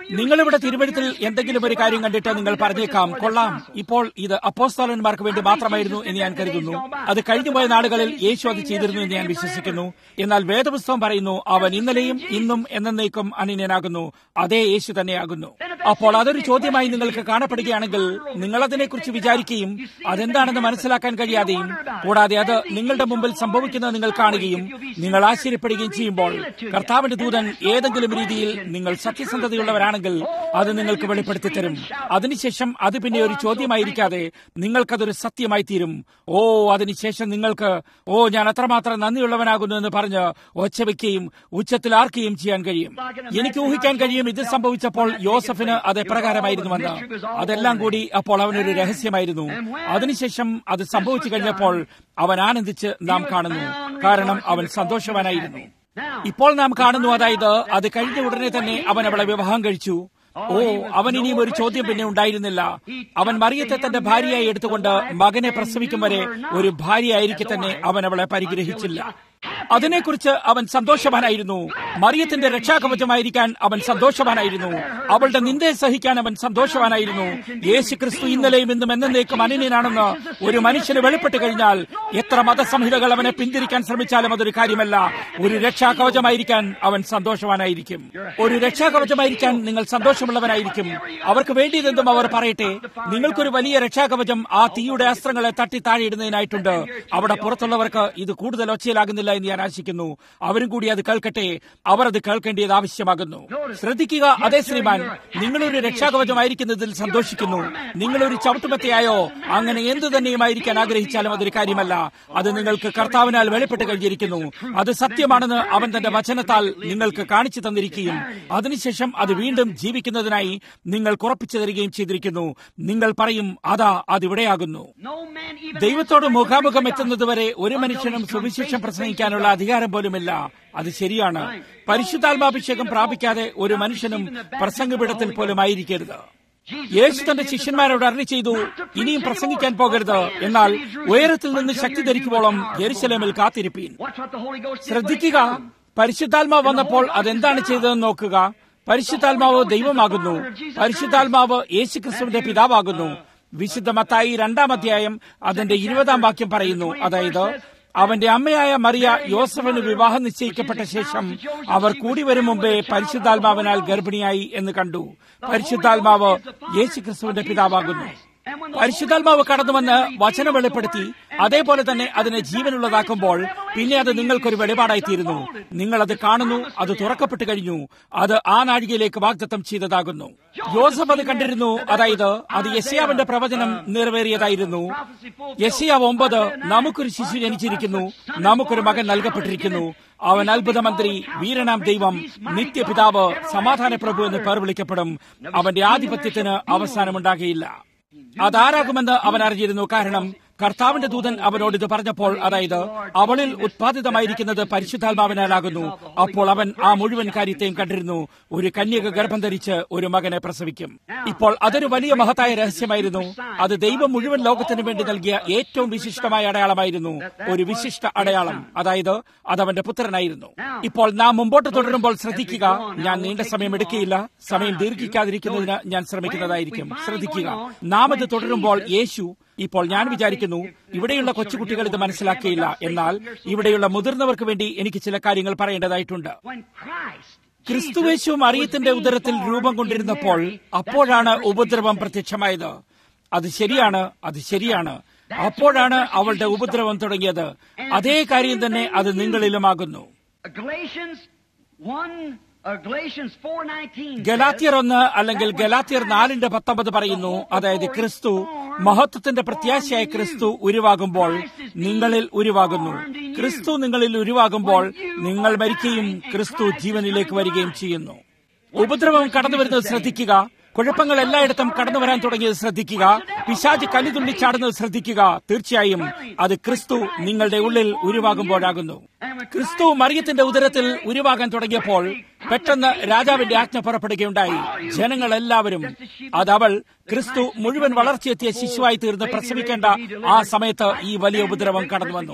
Speaker 2: നിങ്ങളിവിടെ തിരുവഴുത്തിൽ എന്തെങ്കിലും ഒരു കാര്യം കണ്ടിട്ട് നിങ്ങൾ പറഞ്ഞേക്കാം കൊള്ളാം ഇപ്പോൾ ഇത് അപ്പോസ്തോലന്മാർക്ക് വേണ്ടി മാത്രമായിരുന്നു എന്ന് ഞാൻ കരുതുന്നു അത് കഴിഞ്ഞുപോയ നാളുകളിൽ യേശു അത് ചെയ്തിരുന്നു എന്ന് ഞാൻ വിശ്വസിക്കുന്നു എന്നാൽ വേദപുസ്തകം പറയുന്നു അവൻ ഇന്നലെയും ഇന്നും എന്നേക്കും അനിയനാകുന്നു അതേ യേശു തന്നെയാകുന്നു അപ്പോൾ അതൊരു ചോദ്യമായി നിങ്ങൾക്ക് കാണപ്പെടുകയാണെങ്കിൽ നിങ്ങൾ അതിനെക്കുറിച്ച് വിചാരിക്കുകയും അതെന്താണെന്ന് മനസ്സിലാക്കാൻ കഴിയാതെയും കൂടാതെ അത് നിങ്ങളുടെ മുമ്പിൽ സംഭവിക്കുന്നത് നിങ്ങൾ കാണുകയും നിങ്ങൾ ആശ്ചര്യപ്പെടുകയും ചെയ്യുമ്പോൾ കർത്താവിന്റെ ദൂതൻ ഏതെങ്കിലും രീതിയിൽ നിങ്ങൾ സത്യസന്ധതയുള്ളവരാണെങ്കിൽ അത് നിങ്ങൾക്ക് വെളിപ്പെടുത്തി തരും അതിനുശേഷം അത് പിന്നെ ഒരു ചോദ്യമായിരിക്കാതെ നിങ്ങൾക്കതൊരു സത്യമായി തീരും ഓ അതിനുശേഷം നിങ്ങൾക്ക് ഓ ഞാൻ അത്രമാത്രം നന്ദിയുള്ളവനാകുന്നു എന്ന് പറഞ്ഞ് ഒച്ചവെക്കുകയും ഉച്ചത്തിൽ ആർക്കുകയും ചെയ്യാൻ കഴിയും എനിക്ക് ഊഹിക്കാൻ കഴിയും ഇത് സംഭവിച്ചപ്പോൾ യോസഫിന് അത് എപ്രകാരമായിരുന്നുവെന്ന് അതെല്ലാം കൂടി അപ്പോൾ അവനൊരു രഹസ്യമായിരുന്നു അതിനുശേഷം അത് സംഭവിച്ചു കഴിഞ്ഞപ്പോൾ അവൻ ആനന്ദിച്ച് നാം കാണുന്നു കാരണം അവൻ സന്തോഷവാനായിരുന്നു ഇപ്പോൾ നാം കാണുന്നു അതായത് അത് കഴിഞ്ഞ ഉടനെ തന്നെ അവൻ അവളെ വിവാഹം കഴിച്ചു ഓ അവൻ ഇനിയും ഒരു ചോദ്യം പിന്നെ ഉണ്ടായിരുന്നില്ല അവൻ മറിയത്തെ തന്റെ ഭാര്യയായി എടുത്തുകൊണ്ട് മകനെ പ്രസവിക്കും വരെ ഒരു ഭാര്യയായിരിക്കെ തന്നെ അവൻ അവളെ പരിഗ്രഹിച്ചില്ല അതിനെക്കുറിച്ച് അവൻ സന്തോഷവാനായിരുന്നു മറിയത്തിന്റെ രക്ഷാകവചമായിരിക്കാൻ അവൻ സന്തോഷവാനായിരുന്നു അവളുടെ നിന്ദയെ സഹിക്കാൻ അവൻ സന്തോഷവാനായിരുന്നു യേശു ക്രിസ്തു ഇന്നലെയും ഇന്നും എന്നേക്കും അനന്യനാണെന്ന് ഒരു മനുഷ്യന് വെളിപ്പെട്ട് കഴിഞ്ഞാൽ എത്ര മതസംഹിതകൾ അവനെ പിന്തിരിക്കാൻ ശ്രമിച്ചാലും അതൊരു കാര്യമല്ല ഒരു രക്ഷാകവചമായിരിക്കാൻ അവൻ സന്തോഷവാനായിരിക്കും ഒരു രക്ഷാകവചമായിരിക്കാൻ നിങ്ങൾ സന്തോഷമുള്ളവനായിരിക്കും അവർക്ക് വേണ്ടിയതെന്തും അവർ പറയട്ടെ നിങ്ങൾക്കൊരു വലിയ രക്ഷാകവചം ആ തീയുടെ അസ്ത്രങ്ങളെ തട്ടി താഴെയിടുന്നതിനായിട്ടുണ്ട് അവിടെ പുറത്തുള്ളവർക്ക് ഇത് കൂടുതൽ ഒച്ചയിലാകുന്നില്ല എന്ന് ഞാൻ ആശിക്കുന്നു അവരും കൂടി അത് കേൾക്കട്ടെ അവർ അത് കേൾക്കേണ്ടത് ആവശ്യമാകുന്നു ശ്രദ്ധിക്കുക അതേ ശ്രീമാൻ നിങ്ങളൊരു രക്ഷാകവചമായിരിക്കുന്നതിൽ സന്തോഷിക്കുന്നു നിങ്ങളൊരു ചവിട്ടുമത്തയായോ അങ്ങനെ എന്തു തന്നെയുമായിരിക്കാൻ ആഗ്രഹിച്ചാലും അതൊരു കാര്യമല്ല അത് നിങ്ങൾക്ക് കർത്താവിനാൽ വെളിപ്പെട്ട് കഴിഞ്ഞിരിക്കുന്നു അത് സത്യമാണെന്ന് അവൻ തന്റെ വചനത്താൽ നിങ്ങൾക്ക് കാണിച്ചു തന്നിരിക്കുകയും അതിനുശേഷം അത് വീണ്ടും ജീവിക്കുന്നതിനായി നിങ്ങൾ ഉറപ്പിച്ചു തരികയും ചെയ്തിരിക്കുന്നു നിങ്ങൾ പറയും അതാ അതിവിടെയാകുന്നു ദൈവത്തോട് മുഖാമുഖം എത്തുന്നതുവരെ ഒരു മനുഷ്യനും സുവിശേഷം പ്രസംഗിക്കാനുള്ള അധികാരം പോലുമില്ല അത് ശരിയാണ് പരിശുദ്ധാത്മാഭിഷേകം പ്രാപിക്കാതെ ഒരു മനുഷ്യനും പ്രസംഗപീഠത്തിൽ പോലും ആയിരിക്കരുത് യേശു തന്റെ ശിഷ്യന്മാരോട് അറി ചെയ്തു ഇനിയും പ്രസംഗിക്കാൻ പോകരുത് എന്നാൽ ഉയരത്തിൽ നിന്ന് ശക്തി ധരിക്കുവോളം യെരുശലേമിൽ കാത്തിരിപ്പീൻ ശ്രദ്ധിക്കുക പരിശുദ്ധാത്മാവ് വന്നപ്പോൾ അതെന്താണ് ചെയ്തതെന്ന് നോക്കുക പരിശുദ്ധാത്മാവ് ദൈവമാകുന്നു പരിശുദ്ധാത്മാവ് യേശുക്രിസ്തുവിന്റെ പിതാവാകുന്നു വിശുദ്ധ മത്തായി രണ്ടാം അധ്യായം അതിന്റെ ഇരുപതാം വാക്യം പറയുന്നു അതായത് അവന്റെ അമ്മയായ മറിയ യോസഫിന് വിവാഹം നിശ്ചയിക്കപ്പെട്ട ശേഷം അവർ കൂടി വരും മുമ്പേ പരിശുദ്ധാത്മാവിനാൽ ഗർഭിണിയായി എന്ന് കണ്ടു പരിശുദ്ധാത്മാവ് യേശുക്രിസ്തുവിന്റെ പിതാവാകുന്നു പരിശുദ്ധാത്മാവ് കടന്നുവന്ന് വചനം വെളിപ്പെടുത്തി അതേപോലെ തന്നെ അതിനെ ജീവനുള്ളതാക്കുമ്പോൾ പിന്നെ അത് നിങ്ങൾക്കൊരു വെളിപാടായി തീരുന്നു നിങ്ങൾ അത് കാണുന്നു അത് തുറക്കപ്പെട്ടു കഴിഞ്ഞു അത് ആ നാഴികയിലേക്ക് വാഗ്ദത്തം ചെയ്തതാകുന്നു യോസഫ് അത് കണ്ടിരുന്നു അതായത് അത് യശയാവിന്റെ പ്രവചനം നിറവേറിയതായിരുന്നു യശയാവ് ഒമ്പത് നമുക്കൊരു ശിശു ജനിച്ചിരിക്കുന്നു നമുക്കൊരു മകൻ നൽകപ്പെട്ടിരിക്കുന്നു അവൻ അത്ഭുതമന്ത്രി വീരനാം ദൈവം നിത്യപിതാവ് സമാധാന പ്രഭു എന്ന് പേർ വിളിക്കപ്പെടും അവന്റെ ആധിപത്യത്തിന് അവസാനമുണ്ടാകുകയില്ല അതാരാകുമെന്ന് അവൻ അറിഞ്ഞിരുന്നു കാരണം കർത്താവിന്റെ ദൂതൻ അവനോട് ഇത് പറഞ്ഞപ്പോൾ അതായത് അവളിൽ ഉത്പാദിതമായിരിക്കുന്നത് പരിശുദ്ധാത്മാവിനാലാകുന്നു അപ്പോൾ അവൻ ആ മുഴുവൻ കാര്യത്തെയും കണ്ടിരുന്നു ഒരു കന്യക ഗർഭം ധരിച്ച് ഒരു മകനെ പ്രസവിക്കും ഇപ്പോൾ അതൊരു വലിയ മഹത്തായ രഹസ്യമായിരുന്നു അത് ദൈവം മുഴുവൻ ലോകത്തിനു വേണ്ടി നൽകിയ ഏറ്റവും വിശിഷ്ടമായ അടയാളമായിരുന്നു ഒരു വിശിഷ്ട അടയാളം അതായത് അത് അവന്റെ പുത്രനായിരുന്നു ഇപ്പോൾ നാം മുമ്പോട്ട് തുടരുമ്പോൾ ശ്രദ്ധിക്കുക ഞാൻ നീണ്ട സമയം എടുക്കുകയില്ല സമയം ദീർഘിക്കാതിരിക്കുന്നതിന് ഞാൻ ശ്രമിക്കുന്നതായിരിക്കും ശ്രദ്ധിക്കുക നാം ഇത് തുടരുമ്പോൾ യേശു ഇപ്പോൾ ഞാൻ വിചാരിക്കുന്നു ഇവിടെയുള്ള കൊച്ചുകുട്ടികൾ ഇത് മനസ്സിലാക്കിയില്ല എന്നാൽ ഇവിടെയുള്ള മുതിർന്നവർക്ക് വേണ്ടി എനിക്ക് ചില കാര്യങ്ങൾ പറയേണ്ടതായിട്ടുണ്ട് ക്രിസ്തുവേശു മറിയത്തിന്റെ ഉദരത്തിൽ രൂപം കൊണ്ടിരുന്നപ്പോൾ അപ്പോഴാണ് ഉപദ്രവം പ്രത്യക്ഷമായത് അത് ശരിയാണ് അത് ശരിയാണ് അപ്പോഴാണ് അവളുടെ ഉപദ്രവം തുടങ്ങിയത് അതേ കാര്യം തന്നെ അത് നിങ്ങളിലുമാകുന്നു ഗലാത്തിയർ ഒന്ന് അല്ലെങ്കിൽ ഗലാത്തിയർ നാലിന്റെ പത്തൊമ്പത് പറയുന്നു അതായത് ക്രിസ്തു മഹത്വത്തിന്റെ പ്രത്യാശയായ ക്രിസ്തു ഉരുവാകുമ്പോൾ നിങ്ങളിൽ ഉരുവാകുന്നു ക്രിസ്തു നിങ്ങളിൽ ഉരുവാകുമ്പോൾ നിങ്ങൾ മരിക്കുകയും ക്രിസ്തു ജീവനിലേക്ക് വരികയും ചെയ്യുന്നു ഉപദ്രവം കടന്നു വരുന്നത് ശ്രദ്ധിക്കുക കുഴപ്പങ്ങൾ എല്ലായിടത്തും കടന്നു വരാൻ തുടങ്ങിയത് ശ്രദ്ധിക്കുക പിശാജ് കല്ലുതുള്ളിച്ചാടുന്നത് ശ്രദ്ധിക്കുക തീർച്ചയായും അത് ക്രിസ്തു നിങ്ങളുടെ ഉള്ളിൽ ഉരുവാകുമ്പോഴാകുന്നു ക്രിസ്തു മറിയത്തിന്റെ ഉദരത്തിൽ ഉരുവാകാൻ തുടങ്ങിയപ്പോൾ പെട്ടെന്ന് രാജാവിന്റെ ആജ്ഞ പുറപ്പെടുകയുണ്ടായി ജനങ്ങൾ എല്ലാവരും അത് അവൾ ക്രിസ്തു മുഴുവൻ വളർച്ചയെത്തിയ ശിശുവായി തീർന്ന് പ്രസവിക്കേണ്ട ആ സമയത്ത് ഈ വലിയ ഉപദ്രവം കടന്നു വന്നു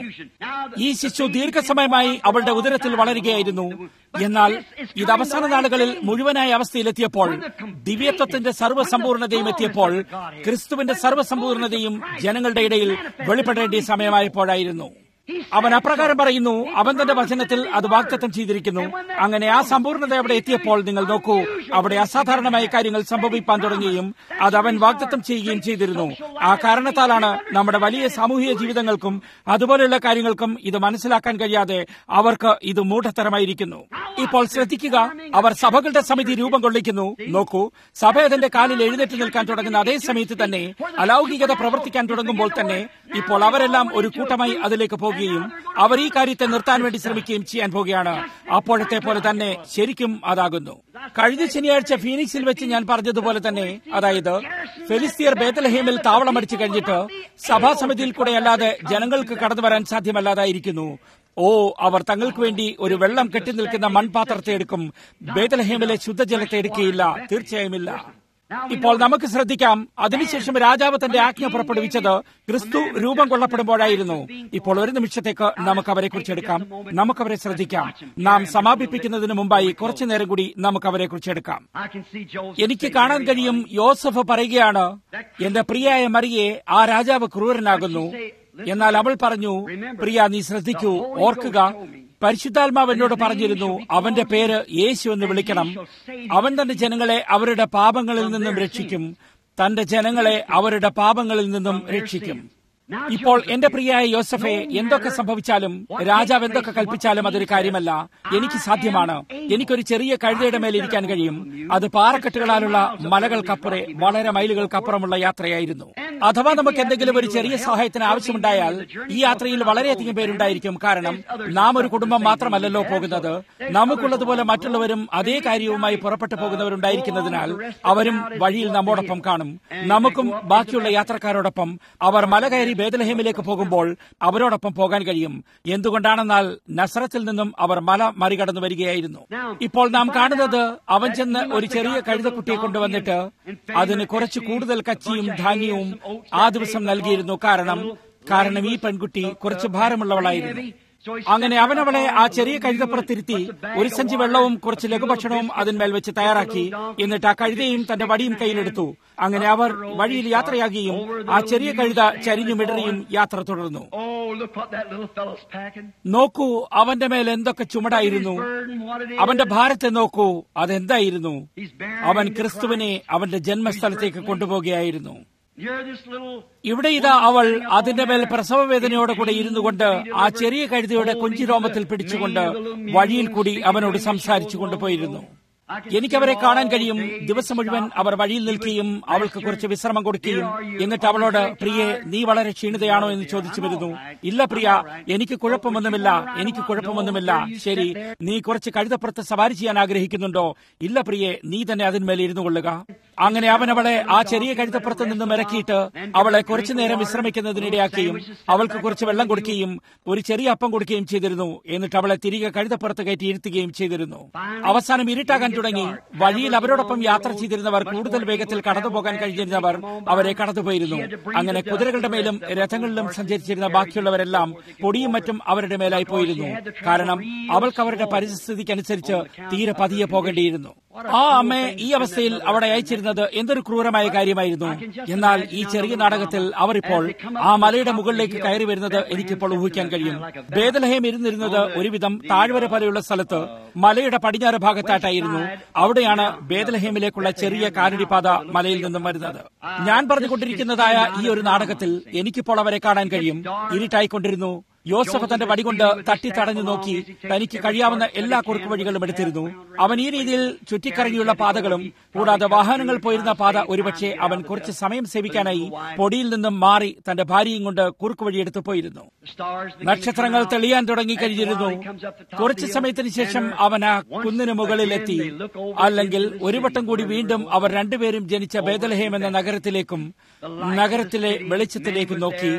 Speaker 2: ഈ ശിശു ദീർഘസമയമായി അവളുടെ ഉദരത്തിൽ വളരുകയായിരുന്നു എന്നാൽ ഇത് അവസാന നാളുകളിൽ മുഴുവനായ അവസ്ഥയിലെത്തിയപ്പോൾ ദിവ്യത്വത്തിന്റെ സർവ്വസമ്പൂർണതയും എത്തിയപ്പോൾ ക്രിസ്തുവിന്റെ സർവ്വസമ്പൂർണതയും ജനങ്ങളുടെ ഇടയിൽ വെളിപ്പെടേണ്ട സമയമായപ്പോഴായിരുന്നു അവൻ അപ്രകാരം പറയുന്നു അവൻ തന്റെ വചനത്തിൽ അത് വാഗ്ദത്തം ചെയ്തിരിക്കുന്നു അങ്ങനെ ആ സമ്പൂർണ്ണത അവിടെ എത്തിയപ്പോൾ നിങ്ങൾ നോക്കൂ അവിടെ അസാധാരണമായ കാര്യങ്ങൾ സംഭവിപ്പാൻ തുടങ്ങുകയും അത് അവൻ വാഗ്ദത്തം ചെയ്യുകയും ചെയ്തിരുന്നു ആ കാരണത്താലാണ് നമ്മുടെ വലിയ സാമൂഹിക ജീവിതങ്ങൾക്കും അതുപോലെയുള്ള കാര്യങ്ങൾക്കും ഇത് മനസ്സിലാക്കാൻ കഴിയാതെ അവർക്ക് ഇത് മൂഢത്തരമായിരിക്കുന്നു ഇപ്പോൾ ശ്രദ്ധിക്കുക അവർ സഭകളുടെ സമിതി രൂപം കൊള്ളിക്കുന്നു നോക്കൂ സഭ അതിന്റെ കാലിൽ എഴുന്നേറ്റ് നിൽക്കാൻ തുടങ്ങുന്ന അതേ സമയത്ത് തന്നെ അലൗകികത പ്രവർത്തിക്കാൻ തുടങ്ങുമ്പോൾ തന്നെ ഇപ്പോൾ അവരെല്ലാം ഒരു കൂട്ടമായി അതിലേക്ക് പോകുകയും അവർ ഈ കാര്യത്തെ നിർത്താൻ വേണ്ടി ശ്രമിക്കുകയും ചെയ്യാൻ പോകുകയാണ് അപ്പോഴത്തെ പോലെ തന്നെ ശരിക്കും അതാകുന്നു കഴിഞ്ഞ ശനിയാഴ്ച ഫീനിക്സിൽ വെച്ച് ഞാൻ പറഞ്ഞതുപോലെ തന്നെ അതായത് ഫെലിസ്തീർ ബേത്തലഹേമിൽ താവളമടിച്ചു കഴിഞ്ഞിട്ട് സഭാസമിതിയിൽ കൂടെ അല്ലാതെ ജനങ്ങൾക്ക് കടന്നു വരാൻ സാധ്യമല്ലാതായിരിക്കുന്നു ഓ അവർ തങ്ങൾക്ക് വേണ്ടി ഒരു വെള്ളം കെട്ടി നിൽക്കുന്ന മൺപാത്രത്തെ എടുക്കും ബേതലഹേമിലെ ശുദ്ധജലത്തെ എടുക്കുകയില്ല തീർച്ചയായുമില്ല ഇപ്പോൾ നമുക്ക് ശ്രദ്ധിക്കാം അതിനുശേഷം രാജാവ് തന്റെ ആജ്ഞ പുറപ്പെടുവിച്ചത് ക്രിസ്തു രൂപം കൊള്ളപ്പെടുമ്പോഴായിരുന്നു ഇപ്പോൾ ഒരു നിമിഷത്തേക്ക് നമുക്ക് അവരെ കുറിച്ച് എടുക്കാം നമുക്കവരെ ശ്രദ്ധിക്കാം നാം സമാപിപ്പിക്കുന്നതിന് മുമ്പായി കുറച്ചു നേരം കൂടി നമുക്ക് അവരെ കുറിച്ച് എടുക്കാം എനിക്ക് കാണാൻ കഴിയും യോസഫ് പറയുകയാണ് എന്റെ പ്രിയായ മറിയെ ആ രാജാവ് ക്രൂരനാകുന്നു എന്നാൽ അവൾ പറഞ്ഞു പ്രിയ നീ ശ്രദ്ധിക്കൂ ഓർക്കുക പരിശുദ്ധാത്മാവ് എന്നോട് പറഞ്ഞിരുന്നു അവന്റെ പേര് യേശു എന്ന് വിളിക്കണം അവൻ തന്റെ ജനങ്ങളെ അവരുടെ പാപങ്ങളിൽ നിന്നും രക്ഷിക്കും തന്റെ ജനങ്ങളെ അവരുടെ പാപങ്ങളിൽ നിന്നും രക്ഷിക്കും ഇപ്പോൾ എന്റെ പ്രിയായ യോസഫെ എന്തൊക്കെ സംഭവിച്ചാലും രാജാവ് എന്തൊക്കെ കൽപ്പിച്ചാലും അതൊരു കാര്യമല്ല എനിക്ക് സാധ്യമാണ് എനിക്കൊരു ചെറിയ കഴുതയുടെ മേൽ ഇരിക്കാൻ കഴിയും അത് പാറക്കെട്ടുകളാലുള്ള മലകൾക്കപ്പുറേ വളരെ മൈലുകൾക്കപ്പുറമുള്ള യാത്രയായിരുന്നു അഥവാ നമുക്ക് എന്തെങ്കിലും ഒരു ചെറിയ സഹായത്തിന് ആവശ്യമുണ്ടായാൽ ഈ യാത്രയിൽ വളരെയധികം പേരുണ്ടായിരിക്കും കാരണം നാം ഒരു കുടുംബം മാത്രമല്ലല്ലോ പോകുന്നത് നമുക്കുള്ളതുപോലെ മറ്റുള്ളവരും അതേ കാര്യവുമായി പുറപ്പെട്ടു പോകുന്നവരുണ്ടായിരിക്കുന്നതിനാൽ അവരും വഴിയിൽ നമ്മോടൊപ്പം കാണും നമുക്കും ബാക്കിയുള്ള യാത്രക്കാരോടൊപ്പം അവർ മല കയറി ബേദലഹേമിലേക്ക് പോകുമ്പോൾ അവരോടൊപ്പം പോകാൻ കഴിയും എന്തുകൊണ്ടാണെന്നാൽ നസ്രത്തിൽ നിന്നും അവർ മല മറികടന്നു വരികയായിരുന്നു ഇപ്പോൾ നാം കാണുന്നത് അവൻ ചെന്ന് ഒരു ചെറിയ കഴുതക്കുട്ടിയെ കൊണ്ടുവന്നിട്ട് അതിന് കുറച്ച് കൂടുതൽ കച്ചിയും ധാന്യവും ആ ദിവസം നൽകിയിരുന്നു കാരണം കാരണം ഈ പെൺകുട്ടി കുറച്ച് ഭാരമുള്ളവളായിരുന്നു അങ്ങനെ അവൻ അവളെ ആ ചെറിയ കഴുതപ്പുറത്തിരുത്തി ഒരു സഞ്ചി വെള്ളവും കുറച്ച് ലഘുഭക്ഷണവും അതിന്മേൽ വെച്ച് തയ്യാറാക്കി എന്നിട്ട് ആ കഴുതയും തന്റെ വടിയും കയ്യിലെടുത്തു അങ്ങനെ അവർ വഴിയിൽ യാത്രയാകുകയും ആ ചെറിയ കഴുത ചരിഞ്ഞു മിടറിയും യാത്ര തുടർന്നു നോക്കൂ അവന്റെ മേൽ എന്തൊക്കെ ചുമടായിരുന്നു അവന്റെ ഭാരത്തെ നോക്കൂ അതെന്തായിരുന്നു അവൻ ക്രിസ്തുവിനെ അവന്റെ ജന്മസ്ഥലത്തേക്ക് കൊണ്ടുപോകുകയായിരുന്നു ഇവിടെ ഇതാ അവൾ അതിന്റെ മേൽ പ്രസവവേദനയോടെ കൂടെ ഇരുന്നു കൊണ്ട് ആ ചെറിയ കഴുതയുടെ കൊഞ്ചിരോമത്തിൽ പിടിച്ചുകൊണ്ട് വഴിയിൽ കൂടി അവനോട് സംസാരിച്ചു കൊണ്ടുപോയിരുന്നു എനിക്കവരെ കാണാൻ കഴിയും ദിവസം മുഴുവൻ അവർ വഴിയിൽ നിൽക്കുകയും അവൾക്ക് കുറച്ച് വിശ്രമം കൊടുക്കുകയും എന്നിട്ട് അവളോട് പ്രിയെ നീ വളരെ ക്ഷീണിതയാണോ എന്ന് ചോദിച്ചു വരുന്നു ഇല്ല പ്രിയ എനിക്ക് കുഴപ്പമൊന്നുമില്ല എനിക്ക് കുഴപ്പമൊന്നുമില്ല ശരി നീ കുറച്ച് കഴുതപ്പുറത്ത് സവാരി ചെയ്യാൻ ആഗ്രഹിക്കുന്നുണ്ടോ ഇല്ല പ്രിയെ നീ തന്നെ അതിന്മേൽ ഇരുന്നു കൊള്ളുക അങ്ങനെ അവൻ അവളെ ആ ചെറിയ കഴുതപ്പുറത്ത് നിന്നും ഇറക്കിയിട്ട് അവളെ കുറച്ചു നേരം വിശ്രമിക്കുന്നതിനിടയാക്കുകയും അവൾക്ക് കുറച്ച് വെള്ളം കൊടുക്കുകയും ഒരു ചെറിയ അപ്പം കൊടുക്കുകയും ചെയ്തിരുന്നു എന്നിട്ട് അവളെ തിരികെ കഴുതപ്പുറത്ത് കയറ്റി ഇരുത്തുകയും ചെയ്തിരുന്നു അവസാനം ഇരുട്ടാകാൻ തുടങ്ങി വഴിയിൽ അവരോടൊപ്പം യാത്ര ചെയ്തിരുന്നവർ കൂടുതൽ വേഗത്തിൽ കടന്നുപോകാൻ കഴിഞ്ഞിരുന്നവർ അവരെ കടന്നുപോയിരുന്നു അങ്ങനെ കുതിരകളുടെ മേലും രഥങ്ങളിലും സഞ്ചരിച്ചിരുന്ന ബാക്കിയുള്ളവരെല്ലാം പൊടിയും മറ്റും അവരുടെ മേലായി പോയിരുന്നു കാരണം അവൾക്ക് അവരുടെ പരിസ്ഥിതിക്കനുസരിച്ച് തീരെ പതിയെ പോകേണ്ടിയിരുന്നു ആ അമ്മയെ ഈ അവസ്ഥയിൽ അവിടെ അയച്ചിരുന്നത് എന്തൊരു ക്രൂരമായ കാര്യമായിരുന്നു എന്നാൽ ഈ ചെറിയ നാടകത്തിൽ അവർ ഇപ്പോൾ ആ മലയുടെ മുകളിലേക്ക് കയറി വരുന്നത് എനിക്കിപ്പോൾ ഊഹിക്കാൻ കഴിയും ബേദലഹേം ഇരുന്നിരുന്നത് ഒരുവിധം താഴ്വര പോലെയുള്ള സ്ഥലത്ത് മലയുടെ പടിഞ്ഞാറ് ഭാഗത്തായിട്ടായിരുന്നു അവിടെയാണ് ബേദലഹേമിലേക്കുള്ള ചെറിയ കാലടിപ്പാത മലയിൽ നിന്നും വരുന്നത് ഞാൻ പറഞ്ഞുകൊണ്ടിരിക്കുന്നതായ ഈ ഒരു നാടകത്തിൽ എനിക്കിപ്പോൾ അവരെ കാണാൻ കഴിയും ഇരുട്ടായിക്കൊണ്ടിരുന്നു യോസഫ് തന്റെ വടികൊണ്ട് തട്ടി തടഞ്ഞു നോക്കി തനിക്ക് കഴിയാവുന്ന എല്ലാ കുറുക്കു വഴികളും എടുത്തിരുന്നു അവൻ ഈ രീതിയിൽ ചുറ്റിക്കറങ്ങിയുള്ള പാതകളും കൂടാതെ വാഹനങ്ങൾ പോയിരുന്ന പാത ഒരുപക്ഷെ അവൻ കുറച്ച് സമയം സേവിക്കാനായി പൊടിയിൽ നിന്നും മാറി തന്റെ ഭാര്യയും കൊണ്ട് കുറുക്കു വഴി എടുത്തു പോയിരുന്നു നക്ഷത്രങ്ങൾ തെളിയാൻ തുടങ്ങി കഴിഞ്ഞിരുന്നു കുറച്ചു സമയത്തിന് ശേഷം അവൻ ആ കുന്നിന് മുകളിലെത്തി അല്ലെങ്കിൽ ഒരു വട്ടം കൂടി വീണ്ടും അവർ രണ്ടുപേരും ജനിച്ച ബേദലഹേം എന്ന നഗരത്തിലേക്കും നഗരത്തിലെ വെളിച്ചത്തിലേക്കും നോക്കി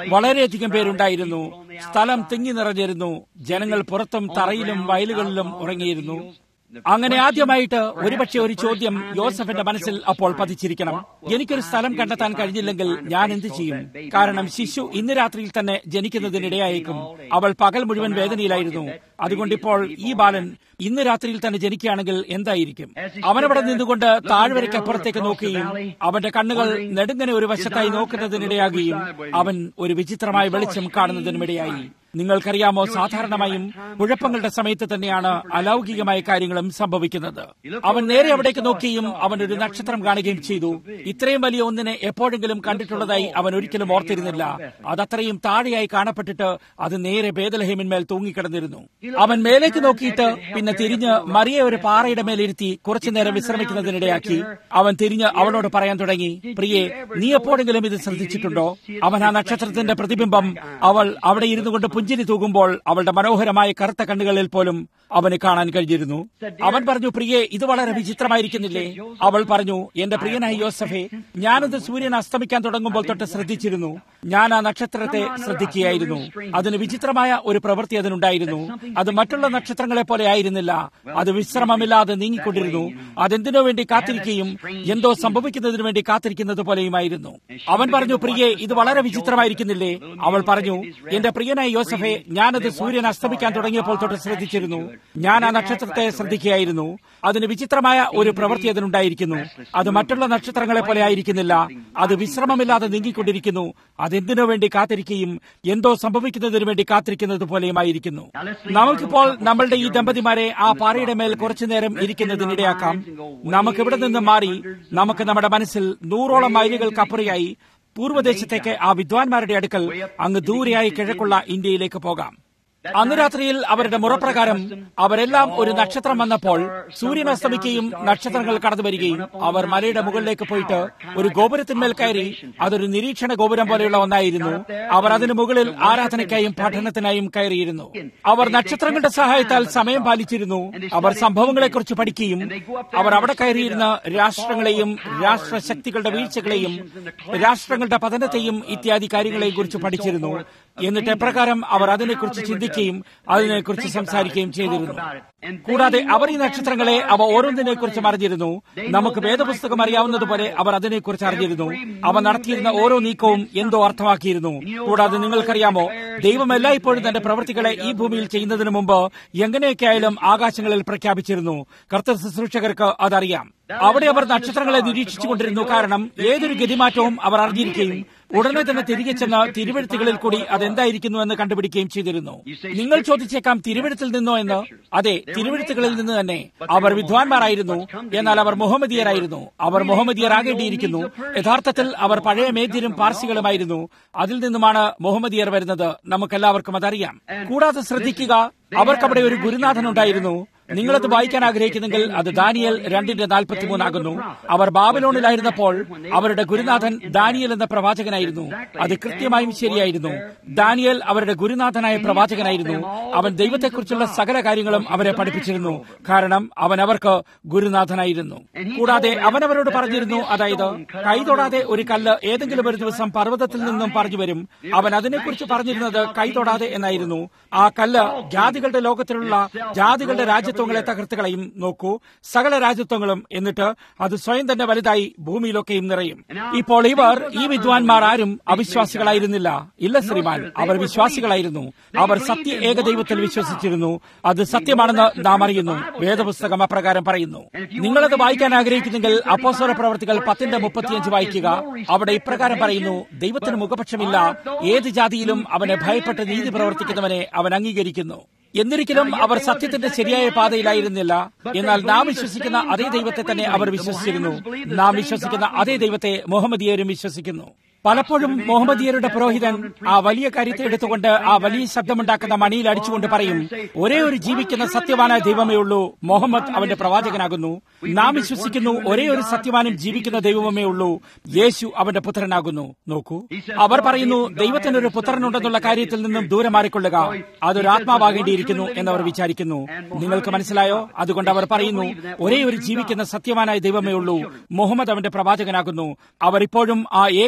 Speaker 2: വളരെയധികം പേരുണ്ടായിരുന്നു സ്ഥലം തിങ്ങി നിറഞ്ഞിരുന്നു ജനങ്ങൾ പുറത്തും തറയിലും വയലുകളിലും ഉറങ്ങിയിരുന്നു അങ്ങനെ ആദ്യമായിട്ട് ഒരുപക്ഷെ ഒരു ചോദ്യം യോസഫിന്റെ മനസ്സിൽ അപ്പോൾ പതിച്ചിരിക്കണം എനിക്കൊരു സ്ഥലം കണ്ടെത്താൻ കഴിഞ്ഞില്ലെങ്കിൽ ഞാൻ എന്ത് ചെയ്യും കാരണം ശിശു ഇന്ന് രാത്രിയിൽ തന്നെ ജനിക്കുന്നതിനിടയായേക്കും അവൾ പകൽ മുഴുവൻ വേദനയിലായിരുന്നു അതുകൊണ്ട് ഇപ്പോൾ ഈ ബാലൻ ഇന്ന് രാത്രിയിൽ തന്നെ ജനിക്കുകയാണെങ്കിൽ എന്തായിരിക്കും അവനവിടെ നിന്നുകൊണ്ട് താഴ്വരയ്ക്ക് അപ്പുറത്തേക്ക് നോക്കുകയും അവന്റെ കണ്ണുകൾ നെടുങ്ങനെ ഒരു വശത്തായി നോക്കുന്നതിനിടയാകുകയും അവൻ ഒരു വിചിത്രമായ വെളിച്ചം കാണുന്നതിനുമിടയായി നിങ്ങൾക്കറിയാമോ സാധാരണമായും കുഴപ്പങ്ങളുടെ സമയത്ത് തന്നെയാണ് അലൗകികമായ കാര്യങ്ങളും സംഭവിക്കുന്നത് അവൻ നേരെ അവിടേക്ക് നോക്കിയും അവൻ ഒരു നക്ഷത്രം കാണുകയും ചെയ്തു ഇത്രയും വലിയ ഒന്നിനെ എപ്പോഴെങ്കിലും കണ്ടിട്ടുള്ളതായി അവൻ ഒരിക്കലും ഓർത്തിരുന്നില്ല അതത്രയും താഴെയായി കാണപ്പെട്ടിട്ട് അത് നേരെ ബേദലഹേമിന്മേൽ തൂങ്ങിക്കിടന്നിരുന്നു അവൻ മേലേക്ക് നോക്കിയിട്ട് പിന്നെ തിരിഞ്ഞ് മറിയെ ഒരു പാറയുടെ മേലിരുത്തി കുറച്ചുനേരം വിശ്രമിക്കുന്നതിനിടയാക്കി അവൻ തിരിഞ്ഞ് അവളോട് പറയാൻ തുടങ്ങി പ്രിയെ നീ എപ്പോഴെങ്കിലും ഇത് ശ്രദ്ധിച്ചിട്ടുണ്ടോ അവൻ ആ നക്ഷത്രത്തിന്റെ പ്രതിബിംബം അവൾ അവിടെ ഇരുന്നു കൊണ്ട് പുഞ്ചിരി തൂകുമ്പോൾ അവളുടെ മനോഹരമായ കറുത്ത കണ്ണുകളിൽ പോലും അവന് കാണാൻ കഴിഞ്ഞിരുന്നു അവൻ പറഞ്ഞു പ്രിയെ ഇത് വളരെ വിചിത്രമായിരിക്കുന്നില്ലേ അവൾ പറഞ്ഞു എന്റെ പ്രിയനായ യോസഫെ ഞാനത് സൂര്യൻ അസ്തമിക്കാൻ തുടങ്ങുമ്പോൾ തൊട്ട് ശ്രദ്ധിച്ചിരുന്നു ഞാൻ ആ നക്ഷത്രത്തെ ശ്രദ്ധിക്കുകയായിരുന്നു അതിന് വിചിത്രമായ ഒരു പ്രവൃത്തി അതിനുണ്ടായിരുന്നു അത് മറ്റുള്ള നക്ഷത്രങ്ങളെ പോലെ ആയിരുന്നില്ല അത് വിശ്രമമില്ലാതെ നീങ്ങിക്കൊണ്ടിരുന്നു അതെന്തിനു വേണ്ടി കാത്തിരിക്കുകയും എന്തോ സംഭവിക്കുന്നതിനു വേണ്ടി കാത്തിരിക്കുന്നത് പോലെയുമായിരുന്നു അവൻ പറഞ്ഞു പ്രിയെ ഇത് വളരെ വിചിത്രമായിരിക്കുന്നില്ലേ അവൾ പറഞ്ഞു എന്റെ പ്രിയനായ യോസഫെ ഞാനത് സൂര്യൻ അസ്തമിക്കാൻ തുടങ്ങിയപ്പോൾ തൊട്ട് ശ്രദ്ധിച്ചിരുന്നു ഞാൻ ആ നക്ഷത്രത്തെ ശ്രദ്ധിക്കുകയായിരുന്നു അതിന് വിചിത്രമായ ഒരു പ്രവൃത്തി അതിനുണ്ടായിരിക്കുന്നു അത് മറ്റുള്ള നക്ഷത്രങ്ങളെ പോലെ ആയിരിക്കുന്നില്ല അത് വിശ്രമമില്ലാതെ നീങ്ങിക്കൊണ്ടിരിക്കുന്നു അതെന്തിനു വേണ്ടി കാത്തിരിക്കുകയും എന്തോ സംഭവിക്കുന്നതിനു വേണ്ടി കാത്തിരിക്കുന്നത് പോലെയുമായിരിക്കുന്നു നമുക്കിപ്പോൾ നമ്മളുടെ ഈ ദമ്പതിമാരെ ആ പാറയുടെ മേൽ കുറച്ചു നേരം ഇരിക്കുന്നതിനിടയാക്കാം നമുക്കിവിടെ നിന്ന് മാറി നമുക്ക് നമ്മുടെ മനസ്സിൽ നൂറോളം മൈലുകൾക്കപ്പുറയായി പൂർവ്വദേശത്തേക്ക് ആ വിദ്വാൻമാരുടെ അടുക്കൽ അങ്ങ് ദൂരെയായി കിഴക്കുള്ള ഇന്ത്യയിലേക്ക് പോകാം അന്ന് രാത്രിയിൽ അവരുടെ മുറപ്രകാരം അവരെല്ലാം ഒരു നക്ഷത്രം വന്നപ്പോൾ സൂര്യൻ അസ്തമിക്കുകയും നക്ഷത്രങ്ങൾ കടന്നു വരികയും അവർ മലയുടെ മുകളിലേക്ക് പോയിട്ട് ഒരു ഗോപുരത്തിന്മേൽ കയറി അതൊരു നിരീക്ഷണ ഗോപുരം പോലെയുള്ള ഒന്നായിരുന്നു അവർ അതിനു മുകളിൽ ആരാധനയ്ക്കായും പഠനത്തിനായും കയറിയിരുന്നു അവർ നക്ഷത്രങ്ങളുടെ സഹായത്താൽ സമയം പാലിച്ചിരുന്നു അവർ സംഭവങ്ങളെക്കുറിച്ച് പഠിക്കുകയും അവർ അവിടെ കയറിയിരുന്ന രാഷ്ട്രങ്ങളെയും രാഷ്ട്രശക്തികളുടെ വീഴ്ചകളെയും രാഷ്ട്രങ്ങളുടെ പതനത്തെയും ഇത്യാദി കാര്യങ്ങളെയും കുറിച്ച് പഠിച്ചിരുന്നു എന്നിട്ട് എപ്രകാരം അവർ അതിനെക്കുറിച്ച് ചിന്തിക്കുകയും അതിനെക്കുറിച്ച് സംസാരിക്കുകയും ചെയ്തിരുന്നു കൂടാതെ അവർ ഈ നക്ഷത്രങ്ങളെ അവ ഓരോന്നിനെ കുറിച്ചും അറിഞ്ഞിരുന്നു നമുക്ക് വേദപുസ്തകം അറിയാവുന്നതുപോലെ അവർ അതിനെക്കുറിച്ച് അറിഞ്ഞിരുന്നു അവ നടത്തിയിരുന്ന ഓരോ നീക്കവും എന്തോ അർത്ഥമാക്കിയിരുന്നു കൂടാതെ നിങ്ങൾക്കറിയാമോ ദൈവം എല്ലായ്പ്പോഴും തന്റെ പ്രവൃത്തികളെ ഈ ഭൂമിയിൽ ചെയ്യുന്നതിന് മുമ്പ് എങ്ങനെയൊക്കെ ആയാലും ആകാശങ്ങളിൽ പ്രഖ്യാപിച്ചിരുന്നു കർത്തൃ ശുശ്രൂഷകർക്ക് അതറിയാം അവിടെ അവർ നക്ഷത്രങ്ങളെ നിരീക്ഷിച്ചുകൊണ്ടിരുന്നു കാരണം ഏതൊരു ഗതിമാറ്റവും അവർ അറിഞ്ഞിരിക്കുകയും ഉടനെ തന്നെ തിരികെ ചെന്ന് തിരുവഴുത്തുകളിൽ കൂടി അതെന്തായിരിക്കുന്നു എന്ന് കണ്ടുപിടിക്കുകയും ചെയ്തിരുന്നു നിങ്ങൾ ചോദിച്ചേക്കാം തിരുവഴുത്തിൽ നിന്നോ എന്ന് അതെ തിരുവഴുത്തുകളിൽ നിന്ന് തന്നെ അവർ വിദ്വാൻമാരായിരുന്നു എന്നാൽ അവർ മുഹമ്മദിയരായിരുന്നു അവർ മുഹമ്മദിയരാകേണ്ടിയിരിക്കുന്നു യഥാർത്ഥത്തിൽ അവർ പഴയ മേദ്യരും പാർസികളുമായിരുന്നു അതിൽ നിന്നുമാണ് മുഹമ്മദിയർ വരുന്നത് നമുക്കെല്ലാവർക്കും അതറിയാം കൂടാതെ ശ്രദ്ധിക്കുക അവർക്കവിടെ ഒരു ഗുരുനാഥൻ ഉണ്ടായിരുന്നു നിങ്ങളത് വായിക്കാൻ ആഗ്രഹിക്കുന്നെങ്കിൽ അത് ദാനിയൽ രണ്ടിന്റെ നാൽപ്പത്തിമൂന്നാകുന്നു അവർ ബാബിലോണിലായിരുന്നപ്പോൾ അവരുടെ ഗുരുനാഥൻ ദാനിയൽ എന്ന പ്രവാചകനായിരുന്നു അത് കൃത്യമായും ശരിയായിരുന്നു ദാനിയൽ അവരുടെ ഗുരുനാഥനായ പ്രവാചകനായിരുന്നു അവൻ ദൈവത്തെക്കുറിച്ചുള്ള സകല കാര്യങ്ങളും അവരെ പഠിപ്പിച്ചിരുന്നു കാരണം അവൻ അവർക്ക് ഗുരുനാഥനായിരുന്നു കൂടാതെ അവൻ അവരോട് പറഞ്ഞിരുന്നു അതായത് കൈതൊടാതെ ഒരു കല്ല് ഏതെങ്കിലും ഒരു ദിവസം പർവ്വതത്തിൽ നിന്നും പറഞ്ഞു വരും അവൻ അതിനെക്കുറിച്ച് പറഞ്ഞിരുന്നത് കൈതൊടാതെ എന്നായിരുന്നു ആ കല്ല് ജാതികളുടെ ലോകത്തിലുള്ള ജാതികളുടെ രാജ്യത്വങ്ങളെ തകർത്ത് കളയും നോക്കൂ സകല രാജ്യത്വങ്ങളും എന്നിട്ട് അത് സ്വയം തന്നെ വലുതായി ഭൂമിയിലൊക്കെയും നിറയും ഇപ്പോൾ ഇവർ ഈ വിദ്വാൻമാർ ആരും അവിശ്വാസികളായിരുന്നില്ല ഇല്ല ശ്രീമാൻ അവർ വിശ്വാസികളായിരുന്നു അവർ സത്യ ഏകദൈവത്തിൽ വിശ്വസിച്ചിരുന്നു അത് സത്യമാണെന്ന് നാം അറിയുന്നു വേദപുസ്തകം അപ്രകാരം പറയുന്നു നിങ്ങളത് വായിക്കാൻ ആഗ്രഹിക്കുന്നെങ്കിൽ അപ്പോസ്വര പ്രവർത്തികൾ പത്തിന്റെ മുപ്പത്തിയഞ്ച് വായിക്കുക അവിടെ ഇപ്രകാരം പറയുന്നു ദൈവത്തിന് മുഖപക്ഷമില്ല ഏത് ജാതിയിലും അവനെ ഭയപ്പെട്ട് നീതി പ്രവർത്തിക്കുന്നവനെ അവൻ അംഗീകരിക്കുന്നു എന്നിരിക്കലും അവർ സത്യത്തിന്റെ ശരിയായ പാതയിലായിരുന്നില്ല എന്നാൽ നാം വിശ്വസിക്കുന്ന അതേ ദൈവത്തെ തന്നെ അവർ വിശ്വസിച്ചിരുന്നു നാം വിശ്വസിക്കുന്ന അതേ ദൈവത്തെ മുഹമ്മദിയരും വിശ്വസിക്കുന്നു പലപ്പോഴും മുഹമ്മദിയരുടെ പുരോഹിതൻ ആ വലിയ കാര്യത്തെ എടുത്തുകൊണ്ട് ആ വലിയ ശബ്ദമുണ്ടാക്കുന്ന മണിയിൽ അടിച്ചുകൊണ്ട് പറയും ഒരേ ഒരു ജീവിക്കുന്ന സത്യവാനായ ദൈവമേ ഉള്ളൂ മുഹമ്മദ് അവന്റെ പ്രവാചകനാകുന്നു നാം വിശ്വസിക്കുന്നു ഒരേ ഒരു സത്യവാനും ജീവിക്കുന്ന ദൈവമേ ഉള്ളൂ യേശു അവന്റെ പുത്രനാകുന്നു നോക്കൂ അവർ പറയുന്നു ദൈവത്തിനൊരു പുത്രനുണ്ടെന്നുള്ള കാര്യത്തിൽ നിന്നും ദൂരെ മാറിക്കൊള്ളുക അതൊരു ആത്മാവാകേണ്ടിയിരിക്കുന്നു എന്നവർ വിചാരിക്കുന്നു നിങ്ങൾക്ക് മനസ്സിലായോ അതുകൊണ്ട് അവർ പറയുന്നു ഒരേ ഒരു ജീവിക്കുന്ന സത്യവാനായ ദൈവമേ ഉള്ളൂ മുഹമ്മദ് അവന്റെ പ്രവാചകനാകുന്നു അവർ ഇപ്പോഴും ആ ഏക സത്യ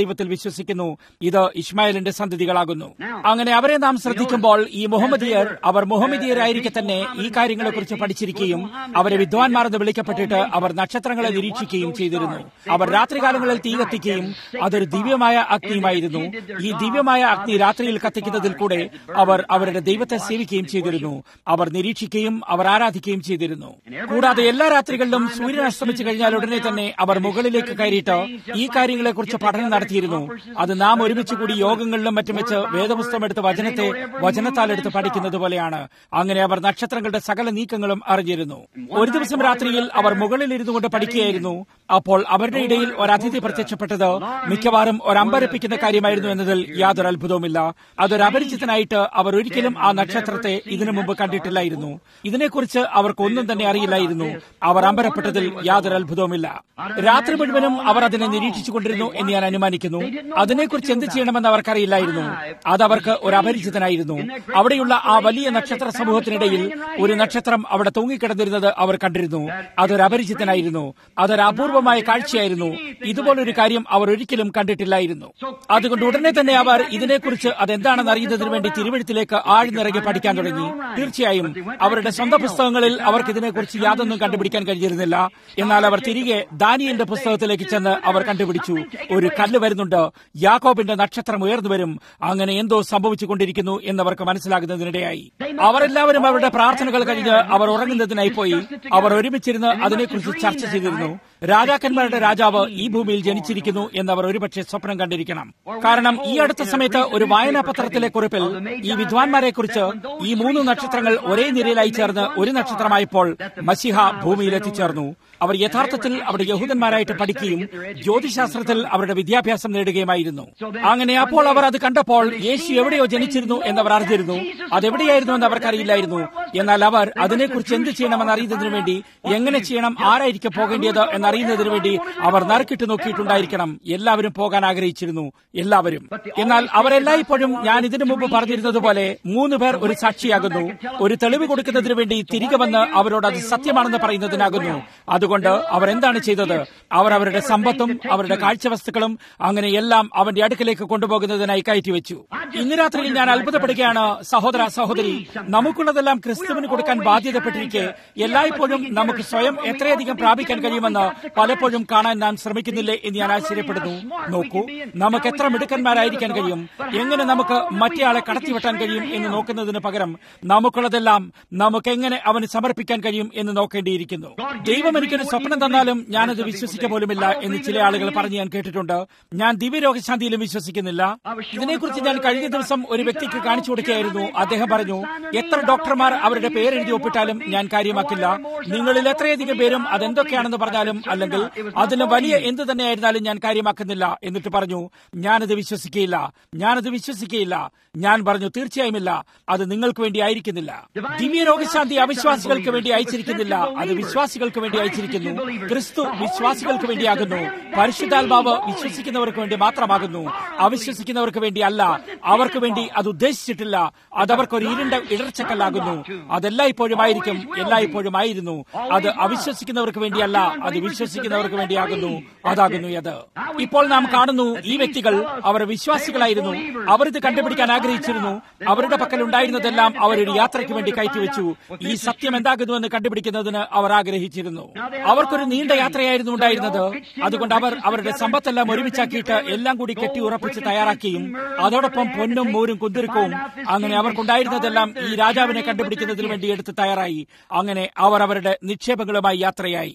Speaker 2: ദൈവത്തിൽ വിശ്വസിക്കുന്നു ഇത് ഇസ്മായിലിന്റെ സന്തതികളാകുന്നു അങ്ങനെ അവരെ നാം ശ്രദ്ധിക്കുമ്പോൾ ഈ മുഹമ്മദിയർ അവർ മുഹമ്മദിയരായിരിക്കെ തന്നെ ഈ കാര്യങ്ങളെക്കുറിച്ച് പഠിച്ചിരിക്കുകയും അവരെ വിദ്വാൻമാർ എന്ന് വിളിക്കപ്പെട്ടിട്ട് അവർ നക്ഷത്രങ്ങളെ നിരീക്ഷിക്കുകയും ചെയ്തിരുന്നു അവർ രാത്രികാലങ്ങളിൽ തീ കത്തിക്കുകയും അതൊരു ദിവ്യമായ അഗ്നിയുമായിരുന്നു ഈ ദിവ്യമായ അഗ്നി രാത്രിയിൽ കത്തിക്കുന്നതിൽ കൂടെ അവർ അവരുടെ ദൈവത്തെ സേവിക്കുകയും ചെയ്തിരുന്നു അവർ നിരീക്ഷിക്കുകയും അവർ ആരാധിക്കുകയും ചെയ്തിരുന്നു കൂടാതെ എല്ലാ രാത്രികളിലും സൂര്യൻ അസ്തമിച്ചു കഴിഞ്ഞാൽ ഉടനെ തന്നെ അവർ മുകളിലേക്ക് കയറിയിട്ട് ഈ കാര്യങ്ങളെക്കുറിച്ച് പഠനം നടത്തിയിരുന്നു അത് നാം ഒരുമിച്ച് കൂടി യോഗങ്ങളിലും മറ്റും വെച്ച് വേദപുസ്തകം എടുത്ത് വചനത്തെ വചനത്താൽ എടുത്ത് പഠിക്കുന്നത് പോലെയാണ് അങ്ങനെ അവർ നക്ഷത്രങ്ങളുടെ സകല നീക്കങ്ങളും അറിഞ്ഞിരുന്നു ഒരു ദിവസം രാത്രിയിൽ അവർ മുകളിൽ ഇരുന്നു കൊണ്ട് പഠിക്കുകയായിരുന്നു അപ്പോൾ അവരുടെ ഇടയിൽ ഒരു അതിഥി പ്രത്യക്ഷപ്പെട്ടത് മിക്കവാറും ഒരു അമ്പരപ്പിക്കുന്ന കാര്യമായിരുന്നു എന്നതിൽ യാതൊരു അത്ഭുതവുമില്ല അതൊരു അപരിചിതനായിട്ട് അവർ ഒരിക്കലും ആ നക്ഷത്രത്തെ ഇതിനു മുമ്പ് കണ്ടിട്ടില്ലായിരുന്നു ഇതിനെക്കുറിച്ച് അവർക്ക് ഒന്നും തന്നെ അറിയില്ലായിരുന്നു അവർ അമ്പരപ്പെട്ടതിൽ യാതൊരു അത്ഭുതവുമില്ല രാത്രി മുഴുവനും അവർ അതിനെ നിരീക്ഷിച്ചുകൊണ്ടിരുന്നു എന്ന് ഞാൻ അനുമാനിക്കുന്നു അതിനെക്കുറിച്ച് എന്ത് ചെയ്യണമെന്ന് അവർക്കറിയില്ലായിരുന്നു അത് അവർക്ക് ഒരു അപരിചിതനായിരുന്നു അവിടെയുള്ള ആ വലിയ നക്ഷത്ര സമൂഹത്തിനിടയിൽ ഒരു നക്ഷത്രം അവിടെ തൂങ്ങിക്കിടന്നിരുന്നത് അവർ കണ്ടിരുന്നു അതൊരു അപരിചിതനായിരുന്നു അതൊരു അപൂർവമായ കാഴ്ചയായിരുന്നു ഇതുപോലൊരു കാര്യം അവർ ഒരിക്കലും കണ്ടിട്ടില്ലായിരുന്നു അതുകൊണ്ട് ഉടനെ തന്നെ അവർ ഇതിനെക്കുറിച്ച് അതെന്താണെന്ന് അറിയുന്നതിന് വേണ്ടി തിരുവഴുത്തിലേക്ക് ആഴ്ന്നിറങ്ങി പഠിക്കാൻ തുടങ്ങി തീർച്ചയായും അവരുടെ സ്വന്തം പുസ്തകങ്ങളിൽ അവർക്ക് ഇതിനെക്കുറിച്ച് യാതൊന്നും കണ്ടുപിടിക്കാൻ കഴിഞ്ഞിരുന്നില്ല എന്നാൽ അവർ തിരികെ ദാനിയലിന്റെ പുസ്തകത്തിലേക്ക് ചെന്ന് അവർ കണ്ടുപിടിച്ചു ഒരു കല്ല് വരുന്നുണ്ട് യാക്കോബിന്റെ നക്ഷത്രം ഉയർന്നു വരും അങ്ങനെ എന്തോ സംഭവിച്ചുകൊണ്ടിരിക്കുന്നു എന്നവർക്ക് മനസ്സിലാകുന്നതിനിടയായി അവരെല്ലാവരും അവരുടെ പ്രാർത്ഥനകൾ കഴിഞ്ഞ് അവർ ഉറങ്ങുന്നതിനായി പോയി അവർ ഒരുമിച്ചിരുന്ന് അതിനെക്കുറിച്ച് ചർച്ച ചെയ്തിരുന്നു രാജാക്കന്മാരുടെ രാജാവ് ഈ ഭൂമിയിൽ ജനിച്ചിരിക്കുന്നു എന്നവർ ഒരുപക്ഷെ സ്വപ്നം കണ്ടിരിക്കണം കാരണം ഈ അടുത്ത സമയത്ത് ഒരു വായനാ പത്രത്തിലെ കുറിപ്പിൽ ഈ വിദ്വാൻമാരെ കുറിച്ച് ഈ മൂന്ന് നക്ഷത്രങ്ങൾ ഒരേ നിരയിലായി ചേർന്ന് ഒരു നക്ഷത്രമായപ്പോൾ മസിഹ ഭൂമിയിൽ എത്തിച്ചേർന്നു അവർ യഥാർത്ഥത്തിൽ അവിടെ യഹൂദന്മാരായിട്ട് പഠിക്കുകയും ജ്യോതിശാസ്ത്രത്തിൽ അവരുടെ വിദ്യാഭ്യാസം നേടുകയുമായിരുന്നു അങ്ങനെ അപ്പോൾ അവർ അത് കണ്ടപ്പോൾ യേശു എവിടെയോ ജനിച്ചിരുന്നു എന്നവർ അറിഞ്ഞിരുന്നു അതെവിടെയായിരുന്നു എന്ന് അവർക്കറിയില്ലായിരുന്നു എന്നാൽ അവർ അതിനെക്കുറിച്ച് എന്ത് ചെയ്യണമെന്ന് അറിയുന്നതിന് വേണ്ടി എങ്ങനെ ചെയ്യണം ആരായിരിക്കും പോകേണ്ടത് എന്നറിയുന്നതിന് വേണ്ടി അവർ നറുക്കിട്ട് നോക്കിയിട്ടുണ്ടായിരിക്കണം എല്ലാവരും പോകാൻ ആഗ്രഹിച്ചിരുന്നു എല്ലാവരും എന്നാൽ അവരെല്ലായ്പ്പോഴും ഞാൻ ഇതിനു മുമ്പ് പറഞ്ഞിരുന്നത് പോലെ മൂന്ന് പേർ ഒരു സാക്ഷിയാകുന്നു ഒരു തെളിവ് കൊടുക്കുന്നതിന് വേണ്ടി തിരികെ വന്ന് അവരോട് അത് സത്യമാണെന്ന് പറയുന്നതിനാകുന്നു അതുകൊണ്ട് അവർ എന്താണ് ചെയ്തത് അവർ അവരുടെ സമ്പത്തും അവരുടെ കാഴ്ചവസ്തുക്കളും അങ്ങനെ എല്ലാം അവന്റെ അടുക്കലേക്ക് കൊണ്ടുപോകുന്നതിനായി കയറ്റിവെച്ചു ഇന്ന് രാത്രിയിൽ ഞാൻ അത്ഭുതപ്പെടുകയാണ് സഹോദര സഹോദരി നമുക്കുള്ളതെല്ലാം ക്രിസ്തുവിന് കൊടുക്കാൻ ബാധ്യതപ്പെട്ടിരിക്കെ എല്ലായ്പ്പോഴും നമുക്ക് സ്വയം എത്രയധികം പ്രാപിക്കാൻ കഴിയുമെന്ന് പലപ്പോഴും കാണാൻ നാം ശ്രമിക്കുന്നില്ലേ എന്ന് ഞാൻ ആശ്ചര്യപ്പെടുന്നു നോക്കൂ നമുക്ക് എത്ര മിടുക്കന്മാരായിരിക്കാൻ കഴിയും എങ്ങനെ നമുക്ക് മറ്റേയാളെ കടത്തിവെട്ടാൻ കഴിയും എന്ന് നോക്കുന്നതിന് പകരം നമുക്കുള്ളതെല്ലാം നമുക്ക് എങ്ങനെ അവന് സമർപ്പിക്കാൻ കഴിയും എന്ന് നോക്കേണ്ടിയിരിക്കുന്നു ദൈവം എനിക്കൊരു സ്വപ്നം തന്നാലും ഞാനത് വിശ്വസിക്ക പോലുമില്ല എന്ന് ചില ആളുകൾ പറഞ്ഞ് ഞാൻ കേട്ടിട്ടുണ്ട് ഞാൻ ദിവ്യരോഗശാന്തിയിലും വിശ്വസിക്കുന്നില്ല ഇതിനെക്കുറിച്ച് ഞാൻ കഴിഞ്ഞ ദിവസം ഒരു വ്യക്തിക്ക് കാണിച്ചു കൊടുക്കുകയായിരുന്നു അദ്ദേഹം പറഞ്ഞു എത്ര ഡോക്ടർമാർ അവരുടെ പേരെഴുതി ഒപ്പിട്ടാലും ഞാൻ കാര്യമാക്കില്ല നിങ്ങളിൽ എത്രയധികം പേരും അതെന്തൊക്കെയാണെന്ന് പറഞ്ഞാലും അല്ലെങ്കിൽ അതിന് വലിയ എന്ത് തന്നെയായിരുന്നാലും ഞാൻ കാര്യമാക്കുന്നില്ല എന്നിട്ട് പറഞ്ഞു ഞാനത് വിശ്വസിക്കുകയില്ല ഞാനത് വിശ്വസിക്കുകയില്ല ഞാൻ പറഞ്ഞു തീർച്ചയായുമില്ല അത് നിങ്ങൾക്ക് വേണ്ടി ആയിരിക്കുന്നില്ല ദിവ്യ രോഗശാന്തി അവിശ്വാസികൾക്ക് വേണ്ടി അയച്ചിരിക്കുന്നില്ല അത് വിശ്വാസികൾക്ക് വേണ്ടി അയച്ചിരിക്കുന്നു ക്രിസ്തു വിശ്വാസികൾക്ക് വേണ്ടിയാകുന്നു പരിശുദ്ധാത്മാവ് വിശ്വസിക്കുന്നവർക്ക് വേണ്ടി മാത്രമാകുന്നു അവിശ്വസിക്കുന്നവർക്ക് വേണ്ടി അല്ല അവർക്ക് വേണ്ടി അത് ഉദ്ദേശിച്ചിട്ടില്ല അതവർക്ക് ഒരു ഇരുണ്ട ഇടർച്ചക്കല്ലാകുന്നു അതെല്ലായ്പ്പോഴും ആയിരിക്കും എല്ലായ്പ്പോഴും ആയിരുന്നു അത് അവിശ്വസിക്കുന്നവർക്ക് വേണ്ടിയല്ല അത് വിശ്വസിക്കുന്നവർക്ക് വേണ്ടിയാകുന്നു അതാകുന്നു അത് ഇപ്പോൾ നാം കാണുന്നു ഈ വ്യക്തികൾ അവർ വിശ്വാസികളായിരുന്നു അവർ ഇത് കണ്ടുപിടിക്കാൻ ആഗ്രഹിച്ചിരുന്നു അവരുടെ പക്കൽ ഉണ്ടായിരുന്നതെല്ലാം അവരൊരു യാത്രയ്ക്ക് വേണ്ടി കയറ്റിവെച്ചു ഈ സത്യം എന്താകുന്നുവെന്ന് കണ്ടുപിടിക്കുന്നതിന് അവർ ആഗ്രഹിച്ചിരുന്നു അവർക്കൊരു നീണ്ട യാത്രയായിരുന്നു ഉണ്ടായിരുന്നത് അതുകൊണ്ട് അവർ അവരുടെ സമ്പത്തെല്ലാം ഒരുമിച്ചാക്കിയിട്ട് എല്ലാം കൂടി കെട്ടി ഉറപ്പിച്ച് തയ്യാറാക്കിയും അതോടൊപ്പം പൊന്നും മൂരും കുന്തിരുക്കവും അങ്ങനെ അവർക്കുണ്ടായിരുന്നതെല്ലാം ഈ രാജാവിനെ കണ്ടുപിടിക്കുന്നതിന് വേണ്ടി എടുത്ത് തയ്യാറായി അങ്ങനെ അവർ അവരുടെ നിക്ഷേപങ്ങളുമായി യാത്രയായി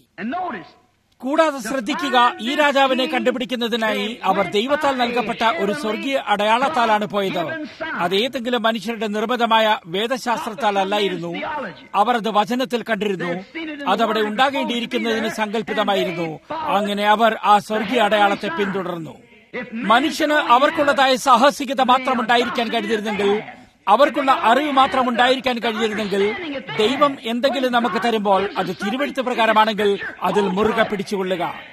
Speaker 2: കൂടാതെ ശ്രദ്ധിക്കുക ഈ രാജാവിനെ കണ്ടുപിടിക്കുന്നതിനായി അവർ ദൈവത്താൽ നൽകപ്പെട്ട ഒരു സ്വർഗീയ അടയാളത്താലാണ് പോയത് അത് ഏതെങ്കിലും മനുഷ്യരുടെ നിർമ്മിതമായ വേദശാസ്ത്രത്താൽ അല്ലായിരുന്നു അവർ അത് വചനത്തിൽ കണ്ടിരുന്നു അതവിടെ ഉണ്ടാകേണ്ടിയിരിക്കുന്നതിന് സങ്കല്പിതമായിരുന്നു അങ്ങനെ അവർ ആ സ്വർഗീയ അടയാളത്തെ പിന്തുടർന്നു മനുഷ്യന് അവർക്കുള്ളതായ സാഹസികത മാത്രമുണ്ടായിരിക്കാൻ കഴിഞ്ഞിരുന്നെങ്കിൽ അവർക്കുള്ള അറിവ് മാത്രം ഉണ്ടായിരിക്കാൻ കഴിഞ്ഞിരുന്നെങ്കിൽ ദൈവം എന്തെങ്കിലും നമുക്ക് തരുമ്പോൾ അത് തിരുവഴുത്ത് പ്രകാരമാണെങ്കിൽ അതിൽ മുറുകെ പിടിച്ചുകൊള്ളുക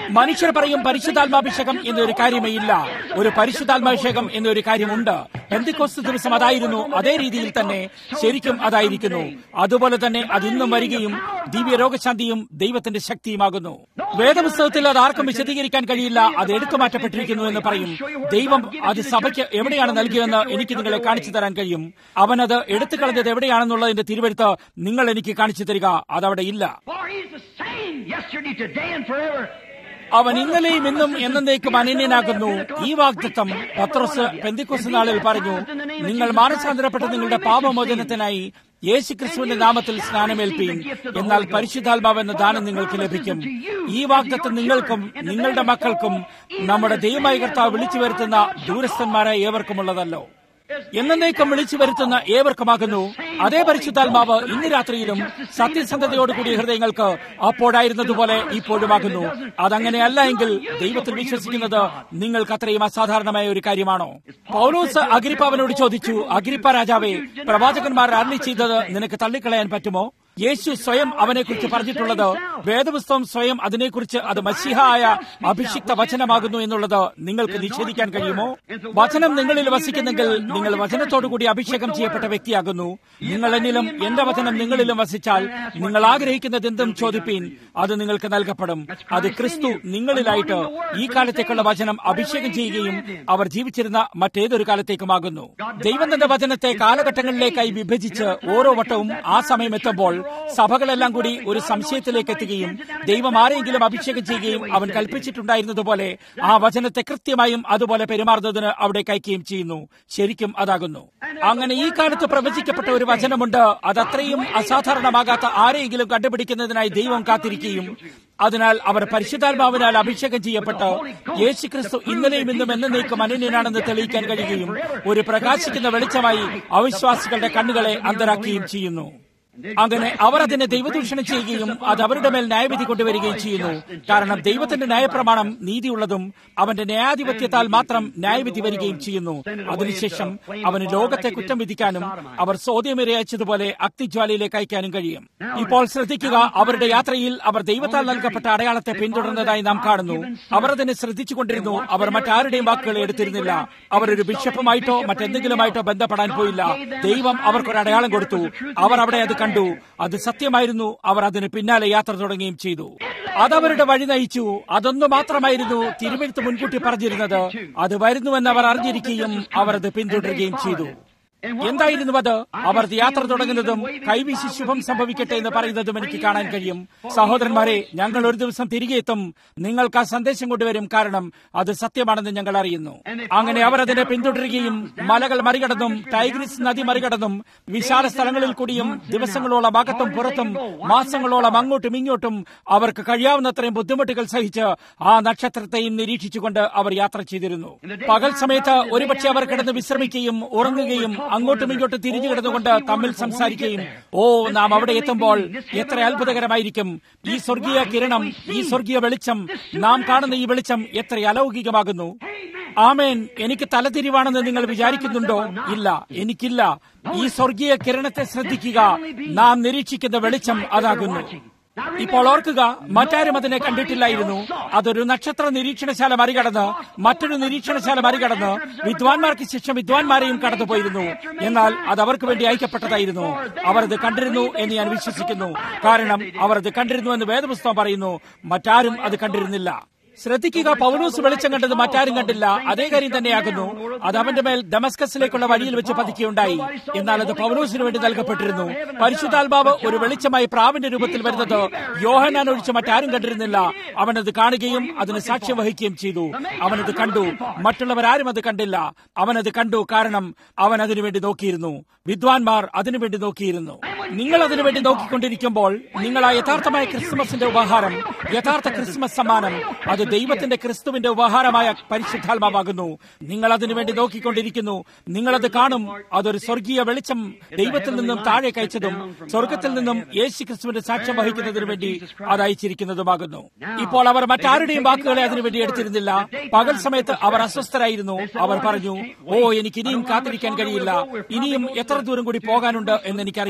Speaker 2: മനുഷ്യർ പറയും പരിശുദ്ധാത്മാഭിഷേകം എന്നൊരു കാര്യമേ ഇല്ല ഒരു പരിശുദ്ധാത്മാഭിഷേകം എന്നൊരു കാര്യമുണ്ട് എന്തിക്കോസ് ദിവസം അതായിരുന്നു അതേ രീതിയിൽ തന്നെ ശരിക്കും അതായിരിക്കുന്നു അതുപോലെ തന്നെ അത് ഇന്നും വരികയും ദിവ്യ രോഗശാന്തിയും ദൈവത്തിന്റെ ശക്തിയുമാകുന്നു വേദപുസ്തകത്തിൽ അത് ആർക്കും വിശദീകരിക്കാൻ കഴിയില്ല അത് എടുത്തു മാറ്റപ്പെട്ടിരിക്കുന്നു എന്ന് പറയും ദൈവം അത് സഭയ്ക്ക് എവിടെയാണ് നൽകിയതെന്ന് എനിക്ക് നിങ്ങളെ കാണിച്ചു തരാൻ കഴിയും അവൻ അത് എടുത്തു കളഞ്ഞത് എവിടെയാണെന്നുള്ളതിന്റെ തിരുവെടുത്ത് നിങ്ങൾ എനിക്ക് കാണിച്ചു തരിക അതവിടെ ഇല്ല
Speaker 1: For he's the same yesterday, today, and forever.
Speaker 2: അവൻ ഇന്നലെയും ഇന്നും എന്നേക്കും അനന്യനാകുന്നു ഈ വാഗ്ദത്തം പത്രോസ് പെന്തിക്കോസ് നാളിൽ പറഞ്ഞു നിങ്ങൾ മാനസാന്തരപ്പെട്ട നിങ്ങളുടെ പാപമോചനത്തിനായി യേശു ക്രിസ്തുവിന്റെ നാമത്തിൽ സ്നാനമേൽപ്പീൻ എന്നാൽ പരിശുദ്ധാത്മാവ് എന്ന ദാനം നിങ്ങൾക്ക് ലഭിക്കും ഈ വാഗ്ദത്തം നിങ്ങൾക്കും നിങ്ങളുടെ മക്കൾക്കും നമ്മുടെ ദൈവമായ കർത്താവ് വിളിച്ചു വരുത്തുന്ന ദൂരസ്ഥന്മാരായ ഏവർക്കുമുള്ളതല്ലോ എന്നേക്കും വിളിച്ചു വരുത്തുന്ന ഏവർക്കുമാകുന്നു അതേ പരിശുദ്ധാത്മാവ് ഇന്ന് രാത്രിയിലും സത്യസന്ധതയോടുകൂടിയ ഹൃദയങ്ങൾക്ക് അപ്പോഴായിരുന്നതുപോലെ ഇപ്പോഴുമാകുന്നു അതങ്ങനെയല്ല എങ്കിൽ ദൈവത്തിൽ വിശ്വസിക്കുന്നത് നിങ്ങൾക്ക് അത്രയും അസാധാരണമായ ഒരു കാര്യമാണോ പൗലോസ് അഗ്രിപ്പാവനോട് ചോദിച്ചു അഗ്രിപ്പ രാജാവേ പ്രവാചകന്മാർ അരളി ചെയ്തത് നിനക്ക് തള്ളിക്കളയാൻ പറ്റുമോ യേശു സ്വയം അവനെക്കുറിച്ച് പറഞ്ഞിട്ടുള്ളത് വേദപുസ്തകം സ്വയം അതിനെക്കുറിച്ച് അത് മഷിഹായ അഭിഷിക്ത വചനമാകുന്നു എന്നുള്ളത് നിങ്ങൾക്ക് നിഷേധിക്കാൻ കഴിയുമോ വചനം നിങ്ങളിൽ വസിക്കുന്നെങ്കിൽ നിങ്ങൾ വചനത്തോടുകൂടി അഭിഷേകം ചെയ്യപ്പെട്ട വ്യക്തിയാകുന്നു നിങ്ങൾ എന്നിലും എന്റെ വചനം നിങ്ങളിലും വസിച്ചാൽ നിങ്ങൾ ആഗ്രഹിക്കുന്നത് എന്തും ചോദിപ്പീൻ അത് നിങ്ങൾക്ക് നൽകപ്പെടും അത് ക്രിസ്തു നിങ്ങളിലായിട്ട് ഈ കാലത്തേക്കുള്ള വചനം അഭിഷേകം ചെയ്യുകയും അവർ ജീവിച്ചിരുന്ന മറ്റേതൊരു കാലത്തേക്കുമാകുന്നു ദൈവം തന്റെ വചനത്തെ കാലഘട്ടങ്ങളിലേക്കായി വിഭജിച്ച് ഓരോ വട്ടവും ആ സമയം എത്തുമ്പോൾ സഭകളെല്ലാം കൂടി ഒരു സംശയത്തിലേക്ക് എത്തുകയും ദൈവം ആരെങ്കിലും അഭിഷേകം ചെയ്യുകയും അവൻ കൽപ്പിച്ചിട്ടുണ്ടായിരുന്നതുപോലെ ആ വചനത്തെ കൃത്യമായും അതുപോലെ പെരുമാറുന്നതിന് അവിടെ കയക്കുകയും ചെയ്യുന്നു ശരിക്കും അതാകുന്നു അങ്ങനെ ഈ കാലത്ത് പ്രവചിക്കപ്പെട്ട ഒരു വചനമുണ്ട് അത് അത്രയും അസാധാരണമാകാത്ത ആരെയെങ്കിലും കണ്ടുപിടിക്കുന്നതിനായി ദൈവം കാത്തിരിക്കുകയും അതിനാൽ അവർ പരിശുദ്ധാത്മാവിനാൽ അഭിഷേകം ചെയ്യപ്പെട്ട് യേശുക്രിസ്തു ഇന്നലെയും ഇന്നും എന്നേക്കും അനന്യനാണെന്ന് തെളിയിക്കാൻ കഴിയുകയും ഒരു പ്രകാശിക്കുന്ന വെളിച്ചമായി അവിശ്വാസികളുടെ കണ്ണുകളെ അന്തരാക്കുകയും ചെയ്യുന്നു അങ്ങനെ അവർ അതിനെ ദൈവദൂഷണം ചെയ്യുകയും അത് അവരുടെ മേൽ ന്യായവിധി കൊണ്ടുവരികയും ചെയ്യുന്നു കാരണം ദൈവത്തിന്റെ ന്യായപ്രമാണം നീതിയുള്ളതും അവന്റെ ന്യായാധിപത്യത്താൽ മാത്രം ന്യായവിധി വരികയും ചെയ്യുന്നു അതിനുശേഷം അവന് ലോകത്തെ കുറ്റം വിധിക്കാനും അവർ സോദ്യമേറെ അയച്ചതുപോലെ അഗ്നിജ്വാലയിലേക്ക് അയക്കാനും കഴിയും ഇപ്പോൾ ശ്രദ്ധിക്കുക അവരുടെ യാത്രയിൽ അവർ ദൈവത്താൽ നൽകപ്പെട്ട അടയാളത്തെ പിന്തുടർന്നതായി നാം കാണുന്നു അവർ അതിനെ ശ്രദ്ധിച്ചുകൊണ്ടിരുന്നു അവർ മറ്റാരുടെയും വാക്കുകൾ എടുത്തിരുന്നില്ല അവർ ഒരു ബിഷപ്പുമായിട്ടോ മറ്റെന്തെങ്കിലുമായിട്ടോ ബന്ധപ്പെടാൻ പോയില്ല ദൈവം അവർക്കൊരു അടയാളം കൊടുത്തു അവർ അവിടെ അത് കണ്ടു അത് സത്യമായിരുന്നു അവർ അതിന് പിന്നാലെ യാത്ര തുടങ്ങുകയും ചെയ്തു അതവരുടെ വഴി നയിച്ചു അതൊന്നു മാത്രമായിരുന്നു തിരുവെഴുത്ത് മുൻകൂട്ടി പറഞ്ഞിരുന്നത് അത് വരുന്നുവെന്ന് അവർ അറിഞ്ഞിരിക്കുകയും അവർ അത് പിന്തുടരുകയും ചെയ്തു എന്തായിരുന്നു അത് അവർ യാത്ര തുടങ്ങുന്നതും കൈവീശി ശുഭം സംഭവിക്കട്ടെ എന്ന് പറയുന്നതും എനിക്ക് കാണാൻ കഴിയും സഹോദരന്മാരെ ഞങ്ങൾ ഒരു ദിവസം തിരികെ എത്തും നിങ്ങൾക്ക് ആ സന്ദേശം കൊണ്ടുവരും കാരണം അത് സത്യമാണെന്ന് ഞങ്ങൾ അറിയുന്നു അങ്ങനെ അവർ അതിനെ പിന്തുടരുകയും മലകൾ മറികടന്നും ടൈഗ്രിസ് നദി മറികടന്നും വിശാല സ്ഥലങ്ങളിൽ കൂടിയും ദിവസങ്ങളോളം അകത്തും പുറത്തും മാസങ്ങളോളം അങ്ങോട്ടും ഇങ്ങോട്ടും അവർക്ക് കഴിയാവുന്നത്രയും ബുദ്ധിമുട്ടുകൾ സഹിച്ച് ആ നക്ഷത്രത്തെയും നിരീക്ഷിച്ചുകൊണ്ട് അവർ യാത്ര ചെയ്തിരുന്നു പകൽ സമയത്ത് ഒരുപക്ഷെ അവർ കിടന്ന് വിശ്രമിക്കുകയും ഉറങ്ങുകയും അങ്ങോട്ടും ഇങ്ങോട്ടും തിരിഞ്ഞു കിടന്നുകൊണ്ട് തമ്മിൽ സംസാരിക്കുകയും ഓ നാം അവിടെ എത്തുമ്പോൾ എത്ര അത്ഭുതകരമായിരിക്കും ഈ സ്വർഗീയ കിരണം ഈ സ്വർഗീയ വെളിച്ചം നാം കാണുന്ന ഈ വെളിച്ചം എത്ര അലൗകികമാകുന്നു ആമേൻ എനിക്ക് തലതിരിവാണെന്ന് നിങ്ങൾ വിചാരിക്കുന്നുണ്ടോ ഇല്ല എനിക്കില്ല ഈ സ്വർഗീയ കിരണത്തെ ശ്രദ്ധിക്കുക നാം നിരീക്ഷിക്കുന്ന വെളിച്ചം അതാകുന്നു ഇപ്പോൾ ഓർക്കുക മറ്റാരും അതിനെ കണ്ടിട്ടില്ലായിരുന്നു അതൊരു നക്ഷത്ര നിരീക്ഷണശാല മറികടന്ന് മറ്റൊരു നിരീക്ഷണശാല മറികടന്ന് വിദ്വാൻമാർക്ക് ശേഷം വിദ്വാൻമാരെയും കടന്നുപോയിരുന്നു എന്നാൽ അത് അവർക്ക് വേണ്ടി അയക്കപ്പെട്ടതായിരുന്നു അവർ അത് കണ്ടിരുന്നു എന്ന് ഞാൻ വിശ്വസിക്കുന്നു കാരണം അവർ അത് കണ്ടിരുന്നു എന്ന് വേദപുസ്തകം പറയുന്നു മറ്റാരും അത് കണ്ടിരുന്നില്ല ശ്രദ്ധിക്കുക പൗലൂസ് വെളിച്ചം കണ്ടത് മറ്റാരും കണ്ടില്ല അതേ കാര്യം തന്നെയാകുന്നു അത് അവന്റെ മേൽ ഡമസ്കസിലേക്കുള്ള വഴിയിൽ വെച്ച് പതിക്കുകയുണ്ടായി എന്നാൽ അത് പൗലൂസിന് വേണ്ടി നൽകപ്പെട്ടിരുന്നു പരിശുദ്ധാത്മാവ് ഒരു വെളിച്ചമായി പ്രാവിന്റെ രൂപത്തിൽ വരുന്നത് യോഹനാൻ ഒഴിച്ച് മറ്റാരും കണ്ടിരുന്നില്ല അവനത് കാണുകയും അതിന് സാക്ഷ്യം വഹിക്കുകയും ചെയ്തു അവനത് കണ്ടു മറ്റുള്ളവരാരും അത് കണ്ടില്ല അവനത് കണ്ടു കാരണം അവൻ അതിനുവേണ്ടി നോക്കിയിരുന്നു വിദ്വാൻമാർ അതിനുവേണ്ടി നോക്കിയിരുന്നു നിങ്ങൾ അതിനുവേണ്ടി നോക്കിക്കൊണ്ടിരിക്കുമ്പോൾ നിങ്ങൾ ആ യഥാർത്ഥമായ ക്രിസ്മസിന്റെ ഉപഹാരം യഥാർത്ഥ ക്രിസ്മസ് സമ്മാനം അത് ദൈവത്തിന്റെ ക്രിസ്തുവിന്റെ ഉപഹാരമായ പരിശുദ്ധാത്മാവാകുന്നു നിങ്ങൾ അതിനുവേണ്ടി നോക്കിക്കൊണ്ടിരിക്കുന്നു നിങ്ങളത് കാണും അതൊരു സ്വർഗീയ വെളിച്ചം ദൈവത്തിൽ നിന്നും താഴെ കഴിച്ചതും സ്വർഗത്തിൽ നിന്നും യേശു ക്രിസ്തുവിന്റെ സാക്ഷ്യം വഹിക്കുന്നതിനു വേണ്ടി അത് അയച്ചിരിക്കുന്നതുമാകുന്നു ഇപ്പോൾ അവർ മറ്റാരുടെയും വാക്കുകളെ അതിനുവേണ്ടി എടുത്തിരുന്നില്ല പകൽ സമയത്ത് അവർ അസ്വസ്ഥരായിരുന്നു അവർ പറഞ്ഞു ഓ എനിക്ക് ഇനിയും കാത്തിരിക്കാൻ കഴിയില്ല ഇനിയും എത്ര ദൂരം കൂടി പോകാനുണ്ട് എന്ന് എനിക്കറിയില്ല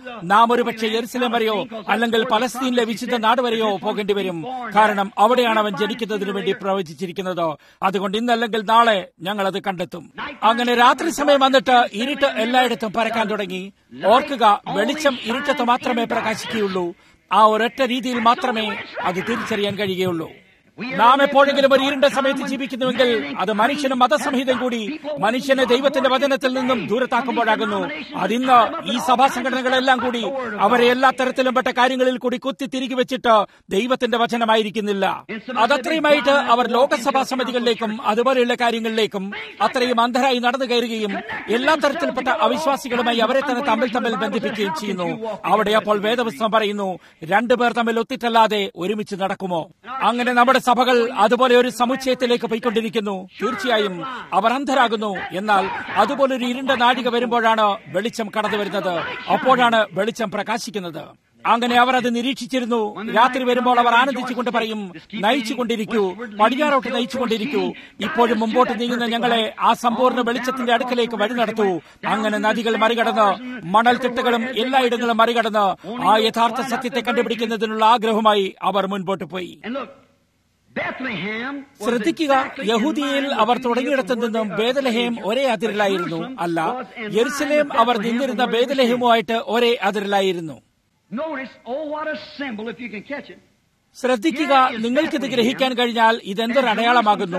Speaker 2: നാം ഒരുപക്ഷെ യെരുസലേം വരെയോ അല്ലെങ്കിൽ പലസ്തീനിലെ വിശുദ്ധ നാട് വരെയോ പോകേണ്ടി വരും കാരണം അവിടെയാണ് അവൻ ജനിക്കുന്നതിന് വേണ്ടി പ്രവചിച്ചിരിക്കുന്നത് അതുകൊണ്ട് ഇന്നല്ലെങ്കിൽ നാളെ ഞങ്ങൾ അത് കണ്ടെത്തും അങ്ങനെ രാത്രി സമയം വന്നിട്ട് ഇരുട്ട് എല്ലായിടത്തും പരക്കാൻ തുടങ്ങി ഓർക്കുക വെളിച്ചം ഇരുട്ടത്ത് മാത്രമേ പ്രകാശിക്കുകയുള്ളൂ ആ ഒരൊറ്റ രീതിയിൽ മാത്രമേ അത് തിരിച്ചറിയാൻ കഴിയുകയുള്ളൂ നാം എപ്പോഴെങ്കിലും ഒരു ഇരുണ്ട സമയത്ത് ജീവിക്കുന്നുവെങ്കിൽ അത് മനുഷ്യനും മതസംഹിതം കൂടി മനുഷ്യനെ ദൈവത്തിന്റെ വചനത്തിൽ നിന്നും ദൂരത്താക്കുമ്പോഴാകുന്നു അതിന്ന് ഈ സഭാ സംഘടനകളെല്ലാം കൂടി അവരെ എല്ലാ തരത്തിലും പെട്ട കാര്യങ്ങളിൽ കൂടി കുത്തി തിരികെ വെച്ചിട്ട് ദൈവത്തിന്റെ വചനമായിരിക്കുന്നില്ല അതത്രയുമായിട്ട് അവർ ലോകസഭാ സമിതികളിലേക്കും അതുപോലെയുള്ള കാര്യങ്ങളിലേക്കും അത്രയും അന്ധരായി നടന്നു കയറുകയും എല്ലാ തരത്തിൽപ്പെട്ട അവിശ്വാസികളുമായി അവരെ തന്നെ തമ്മിൽ തമ്മിൽ ബന്ധിപ്പിക്കുകയും ചെയ്യുന്നു അവിടെ അപ്പോൾ വേദപുസ്തകം പറയുന്നു രണ്ടുപേർ തമ്മിൽ ഒത്തിട്ടല്ലാതെ ഒരുമിച്ച് നടക്കുമോ അങ്ങനെ നമ്മുടെ സഭകൾ അതുപോലെ ഒരു സമുച്ചയത്തിലേക്ക് പോയിക്കൊണ്ടിരിക്കുന്നു തീർച്ചയായും അവർ അന്ധരാകുന്നു എന്നാൽ അതുപോലൊരു ഇരുണ്ട നാഴിക വരുമ്പോഴാണ് വെളിച്ചം കടന്നു വരുന്നത് അപ്പോഴാണ് വെളിച്ചം പ്രകാശിക്കുന്നത് അങ്ങനെ അവർ അത് നിരീക്ഷിച്ചിരുന്നു രാത്രി വരുമ്പോൾ അവർ ആനന്ദിച്ചുകൊണ്ട് പറയും നയിച്ചുകൊണ്ടിരിക്കൂ പടിഞ്ഞാറോട്ട് നയിച്ചുകൊണ്ടിരിക്കൂ ഇപ്പോഴും മുമ്പോട്ട് നീങ്ങുന്ന ഞങ്ങളെ ആ സമ്പൂർണ്ണ വെളിച്ചത്തിന്റെ അടുക്കലേക്ക് വഴി നടത്തൂ അങ്ങനെ നദികൾ മറികടന്ന് മണൽ തിട്ടകളും എല്ലായിടങ്ങളും മറികടന്ന് ആ യഥാർത്ഥ സത്യത്തെ കണ്ടുപിടിക്കുന്നതിനുള്ള ആഗ്രഹവുമായി അവർ മുൻപോട്ട് പോയി ശ്രദ്ധിക്കുക യഹൂദിയയിൽ അവർ തുടങ്ങിയിടത്തു നിന്നും ബേദലഹേം ഒരേ അതിരിലായിരുന്നു അല്ല യെരുസലേം അവർ നിന്നിരുന്ന ബേദലഹേമുമായിട്ട് ഒരേ അതിരിലായിരുന്നു ശ്രദ്ധിക്കുക നിങ്ങൾക്കിത് ഗ്രഹിക്കാൻ കഴിഞ്ഞാൽ ഇതെന്തൊരു അടയാളമാകുന്നു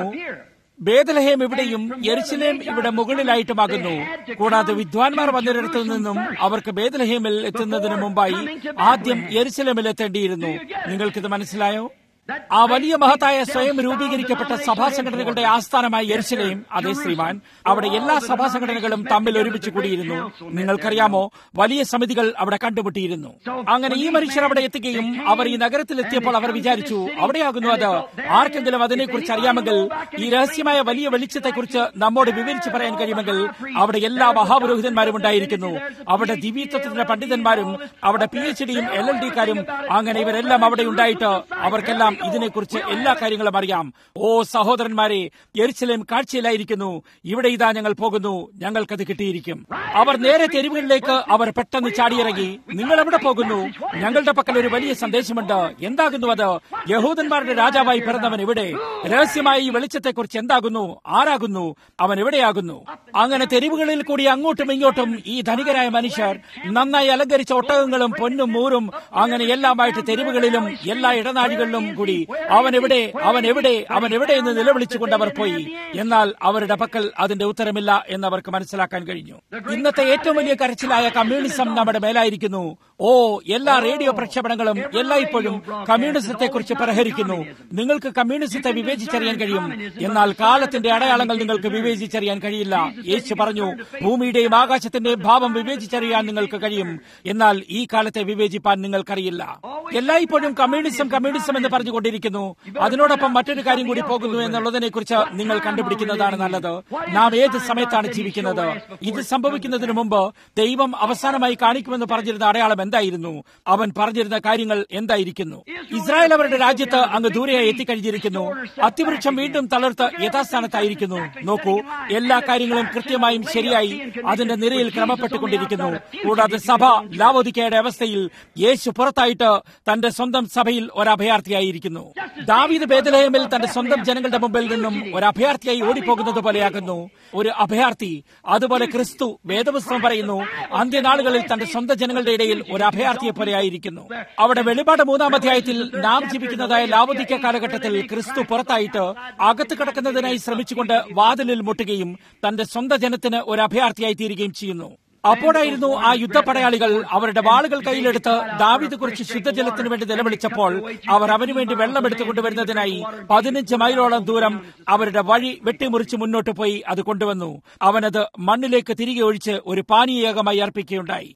Speaker 2: ബേദലഹേം ഇവിടെയും യെരുസലേം ഇവിടെ മുകളിലായിട്ടുമാകുന്നു കൂടാതെ വിദ്വാൻമാർ വന്നിടത്തു നിന്നും അവർക്ക് ബേദലഹേമിൽ എത്തുന്നതിന് മുമ്പായി ആദ്യം യെരുസലേമിൽ എത്തേണ്ടിയിരുന്നു നിങ്ങൾക്കിത് മനസ്സിലായോ ആ വലിയ മഹത്തായ സ്വയം രൂപീകരിക്കപ്പെട്ട സഭാ സംഘടനകളുടെ ആസ്ഥാനമായ യെരുസലേം അതേ ശ്രീമാൻ അവിടെ എല്ലാ സഭാ സംഘടനകളും തമ്മിൽ ഒരുമിച്ച് കൂടിയിരുന്നു നിങ്ങൾക്കറിയാമോ വലിയ സമിതികൾ അവിടെ കണ്ടുമുട്ടിയിരുന്നു അങ്ങനെ ഈ മനുഷ്യർ അവിടെ എത്തുകയും അവർ ഈ നഗരത്തിൽ എത്തിയപ്പോൾ അവർ വിചാരിച്ചു അവിടെയാകുന്നു അത് ആർക്കെങ്കിലും അതിനെക്കുറിച്ച് അറിയാമെങ്കിൽ ഈ രഹസ്യമായ വലിയ വെളിച്ചത്തെക്കുറിച്ച് നമ്മോട് വിവരിച്ചു പറയാൻ കഴിയുമെങ്കിൽ അവിടെ എല്ലാ മഹാപുരോഹിതന്മാരും ഉണ്ടായിരിക്കുന്നു അവിടെ ദിവ്യത്വത്തിന്റെ പണ്ഡിതന്മാരും അവിടെ പി എച്ച് ഡിയും എൽ എൽ ഡിക്കാരും അങ്ങനെ ഇവരെല്ലാം അവിടെ ഉണ്ടായിട്ട് അവർക്കെല്ലാം ഇതിനെക്കുറിച്ച് എല്ലാ കാര്യങ്ങളും അറിയാം ഓ സഹോദരന്മാരെ എരിച്ചിലേം കാഴ്ചയിലായിരിക്കുന്നു ഇവിടെ ഇതാ ഞങ്ങൾ പോകുന്നു ഞങ്ങൾക്കത് കിട്ടിയിരിക്കും അവർ നേരെ തെരുവുകളിലേക്ക് അവർ പെട്ടെന്ന് ചാടിയിറങ്ങി നിങ്ങൾ എവിടെ പോകുന്നു ഞങ്ങളുടെ പക്കൽ ഒരു വലിയ സന്ദേശമുണ്ട് എന്താകുന്നു അത് യഹൂദന്മാരുടെ രാജാവായി പിറന്നവൻ എവിടെ രഹസ്യമായി ഈ വെളിച്ചത്തെക്കുറിച്ച് എന്താകുന്നു ആരാകുന്നു അവൻ എവിടെയാകുന്നു അങ്ങനെ തെരുവുകളിൽ കൂടി അങ്ങോട്ടും ഇങ്ങോട്ടും ഈ ധനികരായ മനുഷ്യർ നന്നായി അലങ്കരിച്ച ഒട്ടകങ്ങളും പൊന്നും മൂറും അങ്ങനെ എല്ലാമായിട്ട് തെരുവുകളിലും എല്ലാ ഇടനാഴികളിലും കൂടി അവൻ എവിടെ അവൻ എവിടെ അവൻ എവിടെ എന്ന് നിലവിളിച്ചുകൊണ്ട് അവർ പോയി എന്നാൽ അവരുടെ പക്കൽ അതിന്റെ ഉത്തരമില്ല എന്ന് അവർക്ക് മനസ്സിലാക്കാൻ കഴിഞ്ഞു ഇന്നത്തെ ഏറ്റവും വലിയ കരച്ചിലായ കമ്മ്യൂണിസം നമ്മുടെ മേലായിരിക്കുന്നു ഓ എല്ലാ റേഡിയോ പ്രക്ഷേപണങ്ങളും എല്ലായ്പ്പോഴും കമ്മ്യൂണിസത്തെ കുറിച്ച് പ്രഹരിക്കുന്നു നിങ്ങൾക്ക് കമ്മ്യൂണിസത്തെ വിവേചിച്ചറിയാൻ കഴിയും എന്നാൽ കാലത്തിന്റെ അടയാളങ്ങൾ നിങ്ങൾക്ക് വിവേചിച്ചറിയാൻ കഴിയില്ല യേശു പറഞ്ഞു ഭൂമിയുടെയും ആകാശത്തിന്റെയും ഭാവം വിവേചിച്ചറിയാൻ നിങ്ങൾക്ക് കഴിയും എന്നാൽ ഈ കാലത്തെ വിവേചിപ്പാൻ നിങ്ങൾക്കറിയില്ല എല്ലായ്പ്പോഴും കമ്മ്യൂണിസം കമ്മ്യൂണിസം എന്ന് പറഞ്ഞുകൊണ്ടിരിക്കുന്നു അതിനോടൊപ്പം മറ്റൊരു കാര്യം കൂടി പോകുന്നു എന്നുള്ളതിനെ കുറിച്ച് നിങ്ങൾ കണ്ടുപിടിക്കുന്നതാണ് നല്ലത് നാം ഏത് സമയത്താണ് ജീവിക്കുന്നത് ഇത് സംഭവിക്കുന്നതിന് മുമ്പ് ദൈവം അവസാനമായി കാണിക്കുമെന്ന് പറഞ്ഞിരുന്ന അടയാളം എന്തായിരുന്നു അവൻ പറഞ്ഞിരുന്ന കാര്യങ്ങൾ എന്തായിരിക്കുന്നു ഇസ്രായേൽ അവരുടെ രാജ്യത്ത് അങ്ങ് ദൂരെയായി എത്തിക്കഴിഞ്ഞിരിക്കുന്നു അത്തിവൃക്ഷം വീണ്ടും തളർത്ത് യഥാസ്ഥാനത്തായിരിക്കുന്നു നോക്കൂ എല്ലാ കാര്യങ്ങളും കൃത്യമായും ശരിയായി അതിന്റെ നിരയിൽ ക്രമപ്പെട്ടുകൊണ്ടിരിക്കുന്നു കൂടാതെ സഭ ലാവോദിക്കയുടെ അവസ്ഥയിൽ യേശു പുറത്തായിട്ട് തന്റെ സ്വന്തം സഭയിൽ ഒരു അഭയാർത്ഥിയായിരിക്കുന്നു ദാവീദ് ബേദലഹമിൽ തന്റെ സ്വന്തം ജനങ്ങളുടെ മുമ്പിൽ നിന്നും ഒരു അഭയാർത്ഥിയായി ഓടിപ്പോകുന്നത് പോലെയാകുന്നു ഒരു അഭയാർത്ഥി അതുപോലെ ക്രിസ്തു വേദപുസ്തകം പറയുന്നു അന്ത്യനാളുകളിൽ തന്റെ സ്വന്തം ജനങ്ങളുടെ ഇടയിൽ ഒരു അഭയാർത്ഥിയെ പോലെയായിരിക്കുന്നു അവിടെ വെളിപാട് മൂന്നാം അധ്യായത്തിൽ നാം ജീവിക്കുന്നതായ ലാവോദിക്ക കാലഘട്ടത്തിൽ ക്രിസ്തു പുറത്തായിട്ട് അകത്ത് കിടക്കുന്നതിനായി ശ്രമിച്ചുകൊണ്ട് വാതിലിൽ മുട്ടുകയും തന്റെ സ്വന്തം ജനത്തിന് ഒരു അഭയാർത്ഥിയായി തീരുകയും ചെയ്യുന്നു അപ്പോഴായിരുന്നു ആ യുദ്ധപടയാളികൾ അവരുടെ വാളുകൾ കയ്യിലെടുത്ത് ദാവിദ് കുറിച്ച് ശുദ്ധജലത്തിന് വേണ്ടി നിലവിളിച്ചപ്പോൾ അവർ അവനു വേണ്ടി വെള്ളം എടുത്തു കൊണ്ടുവരുന്നതിനായി പതിനഞ്ച് മൈലോളം ദൂരം അവരുടെ വഴി വെട്ടിമുറിച്ച് മുന്നോട്ട് പോയി അത് കൊണ്ടുവന്നു അവനത് മണ്ണിലേക്ക് തിരികെ ഒഴിച്ച് ഒരു പാനീയകമായി അർപ്പിക്കുകയുണ്ടായി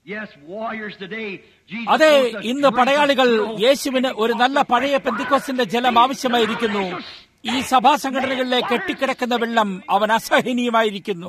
Speaker 2: അതെ ഇന്ന് പടയാളികൾ യേശുവിന് ഒരു നല്ല പഴയ പെന്തിക്കോസിന്റെ ജലം ആവശ്യമായിരിക്കുന്നു ഈ സഭാ സംഘടനകളിലെ കെട്ടിക്കിടക്കുന്ന വെള്ളം അവൻ അസഹനീയമായിരിക്കുന്നു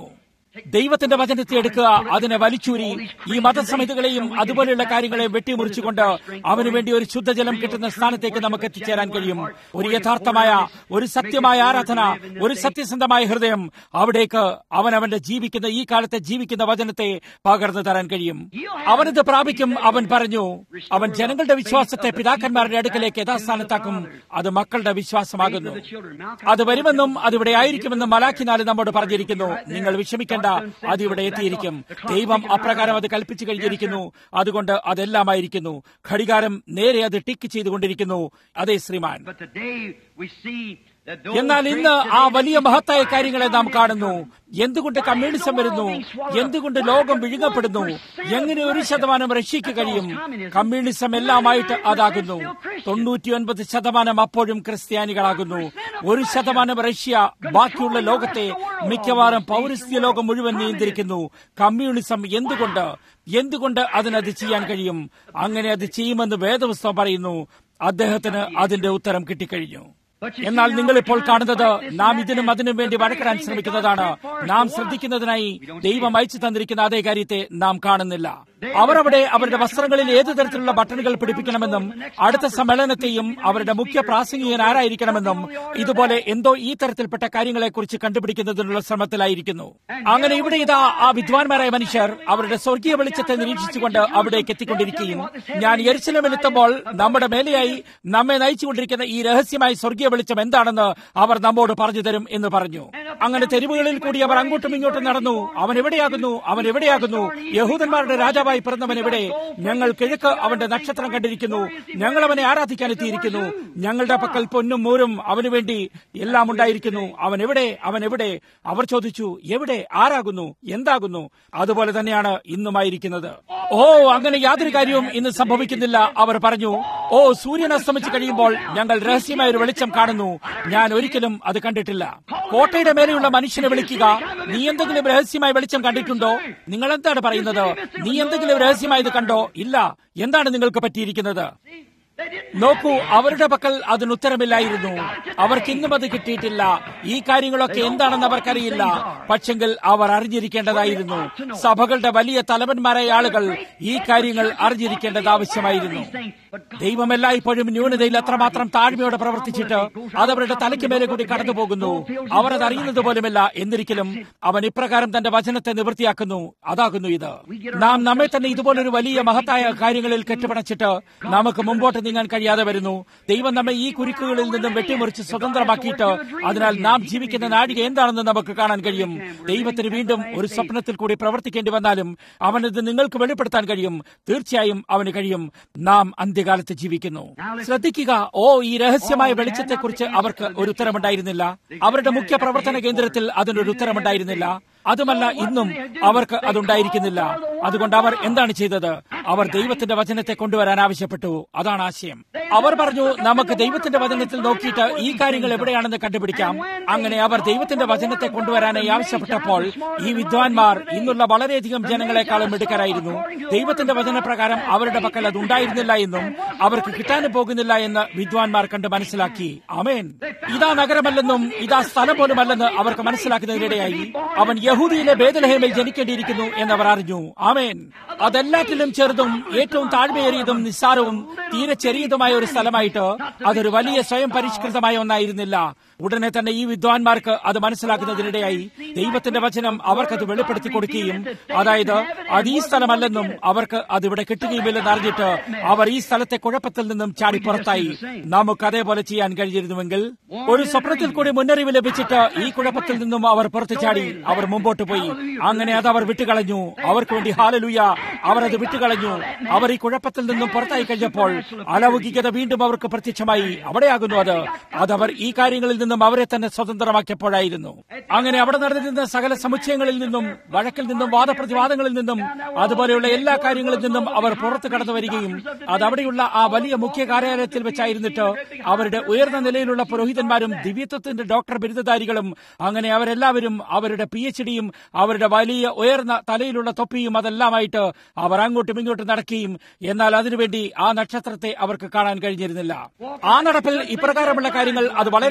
Speaker 2: ദൈവത്തിന്റെ വചനത്തെ എടുക്കുക അതിനെ വലിച്ചൂരി ഈ മതസമിതികളെയും അതുപോലെയുള്ള കാര്യങ്ങളെ വെട്ടിമുറിച്ചുകൊണ്ട് അവന് വേണ്ടി ഒരു ശുദ്ധജലം കിട്ടുന്ന സ്ഥാനത്തേക്ക് നമുക്ക് എത്തിച്ചേരാൻ കഴിയും ഒരു യഥാർത്ഥമായ ഒരു സത്യമായ ആരാധന ഒരു സത്യസന്ധമായ ഹൃദയം അവിടേക്ക് അവൻ അവന്റെ ജീവിക്കുന്ന ഈ കാലത്തെ ജീവിക്കുന്ന വചനത്തെ പകർന്നു തരാൻ കഴിയും അവനത് പ്രാപിക്കും അവൻ പറഞ്ഞു അവൻ ജനങ്ങളുടെ വിശ്വാസത്തെ പിതാക്കന്മാരുടെ അടുക്കലേക്ക് യഥാസ്ഥാനത്താക്കും അത് മക്കളുടെ വിശ്വാസമാകുന്നു അത് വരുമെന്നും അതിവിടെ ആയിരിക്കുമെന്നും മലാഖിനാല് നമ്മോട് പറഞ്ഞിരിക്കുന്നു നിങ്ങൾ വിഷമിക്കേണ്ട അതിവിടെ എത്തിയിരിക്കും ദൈവം അപ്രകാരം അത് കൽപ്പിച്ചു കഴിഞ്ഞിരിക്കുന്നു അതുകൊണ്ട് അതെല്ലാമായിരിക്കുന്നു ഘടികാരം നേരെ അത് ടിക്ക് ചെയ്തുകൊണ്ടിരിക്കുന്നു അതേ ശ്രീമാൻ
Speaker 1: But today we see that those
Speaker 2: എന്നാൽ
Speaker 1: great
Speaker 2: ഇന്ന് ആ വലിയ
Speaker 1: traditions
Speaker 2: മഹത്തായ
Speaker 1: are
Speaker 2: കാര്യങ്ങളെ നാം
Speaker 1: coming
Speaker 2: കാണുന്നു
Speaker 1: to
Speaker 2: എന്തുകൊണ്ട് കമ്മ്യൂണിസം വരുന്നു എന്തുകൊണ്ട് ലോകം വിഴുങ്ങപ്പെടുന്നു എങ്ങനെ ഒരു ശതമാനം റഷ്യക്ക് കഴിയും കമ്മ്യൂണിസം എല്ലാമായിട്ട് അതാകുന്നു തൊണ്ണൂറ്റിയൊൻപത് ശതമാനം അപ്പോഴും ക്രിസ്ത്യാനികളാകുന്നു ഒരു ശതമാനം റഷ്യ ബാക്കിയുള്ള ലോകത്തെ മിക്കവാറും പൗരസ്ത്യ ലോകം മുഴുവൻ നിയന്ത്രിക്കുന്നു കമ്മ്യൂണിസം എന്തുകൊണ്ട് എന്തുകൊണ്ട് അതിനത് ചെയ്യാൻ കഴിയും അങ്ങനെ അത് ചെയ്യുമെന്ന് വേദപുസ്തകം പറയുന്നു അദ്ദേഹത്തിന് അതിന്റെ ഉത്തരം കിട്ടിക്കഴിഞ്ഞു എന്നാൽ നിങ്ങൾ ഇപ്പോൾ കാണുന്നത് നാം ഇതിനും അതിനും വേണ്ടി വഴക്കിടാൻ ശ്രമിക്കുന്നതാണ് നാം ശ്രദ്ധിക്കുന്നതിനായി ദൈവം അയച്ചു തന്നിരിക്കുന്ന അതേ കാര്യത്തെ നാം കാണുന്നില്ല അവർ അവിടെ അവരുടെ വസ്ത്രങ്ങളിൽ ഏതു തരത്തിലുള്ള ബട്ടണുകൾ പിടിപ്പിക്കണമെന്നും അടുത്ത സമ്മേളനത്തെയും അവരുടെ മുഖ്യ പ്രാസംഗികൻ ആരായിരിക്കണമെന്നും ഇതുപോലെ എന്തോ ഈ തരത്തിൽപ്പെട്ട കാര്യങ്ങളെക്കുറിച്ച് കണ്ടുപിടിക്കുന്നതിനുള്ള ശ്രമത്തിലായിരിക്കുന്നു അങ്ങനെ ഇവിടെ ഇതാ ആ വിദ്വാൻമാരായ മനുഷ്യർ അവരുടെ സ്വർഗീയ വെളിച്ചത്തെ നിരീക്ഷിച്ചുകൊണ്ട് അവിടേക്ക് എത്തിക്കൊണ്ടിരിക്കുകയും ഞാൻ എരിശിലമെത്തുമ്പോൾ നമ്മുടെ മേലെയായി നമ്മെ നയിച്ചുകൊണ്ടിരിക്കുന്ന ഈ രഹസ്യമായ സ്വർഗീയ വെളിച്ചം എന്താണെന്ന് അവർ നമ്മോട് പറഞ്ഞു തരും എന്ന് പറഞ്ഞു അങ്ങനെ തെരുവുകളിൽ കൂടി അവർ അങ്ങോട്ടും ഇങ്ങോട്ടും നടന്നു അവൻ എവിടെയാകുന്നു അവൻ എവിടെയാകുന്നു യഹൂദന്മാരുടെ രാജാവായി പിറന്നവൻ എവിടെ ഞങ്ങൾ കിഴക്ക് അവന്റെ നക്ഷത്രം കണ്ടിരിക്കുന്നു ഞങ്ങൾ അവനെ ആരാധിക്കാൻ എത്തിയിരിക്കുന്നു ഞങ്ങളുടെ പക്കൽ പൊന്നും മൂരും അവന് വേണ്ടി എല്ലാം ഉണ്ടായിരിക്കുന്നു അവൻ എവിടെ അവൻ എവിടെ അവർ ചോദിച്ചു എവിടെ ആരാകുന്നു എന്താകുന്നു അതുപോലെ തന്നെയാണ് ഇന്നുമായിരിക്കുന്നത് ഓ അങ്ങനെ യാതൊരു കാര്യവും ഇന്ന് സംഭവിക്കുന്നില്ല അവർ പറഞ്ഞു ഓ സൂര്യൻ അസ്തമിച്ച് കഴിയുമ്പോൾ ഞങ്ങൾ രഹസ്യമായ ഒരു വെളിച്ചം കാണുന്നു ഞാൻ ഒരിക്കലും അത് കണ്ടിട്ടില്ല കോട്ടയുടെ മേലെയുള്ള മനുഷ്യനെ വിളിക്കുക നീ എന്തെങ്കിലും രഹസ്യമായ വെളിച്ചം കണ്ടിട്ടുണ്ടോ നിങ്ങൾ എന്താണ് പറയുന്നത് നീ എന്തെങ്കിലും രഹസ്യമായത് കണ്ടോ ഇല്ല എന്താണ് നിങ്ങൾക്ക് പറ്റിയിരിക്കുന്നത് നോക്കൂ അവരുടെ പക്കൽ അതിന് ഉത്തരമില്ലായിരുന്നു അവർക്ക് ഇന്നും അത് കിട്ടിയിട്ടില്ല ഈ കാര്യങ്ങളൊക്കെ എന്താണെന്ന് അവർക്കറിയില്ല പക്ഷെങ്കിൽ അവർ അറിഞ്ഞിരിക്കേണ്ടതായിരുന്നു സഭകളുടെ വലിയ തലവന്മാരായ ആളുകൾ ഈ കാര്യങ്ങൾ അറിഞ്ഞിരിക്കേണ്ടത് ആവശ്യമായിരുന്നു ദൈവം എല്ലായ്പ്പോഴും ന്യൂനതയിൽ അത്രമാത്രം താഴ്മയോടെ പ്രവർത്തിച്ചിട്ട് അതവരുടെ തലയ്ക്ക് മേലെ കൂടി കടന്നു പോകുന്നു അവർ അത് അറിയുന്നത് പോലുമില്ല എന്നിരിക്കലും അവൻ ഇപ്രകാരം തന്റെ വചനത്തെ നിവൃത്തിയാക്കുന്നു അതാകുന്നു ഇത് നാം നമ്മെ തന്നെ ഇതുപോലൊരു വലിയ മഹത്തായ കാര്യങ്ങളിൽ കെട്ടുപിണച്ചിട്ട് നമുക്ക് മുമ്പോട്ട് നീങ്ങാൻ കഴിയാതെ വരുന്നു ദൈവം നമ്മെ ഈ കുരുക്കുകളിൽ നിന്നും വെട്ടിമുറിച്ച് സ്വതന്ത്രമാക്കിയിട്ട് അതിനാൽ നാം ജീവിക്കുന്ന നാഴിക എന്താണെന്ന് നമുക്ക് കാണാൻ കഴിയും ദൈവത്തിന് വീണ്ടും ഒരു സ്വപ്നത്തിൽ കൂടി പ്രവർത്തിക്കേണ്ടി വന്നാലും അവനത് നിങ്ങൾക്ക് വെളിപ്പെടുത്താൻ കഴിയും തീർച്ചയായും അവന് കഴിയും നാം അന്ത്യകാലത്ത് ജീവിക്കുന്നു ശ്രദ്ധിക്കുക ഓ ഈ രഹസ്യമായ വെളിച്ചത്തെക്കുറിച്ച് അവർക്ക് ഒരു ഉത്തരമുണ്ടായിരുന്നില്ല അവരുടെ മുഖ്യ പ്രവർത്തന കേന്ദ്രത്തിൽ അതിനൊരു ഉത്തരമുണ്ടായിരുന്നില്ല അതുമല്ല ഇന്നും അവർക്ക് അതുണ്ടായിരിക്കുന്നില്ല അതുകൊണ്ട് അവർ എന്താണ് ചെയ്തത് അവർ ദൈവത്തിന്റെ വചനത്തെ കൊണ്ടുവരാൻ ആവശ്യപ്പെട്ടു അതാണ് ആശയം അവർ പറഞ്ഞു നമുക്ക് ദൈവത്തിന്റെ വചനത്തിൽ നോക്കിയിട്ട് ഈ കാര്യങ്ങൾ എവിടെയാണെന്ന് കണ്ടുപിടിക്കാം അങ്ങനെ അവർ ദൈവത്തിന്റെ വചനത്തെ കൊണ്ടുവരാനായി ആവശ്യപ്പെട്ടപ്പോൾ ഈ വിദ്വാൻമാർ ഇന്നുള്ള വളരെയധികം ജനങ്ങളെക്കാളും മിടുക്കരായിരുന്നു ദൈവത്തിന്റെ വചനപ്രകാരം അവരുടെ പക്കൽ അത് ഉണ്ടായിരുന്നില്ല എന്നും അവർക്ക് കിട്ടാനും പോകുന്നില്ല എന്ന് വിദ്വാൻമാർ കണ്ട് മനസ്സിലാക്കി അമേൻ ഇതാ നഗരമല്ലെന്നും ഇതാ സ്ഥലം പോലുമല്ലെന്ന് അവർക്ക് മനസ്സിലാക്കുന്നതിനിടെയായി അവൻ യഹൂദിയിലെ ബേദലഹേമിൽ ജനിക്കേണ്ടിയിരിക്കുന്നു എന്നവർ അറിഞ്ഞു ആമേൻ അതെല്ലാറ്റിലും ചെറുതും ഏറ്റവും താഴ്മയേറിയതും നിസ്സാരവും തീരെ ചെറിയതുമായ ഒരു സ്ഥലമായിട്ട് അതൊരു വലിയ സ്വയം പരിഷ്കൃതമായ ഒന്നായിരുന്നില്ല ഉടനെ തന്നെ ഈ വിദ്വാൻമാർക്ക് അത് മനസ്സിലാക്കുന്നതിനിടെയായി ദൈവത്തിന്റെ വചനം അവർക്കത് വെളിപ്പെടുത്തി കൊടുക്കുകയും അതായത് അത് ഈ സ്ഥലമല്ലെന്നും അവർക്ക് അതിവിടെ കിട്ടുകയുമില്ലെന്ന് അറിഞ്ഞിട്ട് അവർ ഈ സ്ഥലത്തെ കുഴപ്പത്തിൽ നിന്നും ചാടി പുറത്തായി നമുക്ക് അതേപോലെ ചെയ്യാൻ കഴിഞ്ഞിരുന്നുവെങ്കിൽ ഒരു സ്വപ്നത്തിൽ കൂടി മുന്നറിവ് ലഭിച്ചിട്ട് ഈ കുഴപ്പത്തിൽ നിന്നും അവർ പുറത്തു ചാടി അവർ മുമ്പോട്ട് പോയി അങ്ങനെ അത് അവർ വിട്ടുകളഞ്ഞു അവർക്ക് വേണ്ടി ഹാലലുയ അവർ അത് വിട്ടുകളഞ്ഞു അവർ ഈ കുഴപ്പത്തിൽ നിന്നും പുറത്തായി കഴിഞ്ഞപ്പോൾ അലൗകികത വീണ്ടും അവർക്ക് പ്രത്യക്ഷമായി അവിടെയാകുന്നു അത് അതവർ ഈ കാര്യങ്ങളിൽ നിന്നും അവരെ തന്നെ സ്വതന്ത്രമാക്കിയപ്പോഴായിരുന്നു അങ്ങനെ അവിടെ നടന്നിരുന്ന സകല സമുച്ചയങ്ങളിൽ നിന്നും വഴക്കിൽ നിന്നും വാദപ്രതിവാദങ്ങളിൽ നിന്നും അതുപോലെയുള്ള എല്ലാ കാര്യങ്ങളിൽ നിന്നും അവർ പുറത്തു കടന്നു വരികയും അത് അവിടെയുള്ള ആ വലിയ മുഖ്യ കാര്യാലയത്തിൽ വെച്ചായിരുന്നിട്ട് അവരുടെ ഉയർന്ന നിലയിലുള്ള പുരോഹിതന്മാരും ദിവ്യത്വത്തിന്റെ ഡോക്ടർ ബിരുദധാരികളും അങ്ങനെ അവരെല്ലാവരും അവരുടെ പി എച്ച് ഡിയും അവരുടെ വലിയ ഉയർന്ന തലയിലുള്ള തൊപ്പിയും അതെല്ലാമായിട്ട് അവർ അങ്ങോട്ടും ഇങ്ങോട്ടും നടക്കുകയും എന്നാൽ അതിനുവേണ്ടി ആ നക്ഷത്രത്തെ അവർക്ക് കാണാൻ കഴിഞ്ഞിരുന്നില്ല ആ നടപ്പിൽ ഇപ്രകാരമുള്ള കാര്യങ്ങൾ അത് വളരെയധികം ജനങ്ങൾ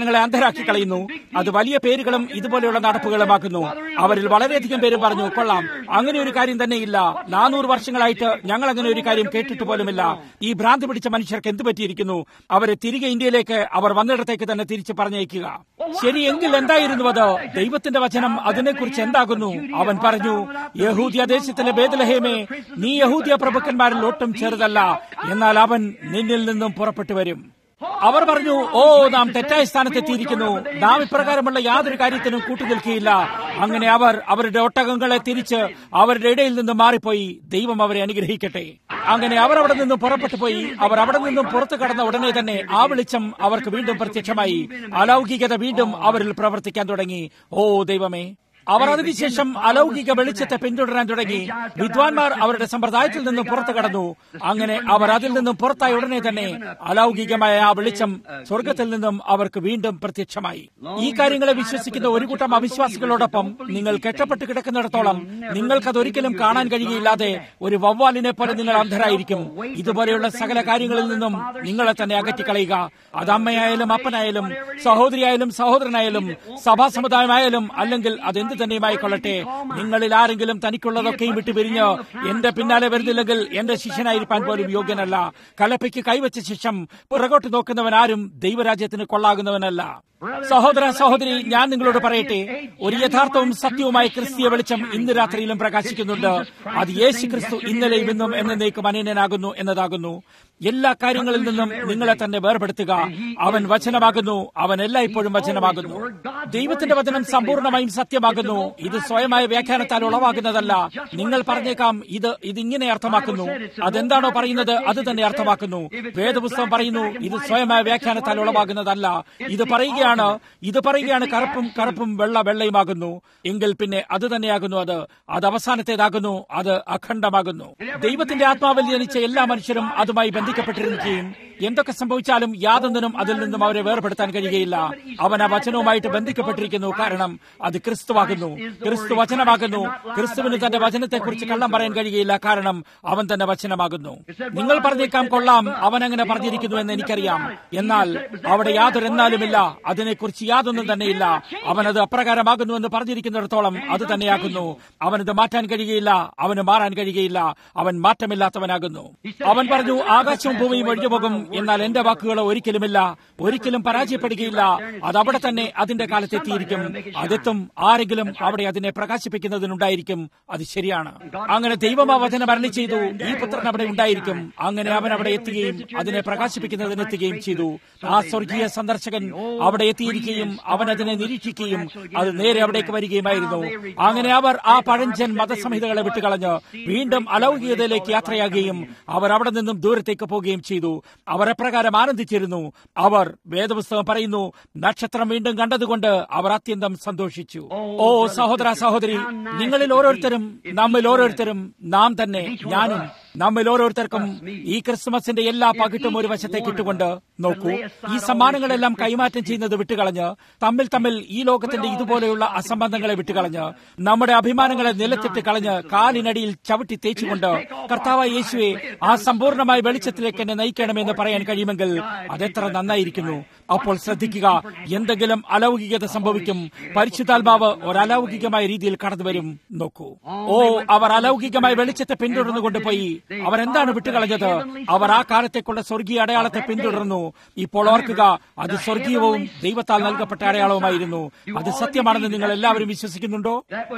Speaker 2: ജനങ്ങളെ അന്ധരാക്കി കളയുന്നു അത് വലിയ പേരുകളും ഇതുപോലെയുള്ള നടപ്പുകളുമാക്കുന്നു അവരിൽ വളരെയധികം പേര് പറഞ്ഞു കൊള്ളാം അങ്ങനെ ഒരു കാര്യം തന്നെയില്ല നാനൂറ് വർഷങ്ങളായിട്ട് ഞങ്ങൾ അങ്ങനെ ഒരു കാര്യം കേട്ടിട്ട് പോലുമില്ല ഈ ഭ്രാന്തി പിടിച്ച മനുഷ്യർക്ക് എന്ത് പറ്റിയിരിക്കുന്നു അവരെ തിരികെ ഇന്ത്യയിലേക്ക് അവർ വന്നിടത്തേക്ക് തന്നെ തിരിച്ചു പറഞ്ഞയക്കുക ശരി എങ്കിൽ എന്തായിരുന്നു അത് ദൈവത്തിന്റെ വചനം അതിനെക്കുറിച്ച് എന്താകുന്നു അവൻ പറഞ്ഞു യഹൂദിയ ദേശത്തിലെ ബേദലഹേമേ നീ യഹൂദിയ പ്രഭുക്കന്മാരിൽ ഒട്ടും ചെറുതല്ല എന്നാൽ അവൻ നിന്നിൽ നിന്നും പുറപ്പെട്ടു വരും അവർ പറഞ്ഞു ഓ നാം തെറ്റായ സ്ഥാനത്തെത്തിയിരിക്കുന്നു നാം ഇപ്രകാരമുള്ള യാതൊരു കാര്യത്തിനും കൂട്ടുനിൽക്കുകയില്ല അങ്ങനെ അവർ അവരുടെ ഒട്ടകങ്ങളെ തിരിച്ച് അവരുടെ ഇടയിൽ നിന്ന് മാറിപ്പോയി ദൈവം അവരെ അനുഗ്രഹിക്കട്ടെ അങ്ങനെ അവർ അവിടെ നിന്ന് പുറപ്പെട്ടു പോയി അവർ അവിടെ നിന്നും പുറത്തു കടന്ന ഉടനെ തന്നെ ആ വെളിച്ചം അവർക്ക് വീണ്ടും പ്രത്യക്ഷമായി അലൗകികത വീണ്ടും അവരിൽ പ്രവർത്തിക്കാൻ തുടങ്ങി ഓ ദൈവമേ അവർ അതിനുശേഷം അലൗകിക വെളിച്ചത്തെ പിന്തുടരാൻ തുടങ്ങി വിദ്വാൻമാർ അവരുടെ സമ്പ്രദായത്തിൽ നിന്നും പുറത്തു കടന്നു അങ്ങനെ അവർ അതിൽ നിന്നും പുറത്തായ ഉടനെ തന്നെ അലൗകികമായ ആ വെളിച്ചം സ്വർഗത്തിൽ നിന്നും അവർക്ക് വീണ്ടും പ്രത്യക്ഷമായി ഈ കാര്യങ്ങളെ വിശ്വസിക്കുന്ന ഒരു കൂട്ടം അവിശ്വാസികളോടൊപ്പം നിങ്ങൾ കെട്ടപ്പെട്ട് കിടക്കുന്നിടത്തോളം നിങ്ങൾക്കതൊരിക്കലും കാണാൻ കഴിയുകയില്ലാതെ ഒരു വവ്വാലിനെ പോലെ നിങ്ങൾ അന്ധരായിരിക്കും ഇതുപോലെയുള്ള സകല കാര്യങ്ങളിൽ നിന്നും നിങ്ങളെ തന്നെ അകറ്റിക്കളയുക അത് അമ്മയായാലും അപ്പനായാലും സഹോദരിയായാലും സഹോദരനായാലും സഭാ സമുദായമായാലും അല്ലെങ്കിൽ അതെന്ത് തന്നെയുമായി കൊള്ളട്ടെ നിങ്ങളിൽ ആരെങ്കിലും തനിക്കുള്ളതൊക്കെയും വിട്ടു പിരിഞ്ഞ് എന്റെ പിന്നാലെ വരുന്നില്ലെങ്കിൽ എന്റെ ശിഷ്യനായിരിക്കാൻ പോലും യോഗ്യനല്ല കലപ്പയ്ക്ക് കൈവച്ച ശേഷം പുറകോട്ട് നോക്കുന്നവൻ ആരും ദൈവരാജ്യത്തിന് കൊള്ളാകുന്നവനല്ല സഹോദര സഹോദരി ഞാൻ നിങ്ങളോട് പറയട്ടെ ഒരു യഥാർത്ഥവും സത്യവുമായ ക്രിസ്തീയ വെളിച്ചം ഇന്ന് രാത്രിയിലും പ്രകാശിക്കുന്നുണ്ട് അത് യേശു ക്രിസ്തു ഇന്നലെയും ഇന്നും എന്നേക്കും അനന്യനാകുന്നു എന്നതാകുന്നു എല്ലാ കാര്യങ്ങളിൽ നിന്നും നിങ്ങളെ തന്നെ വേർപെടുത്തുക അവൻ വചനമാകുന്നു അവൻ എല്ലായ്പ്പോഴും വചനമാകുന്നു ദൈവത്തിന്റെ വചനം സമ്പൂർണ്ണമായും സത്യമാകുന്നു ഇത് സ്വയമായ വ്യാഖ്യാനത്താൽ ഉളവാകുന്നതല്ല നിങ്ങൾ പറഞ്ഞേക്കാം ഇത് ഇതിങ്ങനെ അർത്ഥമാക്കുന്നു അതെന്താണോ പറയുന്നത് അത് തന്നെ അർത്ഥമാക്കുന്നു വേദപുസ്തകം പറയുന്നു ഇത് സ്വയമായ വ്യാഖ്യാനത്താൽ ഉളവാകുന്നതല്ല ഇത് പറയുകയാണ് ഇത് പറയുകയാണ് കറുപ്പും കറുപ്പും വെള്ള വെള്ളയുമാകുന്നു എങ്കിൽ പിന്നെ അത് തന്നെയാകുന്നു അത് അത് അവസാനത്തേതാകുന്നു അത് അഖണ്ഡമാകുന്നു ദൈവത്തിന്റെ ആത്മാവിൽ ജനിച്ച എല്ലാ മനുഷ്യരും അതുമായി ബന്ധിക്കപ്പെട്ടിരിക്കുകയും എന്തൊക്കെ സംഭവിച്ചാലും യാതൊന്നിനും അതിൽ നിന്നും അവരെ വേർപെടുത്താൻ കഴിയുകയില്ല അവൻ ആ വചനവുമായിട്ട് ബന്ധിക്കപ്പെട്ടിരിക്കുന്നു കാരണം അത് ക്രിസ്തുവാകുന്നു ക്രിസ്തു വചനമാകുന്നു ക്രിസ്തുവിന് തന്റെ വചനത്തെക്കുറിച്ച് കള്ളം പറയാൻ കഴിയുകയില്ല കാരണം അവൻ തന്നെ വചനമാകുന്നു നിങ്ങൾ പറഞ്ഞേക്കാം കൊള്ളാം അവൻ അങ്ങനെ പറഞ്ഞിരിക്കുന്നു എന്ന് എനിക്കറിയാം എന്നാൽ അവിടെ യാതൊരു എന്നാലുമില്ല അതിനെക്കുറിച്ച് യാതൊന്നും തന്നെയില്ല അവൻ അത് അപ്രകാരമാകുന്നു എന്ന് പറഞ്ഞിരിക്കുന്നിടത്തോളം അത് തന്നെയാകുന്നു അവനത് മാറ്റാൻ കഴിയുകയില്ല അവന് മാറാൻ കഴിയുകയില്ല അവൻ മാറ്റമില്ലാത്തവനാകുന്നു അവൻ പറഞ്ഞു ആകാശവും ഭൂമിയും ഒഴിഞ്ഞുപോകും എന്നാൽ എന്റെ വാക്കുകൾ ഒരിക്കലുമില്ല ഒരിക്കലും പരാജയപ്പെടുകയില്ല അത് അവിടെ തന്നെ അതിന്റെ കാലത്തെത്തിയിരിക്കും അതെത്തും ആരെങ്കിലും അവിടെ അതിനെ പ്രകാശിപ്പിക്കുന്നതിനുണ്ടായിരിക്കും അത് ശരിയാണ് അങ്ങനെ ദൈവം ആ വചനം അരളി ചെയ്തു ഈ പുത്രൻ അവിടെ ഉണ്ടായിരിക്കും അങ്ങനെ അവൻ അവിടെ എത്തുകയും അതിനെ പ്രകാശിപ്പിക്കുന്നതിന് എത്തുകയും ചെയ്തു ആ സ്വർഗീയ സന്ദർശകൻ അവിടെ എത്തിയിരിക്കുകയും അവൻ അതിനെ നിരീക്ഷിക്കുകയും അത് നേരെ അവിടേക്ക് വരികയുമായിരുന്നു അങ്ങനെ അവർ ആ പഴഞ്ചൻ മതസംഹിതകളെ വിട്ടുകളഞ്ഞ് വീണ്ടും അലൗകികതയിലേക്ക് യാത്രയാകുകയും അവർ അവിടെ നിന്നും ദൂരത്തേക്ക് പോവുകയും ചെയ്തു അവർ എപ്രകാരം ആനന്ദിച്ചിരുന്നു അവർ വേദപുസ്തകം പറയുന്നു നക്ഷത്രം വീണ്ടും കണ്ടതുകൊണ്ട് അവർ അത്യന്തം സന്തോഷിച്ചു ഓ സഹോദര സഹോദരി നിങ്ങളിൽ ഓരോരുത്തരും നമ്മിൽ ഓരോരുത്തരും നാം തന്നെ ഞാനും നമ്മിൽ ഓരോരുത്തർക്കും ഈ ക്രിസ്മസിന്റെ എല്ലാ പകിട്ടും ഒരു വശത്തേക്ക് ഇട്ടുകൊണ്ട് നോക്കൂ ഈ സമ്മാനങ്ങളെല്ലാം കൈമാറ്റം ചെയ്യുന്നത് വിട്ടുകളഞ്ഞ് തമ്മിൽ തമ്മിൽ ഈ ലോകത്തിന്റെ ഇതുപോലെയുള്ള അസംബന്ധങ്ങളെ വിട്ടുകളഞ്ഞ് നമ്മുടെ അഭിമാനങ്ങളെ നിലത്തിട്ട് കളഞ്ഞ് കാലിനടിയിൽ ചവിട്ടി തേച്ചുകൊണ്ട് കർത്താവായ യേശുവെ ആ സമ്പൂർണ്ണമായ വെളിച്ചത്തിലേക്ക് എന്നെ നയിക്കണമെന്ന് പറയാൻ കഴിയുമെങ്കിൽ അതെത്ര നന്നായിരിക്കുന്നു അപ്പോൾ ശ്രദ്ധിക്കുക എന്തെങ്കിലും അലൗകികത സംഭവിക്കും പരിശുദ്ധാത്മാവ് ഒരലൗകികമായ രീതിയിൽ കടന്നുവരും നോക്കൂ ഓ അവർ അലൗകികമായ വെളിച്ചത്തെ പിന്തുടർന്നു കൊണ്ടുപോയി അവർ എന്താണ് വിട്ടുകളഞ്ഞത് അവർ ആ കാലത്തേക്കുള്ള സ്വർഗീയ അടയാളത്തെ പിന്തുടർന്നു ഇപ്പോൾ ഓർക്കുക അത് സ്വർഗീയവും ദൈവത്താൽ നൽകപ്പെട്ട അടയാളവുമായിരുന്നു അത് സത്യമാണെന്ന് നിങ്ങൾ എല്ലാവരും വിശ്വസിക്കുന്നുണ്ടോ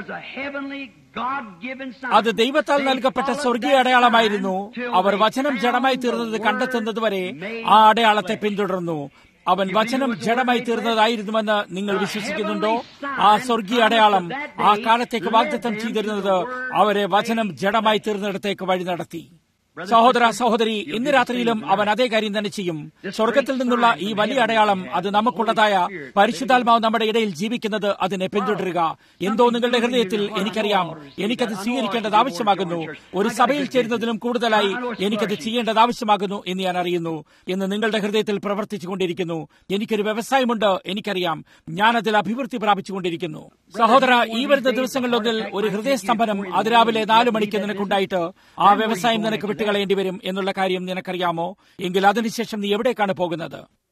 Speaker 2: അത് ദൈവത്താൽ നൽകപ്പെട്ട സ്വർഗീയ അടയാളമായിരുന്നു അവർ വചനം ജഡമായി തീർന്നത് കണ്ടെത്തുന്നതുവരെ ആ അടയാളത്തെ പിന്തുടർന്നു അവൻ വചനം ജഡമായി തീർന്നതായിരുന്നുവെന്ന് നിങ്ങൾ വിശ്വസിക്കുന്നുണ്ടോ ആ സ്വർഗീയ അടയാളം ആ കാലത്തേക്ക് വാഗ്ദത്തം ചെയ്തിരുന്നത് അവരെ വചനം ജഡമായി തീർന്നിടത്തേക്ക് വഴി നടത്തി സഹോദര സഹോദരി ഇന്ന് രാത്രിയിലും അവൻ അതേ കാര്യം തന്നെ ചെയ്യും സ്വർഗത്തിൽ നിന്നുള്ള ഈ വലിയ അടയാളം അത് നമുക്കുള്ളതായ പരിശുദ്ധാത്മാവ് നമ്മുടെ ഇടയിൽ ജീവിക്കുന്നത് അതിനെ പിന്തുടരുക എന്തോ നിങ്ങളുടെ ഹൃദയത്തിൽ എനിക്കറിയാം എനിക്കത് സ്വീകരിക്കേണ്ടത് ആവശ്യമാകുന്നു ഒരു സഭയിൽ ചേരുന്നതിലും കൂടുതലായി എനിക്കത് ചെയ്യേണ്ടത് ആവശ്യമാകുന്നു എന്ന് ഞാൻ അറിയുന്നു എന്ന് നിങ്ങളുടെ ഹൃദയത്തിൽ പ്രവർത്തിച്ചുകൊണ്ടിരിക്കുന്നു എനിക്കൊരു വ്യവസായമുണ്ട് എനിക്കറിയാം ഞാൻ അതിൽ അഭിവൃദ്ധി പ്രാപിച്ചുകൊണ്ടിരിക്കുന്നു സഹോദര ഈ വരുന്ന ദിവസങ്ങളിലൊന്നിൽ ഒരു ഹൃദയസ്തംഭനം അതിരാവിലെ നാലു മണിക്ക് നിനക്കുണ്ടായിട്ട് ആ വ്യവസായം നിനക്ക് വിട്ടുകളയേണ്ടി വരും എന്നുള്ള കാര്യം നിനക്കറിയാമോ എങ്കിൽ അതിനുശേഷം നീ എവിടേക്കാണ് പോകുന്നത്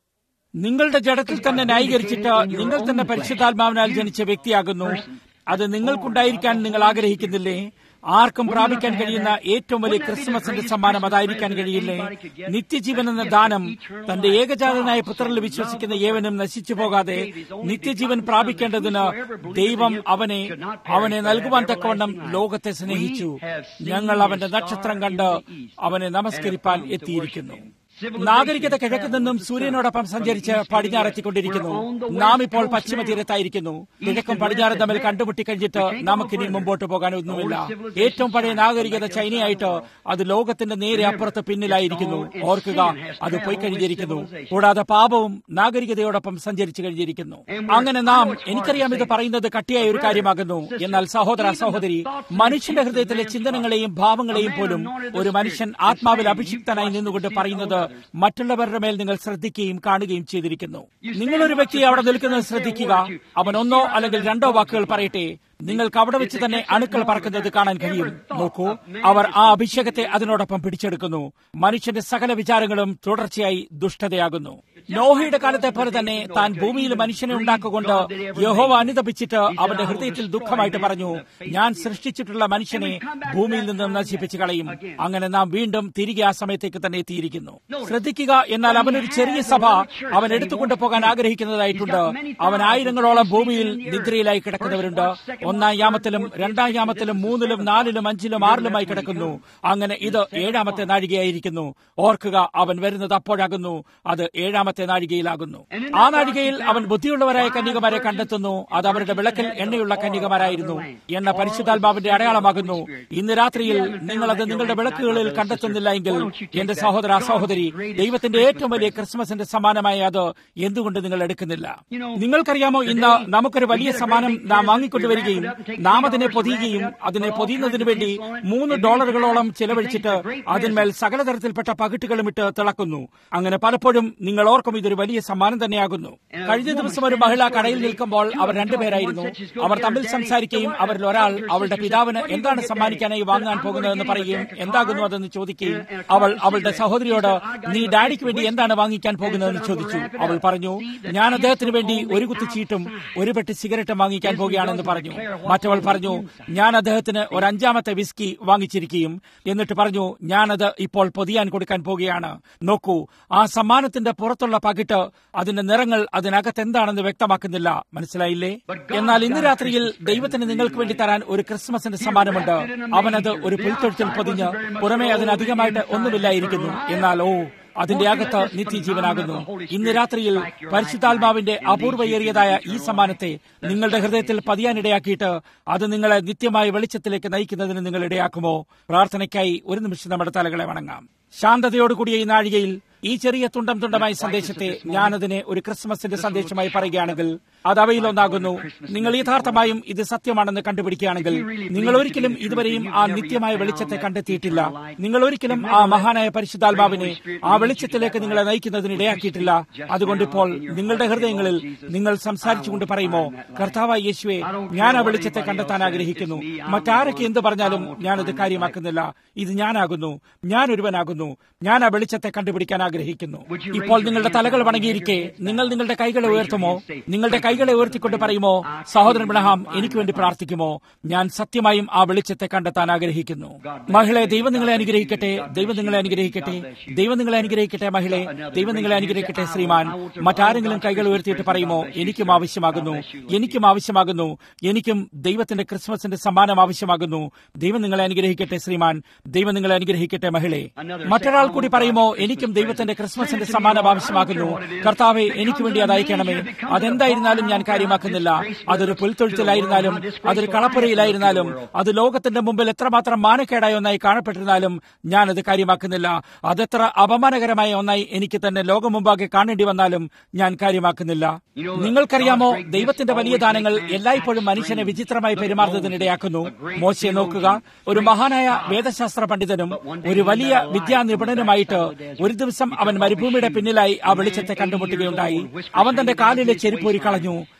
Speaker 2: നിങ്ങളുടെ ജഡത്തിൽ തന്നെ ന്യായീകരിച്ചിട്ട് നിങ്ങൾ തന്നെ പരിശുദ്ധാത്മാവിനാൽ ജനിച്ച വ്യക്തിയാകുന്നു അത് നിങ്ങൾക്കുണ്ടായിരിക്കാൻ നിങ്ങൾ ആഗ്രഹിക്കുന്നില്ലേ ആർക്കും പ്രാപിക്കാൻ കഴിയുന്ന ഏറ്റവും വലിയ ക്രിസ്മസിന്റെ സമ്മാനം അതായിരിക്കാൻ കഴിയില്ലേ നിത്യജീവൻ എന്ന ദാനം തന്റെ ഏകജാതനായ പുത്രനിൽ വിശ്വസിക്കുന്ന ഏവനും നശിച്ചു പോകാതെ നിത്യജീവൻ പ്രാപിക്കേണ്ടതിന് ദൈവം അവനെ അവനെ നൽകുവാൻ തക്കവണ്ണം ലോകത്തെ സ്നേഹിച്ചു ഞങ്ങൾ അവന്റെ നക്ഷത്രം കണ്ട് അവനെ നമസ്കരിപ്പാൻ എത്തിയിരിക്കുന്നു നാഗരികത കിഴക്ക് നിന്നും സൂര്യനോടൊപ്പം സഞ്ചരിച്ച് പടിഞ്ഞാറെത്തിക്കൊണ്ടിരിക്കുന്നു നാം ഇപ്പോൾ പശ്ചിമ തീരത്തായിരിക്കുന്നു കിഴക്കും പടിഞ്ഞാറും തമ്മിൽ കണ്ടുമുട്ടി കഴിഞ്ഞിട്ട് നമുക്കിനി മുമ്പോട്ട് പോകാൻ ഒന്നുമില്ല ഏറ്റവും പഴയ നാഗരികത ചൈനയായിട്ട് അത് ലോകത്തിന്റെ നേരെ അപ്പുറത്ത് പിന്നിലായിരിക്കുന്നു ഓർക്കുക അത് പോയി കഴിഞ്ഞിരിക്കുന്നു കൂടാതെ പാപവും നാഗരികതയോടൊപ്പം സഞ്ചരിച്ചു കഴിഞ്ഞിരിക്കുന്നു അങ്ങനെ നാം എനിക്കറിയാം ഇത് പറയുന്നത് കട്ടിയായ ഒരു കാര്യമാകുന്നു എന്നാൽ സഹോദര സഹോദരി മനുഷ്യന്റെ ഹൃദയത്തിലെ ചിന്തനങ്ങളെയും ഭാവങ്ങളെയും പോലും ഒരു മനുഷ്യൻ ആത്മാവിൽ അഭിഷിക്തനായി നിന്നുകൊണ്ട് പറയുന്നത് മറ്റുള്ളവരുടെ മേൽ നിങ്ങൾ ശ്രദ്ധിക്കുകയും കാണുകയും ചെയ്തിരിക്കുന്നു നിങ്ങളൊരു വ്യക്തി അവിടെ നിൽക്കുന്നത് ശ്രദ്ധിക്കുക അവൻ ഒന്നോ അല്ലെങ്കിൽ രണ്ടോ വാക്കുകൾ പറയട്ടെ നിങ്ങൾക്ക് അവിടെ വെച്ച് തന്നെ അണുക്കൾ പറക്കുന്നത് കാണാൻ കഴിയും നോക്കൂ അവർ ആ അഭിഷേകത്തെ അതിനോടൊപ്പം പിടിച്ചെടുക്കുന്നു മനുഷ്യന്റെ സകല വിചാരങ്ങളും തുടർച്ചയായി ദുഷ്ടതയാകുന്നു നോഹയുടെ കാലത്തെ പോലെ തന്നെ താൻ ഭൂമിയിൽ മനുഷ്യനെ ഉണ്ടാക്കുകൊണ്ട് യഹോവ അനുതപിച്ചിട്ട് അവന്റെ ഹൃദയത്തിൽ ദുഃഖമായിട്ട് പറഞ്ഞു ഞാൻ സൃഷ്ടിച്ചിട്ടുള്ള മനുഷ്യനെ ഭൂമിയിൽ നിന്നും നശിപ്പിച്ചു കളയും അങ്ങനെ നാം വീണ്ടും തിരികെ ആ സമയത്തേക്ക് തന്നെ എത്തിയിരിക്കുന്നു ശ്രദ്ധിക്കുക എന്നാൽ അവനൊരു ചെറിയ സഭ അവൻ എടുത്തുകൊണ്ടു പോകാൻ ആഗ്രഹിക്കുന്നതായിട്ടുണ്ട് അവൻ ആയിരങ്ങളോളം ഭൂമിയിൽ നിദ്രയിലായി കിടക്കുന്നവരുണ്ട് ഒന്നാം യാമത്തിലും രണ്ടാം യാമത്തിലും മൂന്നിലും നാലിലും അഞ്ചിലും ആറിലുമായി കിടക്കുന്നു അങ്ങനെ ഇത് ഏഴാമത്തെ നാഴികയായിരിക്കുന്നു ഓർക്കുക അവൻ വരുന്നത് അപ്പോഴാകുന്നു അത് ഏഴാമത്തെ നാഴികയിലാകുന്നു ആ നാഴികയിൽ അവൻ ബുദ്ധിയുള്ളവരായ കന്യകമാരെ കണ്ടെത്തുന്നു അത് അവരുടെ വിളക്കിൽ എണ്ണയുള്ള കന്യകമാരായിരുന്നു എണ്ണ പരിശുദ്ധാത്മാവിന്റെ അടയാളമാകുന്നു ഇന്ന് രാത്രിയിൽ നിങ്ങൾ അത് നിങ്ങളുടെ വിളക്കുകളിൽ കണ്ടെത്തുന്നില്ല എങ്കിൽ എന്റെ സഹോദര സഹോദരി ദൈവത്തിന്റെ ഏറ്റവും വലിയ ക്രിസ്മസിന്റെ സമ്മാനമായ അത് എന്തുകൊണ്ട് നിങ്ങൾ എടുക്കുന്നില്ല നിങ്ങൾക്കറിയാമോ ഇന്ന് നമുക്കൊരു വലിയ സമ്മാനം നാം വാങ്ങിക്കൊണ്ടുവരികയും നാം അതിനെ പൊതിയുകയും അതിനെ പൊതിയുന്നതിനു വേണ്ടി മൂന്ന് ഡോളറുകളോളം ചെലവഴിച്ചിട്ട് അതിന്മേൽ സകലതരത്തിൽപ്പെട്ട പകിട്ടുകളും ഇട്ട് തിളക്കുന്നു അങ്ങനെ പലപ്പോഴും നിങ്ങൾ ഓർക്കും ഇതൊരു വലിയ സമ്മാനം തന്നെയാകുന്നു കഴിഞ്ഞ ദിവസം ഒരു മഹിള കടയിൽ നിൽക്കുമ്പോൾ അവർ രണ്ടുപേരായിരുന്നു അവർ തമ്മിൽ സംസാരിക്കുകയും അവരിൽ ഒരാൾ അവളുടെ പിതാവിന് എന്താണ് സമ്മാനിക്കാനായി വാങ്ങാൻ പോകുന്നതെന്ന് പറയുകയും എന്താകുന്നു അതെന്ന് ചോദിക്കുകയും അവൾ അവളുടെ സഹോദരിയോട് നീ ഡാഡിക്ക് വേണ്ടി എന്താണ് വാങ്ങിക്കാൻ പോകുന്നതെന്ന് ചോദിച്ചു അവൾ പറഞ്ഞു ഞാൻ അദ്ദേഹത്തിന് വേണ്ടി ഒരു കുത്തി ചീട്ടും ഒരു പെട്ടി സിഗരറ്റും വാങ്ങിക്കാൻ പോകുകയാണെന്ന് പറഞ്ഞു മറ്റവൾ പറഞ്ഞു ഞാൻ അദ്ദേഹത്തിന് ഒരു അഞ്ചാമത്തെ വിസ്കി വാങ്ങിച്ചിരിക്കുകയും എന്നിട്ട് പറഞ്ഞു ഞാനത് ഇപ്പോൾ പൊതിയാൻ കൊടുക്കാൻ പോകുകയാണ് നോക്കൂ ആ സമ്മാനത്തിന്റെ പുറത്തുള്ള പകിട്ട് അതിന്റെ നിറങ്ങൾ അതിനകത്ത് എന്താണെന്ന് വ്യക്തമാക്കുന്നില്ല മനസ്സിലായില്ലേ എന്നാൽ ഇന്ന് രാത്രിയിൽ ദൈവത്തിന് നിങ്ങൾക്ക് വേണ്ടി തരാൻ ഒരു ക്രിസ്മസിന്റെ സമ്മാനമുണ്ട് അവനത് ഒരു പുൽത്തൊഴുത്തിൽ പൊതിഞ്ഞ് പുറമെ അതിനധികമായിട്ട് ഒന്നുമില്ലായിരിക്കുന്നു എന്നാൽ ഓ അതിന്റെ അകത്ത് നിത്യജീവനാകുന്നു ഇന്ന് രാത്രിയിൽ പരിശുദ്ധാത്മാവിന്റെ അപൂർവയേറിയതായ ഈ സമ്മാനത്തെ നിങ്ങളുടെ ഹൃദയത്തിൽ പതിയാനിടയാക്കിയിട്ട് അത് നിങ്ങളെ നിത്യമായ വെളിച്ചത്തിലേക്ക് നയിക്കുന്നതിന് നിങ്ങൾ ഇടയാക്കുമോ പ്രാർത്ഥനയ്ക്കായി ഒരു നിമിഷം നമ്മുടെ തലകളെ വണങ്ങാം ശാന്തതയോടുകൂടിയ ഈ നാഴികയിൽ ഈ ചെറിയ തുണ്ടം തുണ്ടമായ സന്ദേശത്തെ ഞാനതിനെ ഒരു ക്രിസ്മസിന്റെ സന്ദേശമായി പറയുകയാണെങ്കിൽ അത് അവയിലൊന്നാകുന്നു നിങ്ങൾ യഥാർത്ഥമായും ഇത് സത്യമാണെന്ന് കണ്ടുപിടിക്കുകയാണെങ്കിൽ നിങ്ങൾ ഒരിക്കലും ഇതുവരെയും ആ നിത്യമായ വെളിച്ചത്തെ കണ്ടെത്തിയിട്ടില്ല നിങ്ങൾ ഒരിക്കലും ആ മഹാനായ പരിശുദ്ധാത്മാവിനെ ആ വെളിച്ചത്തിലേക്ക് നിങ്ങളെ നയിക്കുന്നതിന് ഇടയാക്കിയിട്ടില്ല അതുകൊണ്ട് ഇപ്പോൾ നിങ്ങളുടെ ഹൃദയങ്ങളിൽ നിങ്ങൾ സംസാരിച്ചുകൊണ്ട് പറയുമോ കർത്താവായ യേശുവെ ഞാൻ ആ വെളിച്ചത്തെ കണ്ടെത്താൻ ആഗ്രഹിക്കുന്നു മറ്റാരൊക്കെ എന്ത് പറഞ്ഞാലും ഞാനത് കാര്യമാക്കുന്നില്ല ഇത് ഞാനാകുന്നു ഞാൻ ഒരുവനാകുന്നു ഞാൻ ആ വെളിച്ചത്തെ കണ്ടുപിടിക്കാൻ ആഗ്രഹിക്കുന്നു ഇപ്പോൾ നിങ്ങളുടെ തലകൾ വണങ്ങിയിരിക്കെ നിങ്ങൾ നിങ്ങളുടെ കൈകളെ ഉയർത്തുമോ നിങ്ങളുടെ കൈകളെ ഉയർത്തിക്കൊണ്ട് പറയുമോ സഹോദരൻ ബ്രഹാം എനിക്ക് വേണ്ടി പ്രാർത്ഥിക്കുമോ ഞാൻ സത്യമായും ആ വെളിച്ചത്തെ കണ്ടെത്താൻ ആഗ്രഹിക്കുന്നു മഹിളെ ദൈവം നിങ്ങളെ അനുഗ്രഹിക്കട്ടെ ദൈവം നിങ്ങളെ അനുഗ്രഹിക്കട്ടെ ദൈവം നിങ്ങളെ അനുഗ്രഹിക്കട്ടെ മഹിളെ ദൈവം നിങ്ങളെ അനുഗ്രഹിക്കട്ടെ ശ്രീമാൻ മറ്റാരെങ്കിലും കൈകൾ ഉയർത്തിയിട്ട് പറയുമോ എനിക്കും ആവശ്യമാകുന്നു എനിക്കും ആവശ്യമാകുന്നു എനിക്കും ദൈവത്തിന്റെ ക്രിസ്മസിന്റെ സമ്മാനം ആവശ്യമാകുന്നു ദൈവം നിങ്ങളെ അനുഗ്രഹിക്കട്ടെ ശ്രീമാൻ ദൈവം നിങ്ങളെ അനുഗ്രഹിക്കട്ടെ മഹിളെ മറ്റൊരാൾ കൂടി പറയുമോ എനിക്കും ദൈവത്തിന്റെ ക്രിസ്മസിന്റെ സമ്മാനം ആവശ്യമാകുന്നു കർത്താവെ എനിക്ക് വേണ്ടി അത് അയക്കണമേ അതെന്തായിരുന്നാലും ഞാൻ കാര്യമാക്കുന്നില്ല അതൊരു പുൽത്തൊഴുത്തിലായിരുന്നാലും അതൊരു കളപ്പുരയിലായിരുന്നാലും അത് ലോകത്തിന്റെ മുമ്പിൽ എത്രമാത്രം മാനക്കേടായ ഒന്നായി കാണപ്പെട്ടിരുന്നാലും ഞാൻ അത് കാര്യമാക്കുന്നില്ല അതെത്ര അപമാനകരമായ ഒന്നായി എനിക്ക് തന്നെ ലോകം മുമ്പാകെ കാണേണ്ടി വന്നാലും ഞാൻ കാര്യമാക്കുന്നില്ല നിങ്ങൾക്കറിയാമോ ദൈവത്തിന്റെ വലിയ ദാനങ്ങൾ എല്ലായ്പ്പോഴും മനുഷ്യനെ വിചിത്രമായി പെരുമാറുന്നതിനിടയാക്കുന്നു മോശയെ നോക്കുക ഒരു മഹാനായ വേദശാസ്ത്ര പണ്ഡിതനും ഒരു വലിയ വിദ്യാ നിപുണനുമായിട്ട് ഒരു ദിവസം അവൻ മരുഭൂമിയുടെ പിന്നിലായി ആ വെളിച്ചത്തെ കണ്ടുമുട്ടുകയുണ്ടായി അവൻ തന്റെ കാലിലെ ചെരുപ്പൂരി കളഞ്ഞു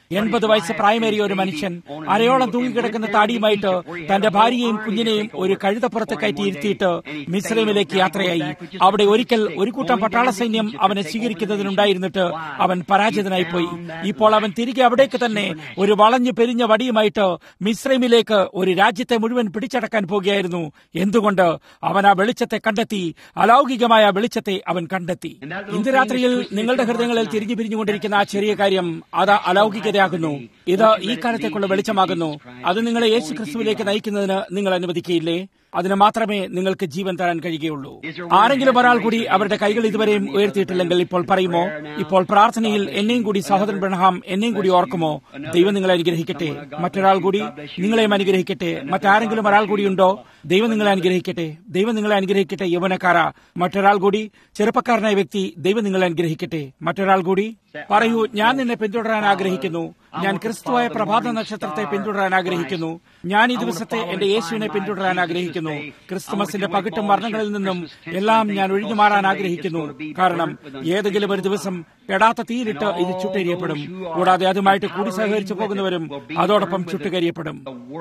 Speaker 2: എൺപത് വയസ്സ് പ്രായമേറിയ ഒരു മനുഷ്യൻ അരയോളം തൂങ്ങിക്കിടക്കുന്ന താടിയുമായിട്ട് തന്റെ ഭാര്യയെയും കുഞ്ഞിനെയും ഒരു കഴുതപ്പുറത്ത് കയറ്റി ഇരുത്തിയിട്ട് മിസ്രൈമിലേക്ക് യാത്രയായി അവിടെ ഒരിക്കൽ ഒരു കൂട്ടം പട്ടാള സൈന്യം അവനെ സ്വീകരിക്കുന്നതിനുണ്ടായിരുന്നിട്ട് അവൻ പരാജിതനായി പോയി ഇപ്പോൾ അവൻ തിരികെ അവിടേക്ക് തന്നെ ഒരു വളഞ്ഞു പെരിഞ്ഞ വടിയുമായിട്ട് മിസ്രൈമിലേക്ക് ഒരു രാജ്യത്തെ മുഴുവൻ പിടിച്ചടക്കാൻ പോകുകയായിരുന്നു എന്തുകൊണ്ട് അവൻ ആ വെളിച്ചത്തെ കണ്ടെത്തി അലൗകികമായ വെളിച്ചത്തെ അവൻ കണ്ടെത്തി ഇന്ന് രാത്രിയിൽ നിങ്ങളുടെ ഹൃദയങ്ങളിൽ തിരിഞ്ഞു പിരിഞ്ഞുകൊണ്ടിരിക്കുന്ന ആ ചെറിയ കാര്യം അത് അലൗകികതയാകുന്നു ഇത് ഈ കാലത്തേക്കുള്ള വെളിച്ചമാകുന്നു അത് നിങ്ങളെ യേശു ക്രിസ്തുവിലേക്ക് നയിക്കുന്നതിന് നിങ്ങൾ അനുവദിക്കുകയില്ലേ അതിന് മാത്രമേ നിങ്ങൾക്ക് ജീവൻ തരാൻ കഴിയുകയുള്ളൂ ആരെങ്കിലും ഒരാൾ കൂടി അവരുടെ കൈകൾ ഇതുവരെയും ഉയർത്തിയിട്ടില്ലെങ്കിൽ ഇപ്പോൾ പറയുമോ ഇപ്പോൾ പ്രാർത്ഥനയിൽ എന്നെയും കൂടി സഹോദരൻ ബ്രഹ്ഹാം എന്നെയും കൂടി ഓർക്കുമോ ദൈവം നിങ്ങളെ അനുഗ്രഹിക്കട്ടെ മറ്റൊരാൾ കൂടി നിങ്ങളെയും അനുഗ്രഹിക്കട്ടെ മറ്റാരെങ്കിലും ഒരാൾ കൂടി ഉണ്ടോ ദൈവം നിങ്ങളെ അനുഗ്രഹിക്കട്ടെ ദൈവം നിങ്ങളെ അനുഗ്രഹിക്കട്ടെ യൗവനക്കാര മറ്റൊരാൾ കൂടി ചെറുപ്പക്കാരനായ വ്യക്തി ദൈവം നിങ്ങളെ അനുഗ്രഹിക്കട്ടെ മറ്റൊരാൾ കൂടി പറയൂ ഞാൻ നിന്നെ പിന്തുടരാൻ ആഗ്രഹിക്കുന്നു ഞാൻ ക്രിസ്തുവായ പ്രഭാത നക്ഷത്രത്തെ പിന്തുടരാൻ ആഗ്രഹിക്കുന്നു ഞാൻ ഈ ദിവസത്തെ എന്റെ യേശുവിനെ പിന്തുടരാൻ ആഗ്രഹിക്കുന്നു ക്രിസ്തുമസിന്റെ പകിട്ടും വർണ്ണങ്ങളിൽ നിന്നും എല്ലാം ഞാൻ ഒഴിഞ്ഞു മാറാൻ ആഗ്രഹിക്കുന്നു കാരണം ഏതെങ്കിലും ഒരു ദിവസം കെടാത്ത തീയിലിട്ട് ഇത് ചുട്ടരിയപ്പെടും കൂടാതെ അതുമായിട്ട് കൂടി സഹകരിച്ചു പോകുന്നവരും അതോടൊപ്പം ചുട്ടുകരിയപ്പെടും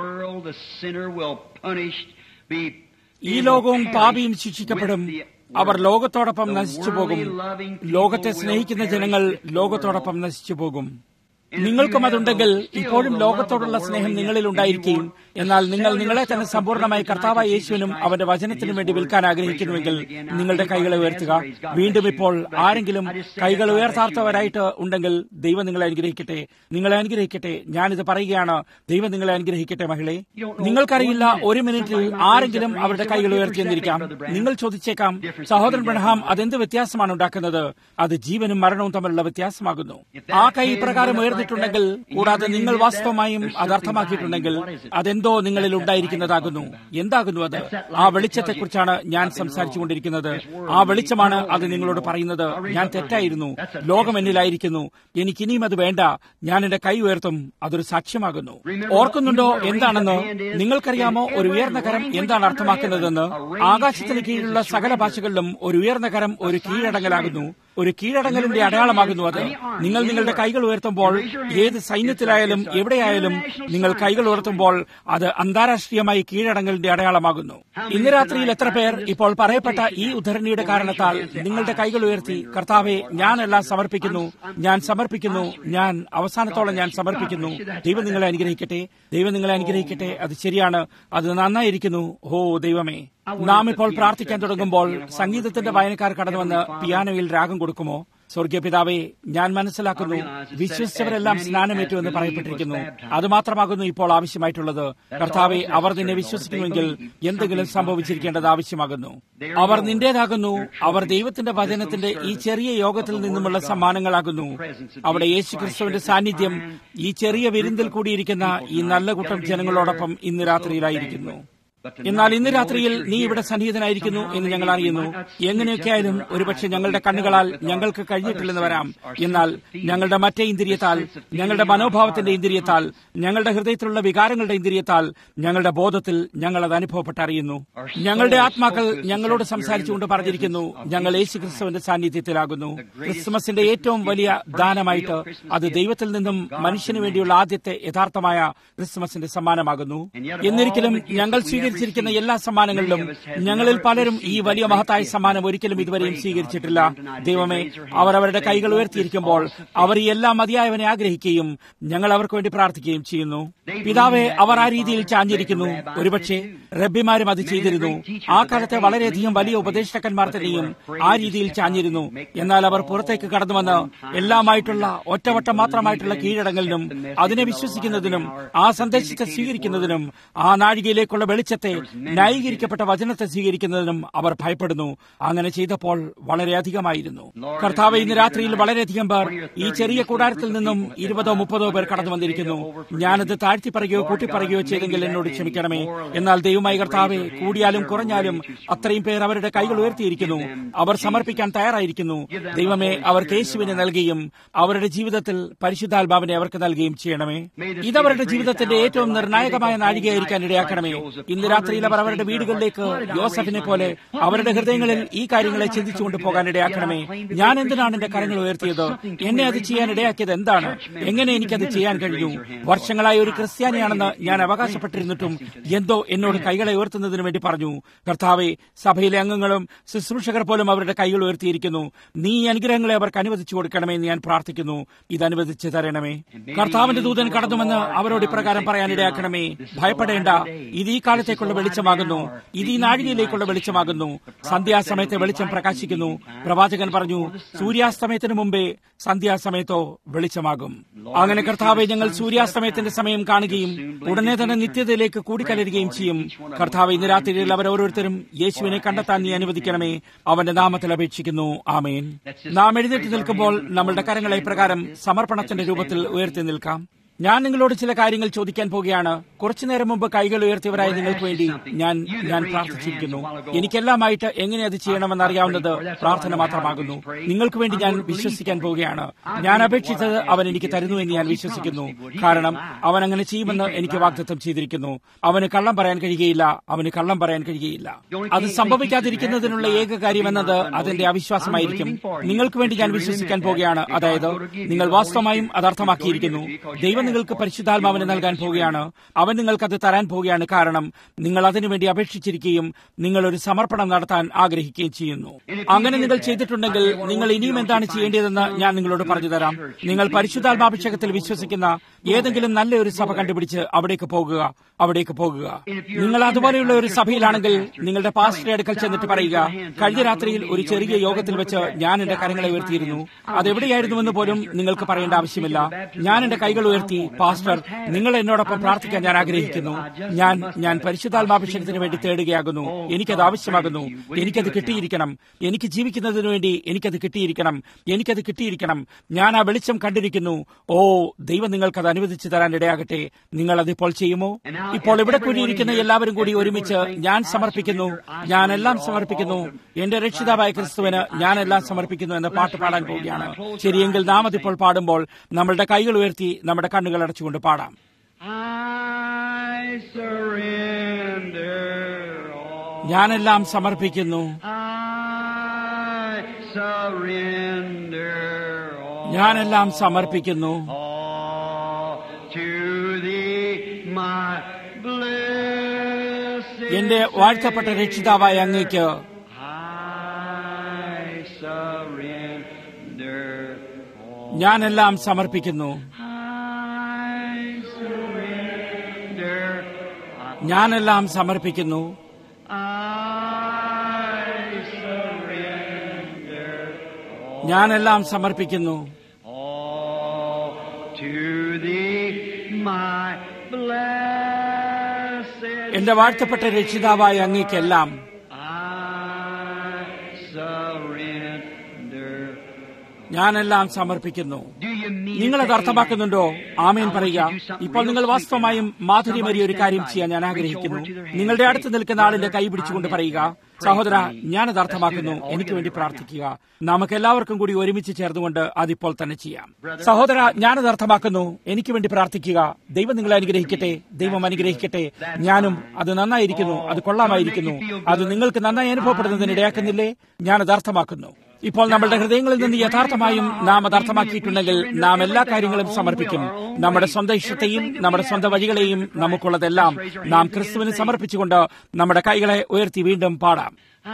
Speaker 2: ഈ ലോകവും പാപിയും ശിക്ഷിക്കപ്പെടും അവർ ലോകത്തോടൊപ്പം നശിച്ചു പോകും ലോകത്തെ സ്നേഹിക്കുന്ന ജനങ്ങൾ ലോകത്തോടൊപ്പം നശിച്ചു പോകും നിങ്ങൾക്കും അതുണ്ടെങ്കിൽ ഇപ്പോഴും ലോകത്തോടുള്ള സ്നേഹം നിങ്ങളിൽ ഉണ്ടായിരിക്കുകയും എന്നാൽ നിങ്ങൾ നിങ്ങളെ തന്നെ സമ്പൂർണ്ണമായി കർത്താവായ യേശുവിനും അവന്റെ വചനത്തിനും വേണ്ടി വിൽക്കാൻ ആഗ്രഹിക്കുന്നുവെങ്കിൽ നിങ്ങളുടെ കൈകളെ ഉയർത്തുക വീണ്ടും ഇപ്പോൾ ആരെങ്കിലും കൈകൾ ഉയർത്താത്തവരായിട്ട് ഉണ്ടെങ്കിൽ ദൈവം നിങ്ങളെ അനുഗ്രഹിക്കട്ടെ നിങ്ങളെ അനുഗ്രഹിക്കട്ടെ ഞാനിത് പറയുകയാണ് ദൈവം നിങ്ങളെ അനുഗ്രഹിക്കട്ടെ മഹിളെ നിങ്ങൾക്കറിയില്ല ഒരു മിനിറ്റിൽ ആരെങ്കിലും അവരുടെ കൈകൾ ഉയർത്തിയെന്നിരിക്കാം നിങ്ങൾ ചോദിച്ചേക്കാം സഹോദരൻ ബ്രഹാം അതെന്ത് വ്യത്യാസമാണ് ഉണ്ടാക്കുന്നത് അത് ജീവനും മരണവും തമ്മിലുള്ള വ്യത്യാസമാകുന്നു ആ കൈ പ്രകാരം ഉയർന്നിട്ടുണ്ടെങ്കിൽ കൂടാതെ നിങ്ങൾ വാസ്തവമായും അത് അർത്ഥമാക്കിയിട്ടുണ്ടെങ്കിൽ അതെന്തോ നിങ്ങളിൽ ഉണ്ടായിരിക്കുന്നതാകുന്നു എന്താകുന്നു അത് ആ വെളിച്ചത്തെക്കുറിച്ചാണ് ഞാൻ സംസാരിച്ചുകൊണ്ടിരിക്കുന്നത് ആ വെളിച്ചമാണ് അത് നിങ്ങളോട് പറയുന്നത് ഞാൻ തെറ്റായിരുന്നു ലോകം എന്നിലായിരിക്കുന്നു എനിക്ക് ഇനിയും അത് വേണ്ട ഞാൻ എന്റെ കൈ ഉയർത്തും അതൊരു സാക്ഷ്യമാകുന്നു ഓർക്കുന്നുണ്ടോ എന്താണെന്ന് നിങ്ങൾക്കറിയാമോ ഒരു ഉയർന്ന കരം എന്താണ് അർത്ഥമാക്കുന്നതെന്ന് ആകാശത്തിന് കീഴിലുള്ള സകല ഭാഷകളിലും ഒരു ഉയർന്ന കരം ഒരു കീഴടങ്ങലാകുന്നു ഒരു കീഴടങ്ങലിന്റെ അടയാളമാകുന്നു അത് നിങ്ങൾ നിങ്ങളുടെ കൈകൾ ഉയർത്തുമ്പോൾ ഏത് സൈന്യത്തിലായാലും എവിടെയായാലും നിങ്ങൾ കൈകൾ ഉയർത്തുമ്പോൾ അത് അന്താരാഷ്ട്രീയമായി കീഴടങ്ങലിന്റെ അടയാളമാകുന്നു ഇന്ന് രാത്രിയിൽ എത്ര പേർ ഇപ്പോൾ പറയപ്പെട്ട ഈ ഉദ്ധരണിയുടെ കാരണത്താൽ നിങ്ങളുടെ കൈകൾ ഉയർത്തി കർത്താവെ ഞാനെല്ലാം സമർപ്പിക്കുന്നു ഞാൻ സമർപ്പിക്കുന്നു ഞാൻ അവസാനത്തോളം ഞാൻ സമർപ്പിക്കുന്നു ദൈവം നിങ്ങളെ അനുഗ്രഹിക്കട്ടെ ദൈവം നിങ്ങളെ അനുഗ്രഹിക്കട്ടെ അത് ശരിയാണ് അത് നന്നായിരിക്കുന്നു ഓ ദൈവമേ നാം ഇപ്പോൾ പ്രാർത്ഥിക്കാൻ തുടങ്ങുമ്പോൾ സംഗീതത്തിന്റെ വായനക്കാർ കടന്നുവന്ന് പിയാനോയിൽ രാഗം കൊടുക്കുമോ സ്വർഗീയ പിതാവേ ഞാൻ മനസ്സിലാക്കുന്നു വിശ്വസിച്ചവരെല്ലാം സ്നാനമേറ്റു എന്ന് പറയപ്പെട്ടിരിക്കുന്നു അത് മാത്രമാകുന്നു ഇപ്പോൾ ആവശ്യമായിട്ടുള്ളത് കർത്താവെ അവർ നിന്നെ വിശ്വസിക്കുമെങ്കിൽ എന്തെങ്കിലും സംഭവിച്ചിരിക്കേണ്ടത് ആവശ്യമാകുന്നു അവർ നിന്റേതാകുന്നു അവർ ദൈവത്തിന്റെ വചനത്തിന്റെ ഈ ചെറിയ യോഗത്തിൽ നിന്നുമുള്ള സമ്മാനങ്ങളാകുന്നു അവിടെ യേശു ക്രിസ്തുവിന്റെ സാന്നിധ്യം ഈ ചെറിയ വിരുന്നിൽ കൂടിയിരിക്കുന്ന ഈ നല്ല കൂട്ടം ജനങ്ങളോടൊപ്പം ഇന്ന് രാത്രിയിലായിരിക്കുന്നു എന്നാൽ ഇന്ന് രാത്രിയിൽ നീ ഇവിടെ സന്നിഹിതനായിരിക്കുന്നു എന്ന് ഞങ്ങൾ അറിയുന്നു എങ്ങനെയൊക്കെയായാലും ഒരുപക്ഷെ ഞങ്ങളുടെ കണ്ണുകളാൽ ഞങ്ങൾക്ക് കഴിഞ്ഞിട്ടില്ലെന്ന് വരാം എന്നാൽ ഞങ്ങളുടെ മറ്റേ ഇന്ദ്രിയത്താൽ ഞങ്ങളുടെ മനോഭാവത്തിന്റെ ഇന്ദ്രിയത്താൽ ഞങ്ങളുടെ ഹൃദയത്തിലുള്ള വികാരങ്ങളുടെ ഇന്ദ്രിയത്താൽ ഞങ്ങളുടെ ബോധത്തിൽ ഞങ്ങൾ അത് അനുഭവപ്പെട്ടറിയുന്നു ഞങ്ങളുടെ ആത്മാക്കൾ ഞങ്ങളോട് സംസാരിച്ചുകൊണ്ട് പറഞ്ഞിരിക്കുന്നു ഞങ്ങൾ യേശു ക്രിസ്തുവിന്റെ സാന്നിധ്യത്തിലാകുന്നു ക്രിസ്മസിന്റെ ഏറ്റവും വലിയ ദാനമായിട്ട് അത് ദൈവത്തിൽ നിന്നും മനുഷ്യന് വേണ്ടിയുള്ള ആദ്യത്തെ യഥാർത്ഥമായ ക്രിസ്മസിന്റെ സമ്മാനമാകുന്നു എന്നിരിക്കലും ഞങ്ങൾ സ്വീകരിച്ചിരിക്കുന്ന എല്ലാ സമ്മാനങ്ങളിലും ഞങ്ങളിൽ പലരും ഈ വലിയ മഹത്തായ സമ്മാനം ഒരിക്കലും ഇതുവരെയും സ്വീകരിച്ചിട്ടില്ല ദൈവമേ അവർ അവരുടെ കൈകൾ ഉയർത്തിയിരിക്കുമ്പോൾ അവർ ഈ എല്ലാ മതിയായവനെ ആഗ്രഹിക്കുകയും ഞങ്ങൾ അവർക്ക് വേണ്ടി പ്രാർത്ഥിക്കുകയും ചെയ്യുന്നു പിതാവെ അവർ ആ രീതിയിൽ ചാഞ്ഞിരിക്കുന്നു ഒരുപക്ഷെ റബ്ബിമാരും അത് ചെയ്തിരുന്നു ആ കാലത്തെ വളരെയധികം വലിയ ഉപദേഷ്ടക്കന്മാർ തന്നെയും ആ രീതിയിൽ ചാഞ്ഞിരുന്നു എന്നാൽ അവർ പുറത്തേക്ക് കടന്നുവന്ന് എല്ലാമായിട്ടുള്ള ഒറ്റവട്ടം മാത്രമായിട്ടുള്ള കീഴടങ്ങലിനും അതിനെ വിശ്വസിക്കുന്നതിനും ആ സന്ദേശത്തെ സ്വീകരിക്കുന്നതിനും ആ നാഴികയിലേക്കുള്ള വെളിച്ചത്തെ ന്യായീകരിക്കപ്പെട്ട വചനത്തെ സ്വീകരിക്കുന്നതിനും അവർ ഭയപ്പെടുന്നു അങ്ങനെ ചെയ്തപ്പോൾ വളരെയധികമായിരുന്നു കർത്താവ് ഇന്ന് രാത്രിയിൽ വളരെയധികം പേർ ഈ ചെറിയ കൂടാരത്തിൽ നിന്നും ഇരുപതോ മുപ്പതോ പേർ കടന്നു വന്നിരിക്കുന്നു ഞാനത് താഴ്ത്തി പറയുകയോ കൂട്ടിപ്പറയുകയോ ചെയ്തെങ്കിൽ എന്നോട് ക്ഷമിക്കണമേ എന്നാൽ ദൈവമായി കർത്താവെ കൂടിയാലും കുറഞ്ഞാലും അത്രയും പേർ അവരുടെ കൈകൾ ഉയർത്തിയിരിക്കുന്നു അവർ സമർപ്പിക്കാൻ തയ്യാറായിരിക്കുന്നു ദൈവമേ അവർക്ക് യേശുവിനെ നൽകുകയും അവരുടെ ജീവിതത്തിൽ പരിശുദ്ധാത്മാവിനെ അവർക്ക് നൽകുകയും ചെയ്യണമേ ഇതവരുടെ ജീവിതത്തിന്റെ ഏറ്റവും നിർണായകമായ നാഴികയായിരിക്കാൻ ഇടയാക്കണമേ ഇന്ന് ഇന്ന് രാത്രിയിൽ അവർ അവരുടെ വീടുകളിലേക്ക് യോസഫിനെ പോലെ അവരുടെ ഹൃദയങ്ങളിൽ ഈ കാര്യങ്ങളെ ചിന്തിച്ചുകൊണ്ട് പോകാൻ ഇടയാക്കണമേ ഞാൻ എന്തിനാണ് എന്റെ കരങ്ങൾ ഉയർത്തിയത് എന്നെ അത് ചെയ്യാൻ ഇടയാക്കിയത് എന്താണ് എങ്ങനെ എനിക്കത് ചെയ്യാൻ കഴിഞ്ഞു വർഷങ്ങളായി ഒരു ക്രിസ്ത്യാനിയാണെന്ന് ഞാൻ അവകാശപ്പെട്ടിരുന്നിട്ടും എന്തോ എന്നോട് കൈകളെ ഉയർത്തുന്നതിന് വേണ്ടി പറഞ്ഞു കർത്താവെ സഭയിലെ അംഗങ്ങളും ശുശ്രൂഷകർ പോലും അവരുടെ കൈകൾ ഉയർത്തിയിരിക്കുന്നു നീ ഈ അനുഗ്രഹങ്ങളെ അവർക്ക് അനുവദിച്ചു കൊടുക്കണമേ എന്ന് ഞാൻ പ്രാർത്ഥിക്കുന്നു ഇത് അനുവദിച്ചു തരണമേ കർത്താവിന്റെ ദൂതൻ കടന്നുമെന്ന് അവരോട് ഇപ്രകാരം പറയാനിടയാക്കണമേ ഭയപ്പെടേണ്ട ഇത് ഈ കാലത്തേക്കുള്ള വെളിച്ചമാകുന്നു ഇത് ഈ നാഴികയിലേക്കുള്ള വെളിച്ചമാകുന്നു സന്ധ്യാസമയത്തെ വെളിച്ചം പ്രകാശിക്കുന്നു പ്രവാചകൻ പറഞ്ഞു സൂര്യാസ്തമയത്തിന് മുമ്പേ സന്ധ്യാസമയത്തോ വെളിച്ചമാകും അങ്ങനെ കർത്താവെ ഞങ്ങൾ സൂര്യാസ്തമയത്തിന്റെ സമയം കാണുകയും ഉടനെ തന്നെ നിത്യതയിലേക്ക് കൂടിക്കലരുകയും ചെയ്യും കർത്താവ് ഇന്ന് രാത്രിയിൽ അവർ ഓരോരുത്തരും യേശുവിനെ കണ്ടെത്താൻ നീ അനുവദിക്കണമേ അവന്റെ നാമത്തിൽ അപേക്ഷിക്കുന്നു ആമേൻ നാം എഴുന്നേറ്റ് നിൽക്കുമ്പോൾ നമ്മളുടെ കരങ്ങളെ പ്രകാരം സമർപ്പണത്തിന്റെ രൂപത്തിൽ ഉയർത്തി നിൽക്കാം ഞാൻ നിങ്ങളോട് ചില കാര്യങ്ങൾ ചോദിക്കാൻ പോകുകയാണ് കുറച്ചു നേരം മുമ്പ് കൈകൾ ഉയർത്തിയവരായ നിങ്ങൾക്ക് വേണ്ടി ഞാൻ ഞാൻ പ്രാർത്ഥിച്ചിരിക്കുന്നു എനിക്കെല്ലാമായിട്ട് എങ്ങനെ അത് ചെയ്യണമെന്ന് അറിയാവുന്നത് പ്രാർത്ഥന മാത്രമാകുന്നു നിങ്ങൾക്ക് വേണ്ടി ഞാൻ വിശ്വസിക്കാൻ പോവുകയാണ് ഞാൻ അപേക്ഷിച്ചത് അവൻ എനിക്ക് തരുന്നു എന്ന് ഞാൻ വിശ്വസിക്കുന്നു കാരണം അവൻ അങ്ങനെ ചെയ്യുമെന്ന് എനിക്ക് വാഗ്ദത്തം ചെയ്തിരിക്കുന്നു അവന് കള്ളം പറയാൻ കഴിയുകയില്ല അവന് കള്ളം പറയാൻ കഴിയുകയില്ല അത് സംഭവിക്കാതിരിക്കുന്നതിനുള്ള ഏക കാര്യം എന്നത് അതിന്റെ അവിശ്വാസമായിരിക്കും നിങ്ങൾക്ക് വേണ്ടി ഞാൻ വിശ്വസിക്കാൻ പോവുകയാണ് അതായത് നിങ്ങൾ വാസ്തവമായും അത് അർത്ഥമാക്കിയിരിക്കുന്നു ദൈവം നിങ്ങൾക്ക് പരിശുദ്ധാത്മാവിനെ നൽകാൻ പോവുകയാണ് അവൻ നിങ്ങൾക്ക് അത് തരാൻ പോവുകയാണ് കാരണം നിങ്ങൾ അതിനുവേണ്ടി അപേക്ഷിച്ചിരിക്കുകയും നിങ്ങൾ ഒരു സമർപ്പണം നടത്താൻ ആഗ്രഹിക്കുകയും ചെയ്യുന്നു അങ്ങനെ നിങ്ങൾ ചെയ്തിട്ടുണ്ടെങ്കിൽ നിങ്ങൾ ഇനിയും എന്താണ് ചെയ്യേണ്ടതെന്ന് ഞാൻ നിങ്ങളോട് പറഞ്ഞു തരാം നിങ്ങൾ പരിശുദ്ധാത്മാഭിഷേകത്തിൽ വിശ്വസിക്കുന്ന ഏതെങ്കിലും നല്ല ഒരു സഭ കണ്ടുപിടിച്ച് അവിടേക്ക് പോകുക അവിടേക്ക് പോകുക നിങ്ങൾ അതുപോലെയുള്ള ഒരു സഭയിലാണെങ്കിൽ നിങ്ങളുടെ പാസ്റ്ററെ അടുക്കൽ ചെന്നിട്ട് പറയുക കഴിഞ്ഞ രാത്രിയിൽ ഒരു ചെറിയ യോഗത്തിൽ വെച്ച് ഞാൻ എന്റെ കരങ്ങളെ ഉയർത്തിയിരുന്നു അതെവിടെയായിരുന്നുവെന്ന് പോലും നിങ്ങൾക്ക് പറയേണ്ട ആവശ്യമില്ല ഞാൻ എന്റെ കൈകൾ ഉയർത്തി പാസ്റ്റർ നിങ്ങൾ എന്നോടൊപ്പം പ്രാർത്ഥിക്കാൻ ഞാൻ ആഗ്രഹിക്കുന്നു ഞാൻ ഞാൻ പരിശുദ്ധാത്മാഭിഷേകത്തിന് വേണ്ടി തേടുകയാകുന്നു എനിക്കത് ആവശ്യമാകുന്നു എനിക്കത് കിട്ടിയിരിക്കണം എനിക്ക് ജീവിക്കുന്നതിന് വേണ്ടി എനിക്കത് കിട്ടിയിരിക്കണം എനിക്കത് കിട്ടിയിരിക്കണം ഞാൻ ആ വെളിച്ചം കണ്ടിരിക്കുന്നു ഓ ദൈവം നിങ്ങൾക്കത് അനുവദിച്ചു തരാൻ ഇടയാകട്ടെ നിങ്ങൾ അതിപ്പോൾ ചെയ്യുമോ ഇപ്പോൾ ഇവിടെ കൂടിയിരിക്കുന്ന എല്ലാവരും കൂടി ഒരുമിച്ച് ഞാൻ സമർപ്പിക്കുന്നു ഞാൻ എല്ലാം സമർപ്പിക്കുന്നു എന്റെ രക്ഷിതാവായ ക്രിസ്തുവിന് ഞാൻ എല്ലാം സമർപ്പിക്കുന്നു എന്ന പാട്ട് പാടാൻ പോവുകയാണ് ശരിയെങ്കിൽ നാം അതിപ്പോൾ പാടുമ്പോൾ നമ്മളുടെ കൈകൾ ഉയർത്തി നമ്മുടെ കണ്ണുകൾ അടച്ചുകൊണ്ട് പാടാം
Speaker 1: I surrender all.
Speaker 2: ഞാനെല്ലാം സമർപ്പിക്കുന്നു
Speaker 1: I surrender all.
Speaker 2: ഞാനെല്ലാം സമർപ്പിക്കുന്നു
Speaker 1: all to thee, my blessed
Speaker 2: എന്റെ വാഴ്ത്തപ്പെട്ട രക്ഷിതാവായ അങ്ങയ്ക്ക്
Speaker 1: I surrender all.
Speaker 2: ഞാനെല്ലാം സമർപ്പിക്കുന്നു
Speaker 1: I surrender.
Speaker 2: ഞാനെല്ലാം സമർപ്പിക്കുന്നു
Speaker 1: I surrender
Speaker 2: ഞാനെല്ലാം സമർപ്പിക്കുന്നു
Speaker 1: all to thee, my blessed.
Speaker 2: എന്റെ വാഴ്ത്തപ്പെട്ട രക്ഷിതാവായ അങ്ങയ്ക്കെല്ലാം
Speaker 1: I surrender.
Speaker 2: ഞാനെല്ലാം സമർപ്പിക്കുന്നു
Speaker 1: Do you mean
Speaker 2: നിങ്ങൾ
Speaker 1: it
Speaker 2: അത്
Speaker 1: to
Speaker 2: അർത്ഥമാക്കുന്നുണ്ടോ
Speaker 1: amen?
Speaker 2: Amen
Speaker 1: I want
Speaker 2: പറയുക
Speaker 1: you to do something
Speaker 2: ഇപ്പോൾ
Speaker 1: real
Speaker 2: നിങ്ങൾ
Speaker 1: sweet
Speaker 2: വാസ്തവമായും
Speaker 1: tonight.
Speaker 2: മാധുര്യമേറിയ ഒരു
Speaker 1: Somebody
Speaker 2: കാര്യം
Speaker 1: stand
Speaker 2: ചെയ്യാൻ ഞാൻ
Speaker 1: by. Reach
Speaker 2: ആഗ്രഹിക്കുന്നു
Speaker 1: over to their hand
Speaker 2: നിങ്ങളുടെ
Speaker 1: and
Speaker 2: അടുത്ത്
Speaker 1: say,
Speaker 2: നിൽക്കുന്ന ആളിന്റെ കൈ
Speaker 1: "Brother,
Speaker 2: പിടിച്ചുകൊണ്ട്
Speaker 1: I
Speaker 2: പറയുക
Speaker 1: meant that. Pray
Speaker 2: സഹോദര
Speaker 1: for me.
Speaker 2: ഞാനത്
Speaker 1: Let's
Speaker 2: അർത്ഥമാക്കുന്നു
Speaker 1: do that all
Speaker 2: എനിക്ക് വേണ്ടി
Speaker 1: together right
Speaker 2: പ്രാർത്ഥിക്കുക നമുക്ക് എല്ലാവർക്കും കൂടി ഒരുമിച്ച് ചേർന്നുകൊണ്ട് അതിപ്പോൾ തന്നെ ചെയ്യാം സഹോദര ഞാനത് അർത്ഥമാക്കുന്നു എനിക്ക് വേണ്ടി പ്രാർത്ഥിക്കുക ദൈവം നിങ്ങളെ അനുഗ്രഹിക്കട്ടെ ദൈവം അനുഗ്രഹിക്കട്ടെ ഞാനും അത് നന്നായിരിക്കുന്നു അത് കൊള്ളാമായിരിക്കുന്നു അത് നിങ്ങൾക്ക് നന്നായി അനുഭവപ്പെടുന്നതിന് ഇടയാക്കുന്നില്ലേ ഞാനത് അർത്ഥമാക്കുന്നു ഇപ്പോൾ നമ്മളുടെ ഹൃദയങ്ങളിൽ നിന്ന് യഥാർത്ഥമായും നാം അത് അർത്ഥമാക്കിയിട്ടുണ്ടെങ്കിൽ നാം എല്ലാ കാര്യങ്ങളും സമർപ്പിക്കും നമ്മുടെ സ്വന്തം ഇഷ്ടത്തെയും നമ്മുടെ സ്വന്തം വഴികളെയും നമുക്കുള്ളതെല്ലാം നാം ക്രിസ്തുവിന് സമർപ്പിച്ചുകൊണ്ട് നമ്മുടെ കൈകളെ ഉയർത്തി വീണ്ടും പാടാം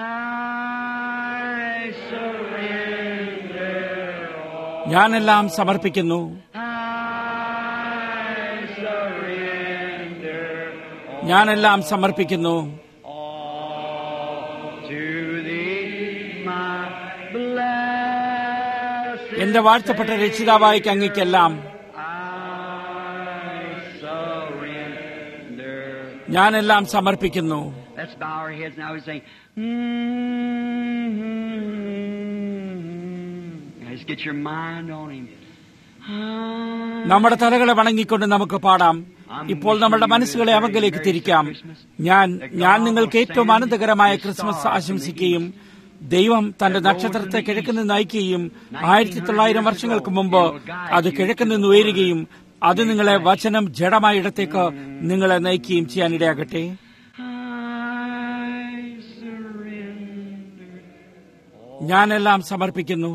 Speaker 1: I surrender.
Speaker 2: ഞാനെല്ലാം സമർപ്പിക്കുന്നു
Speaker 1: I surrender.
Speaker 2: ഞാനെല്ലാം സമർപ്പിക്കുന്നു
Speaker 1: all to thee, my blessed.
Speaker 2: എന്റെ വാഴ്ത്തപ്പെട്ട രക്ഷിതാവായിക്ക് അങ്ങയ്ക്കെല്ലാം
Speaker 1: I surrender.
Speaker 2: ഞാനെല്ലാം സമർപ്പിക്കുന്നു
Speaker 1: Let's bow our heads now and say, mm Let's get your mind on Him.
Speaker 2: നമ്മുടെ തലകളെ വണങ്ങിക്കൊണ്ട് നമുക്ക് പാടാം ഇപ്പോൾ നമ്മുടെ മനസ്സുകളെ അവങ്കിലേക്ക് തിരിക്കാം ഞാൻ ഞാൻ നിങ്ങൾക്ക് ഏറ്റവും ആനന്ദകരമായ ക്രിസ്മസ് ആശംസിക്കുകയും ദൈവം തന്റെ നക്ഷത്രത്തെ കിഴക്ക് നിന്ന് അയക്കുകയും ആയിരത്തി തൊള്ളായിരം വർഷങ്ങൾക്ക് മുമ്പ് അത് കിഴക്ക് നിന്ന് ഉയരുകയും അത് നിങ്ങളെ വചനം ജഡമായ ഇടത്തേക്ക് നിങ്ങളെ നയിക്കുകയും ചെയ്യാനിടയാകട്ടെ
Speaker 1: I
Speaker 2: ഞാനെല്ലാം സമർപ്പിക്കുന്നു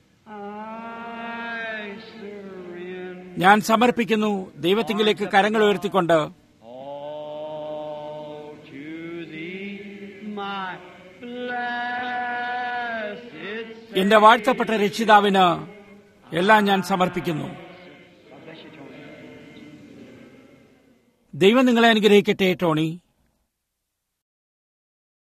Speaker 1: I surrender
Speaker 2: ഞാൻ സമർപ്പിക്കുന്നു ദൈവത്തിങ്കിലേക്ക് കരങ്ങൾ ഉയർത്തിക്കൊണ്ട്
Speaker 1: all to thee, my blessed
Speaker 2: എന്റെ വാഴ്ത്തപ്പെട്ട രക്ഷിതാവിന് എല്ലാം ഞാൻ സമർപ്പിക്കുന്നു ദൈവം നിങ്ങളെ അനുഗ്രഹിക്കട്ടെ ടോണി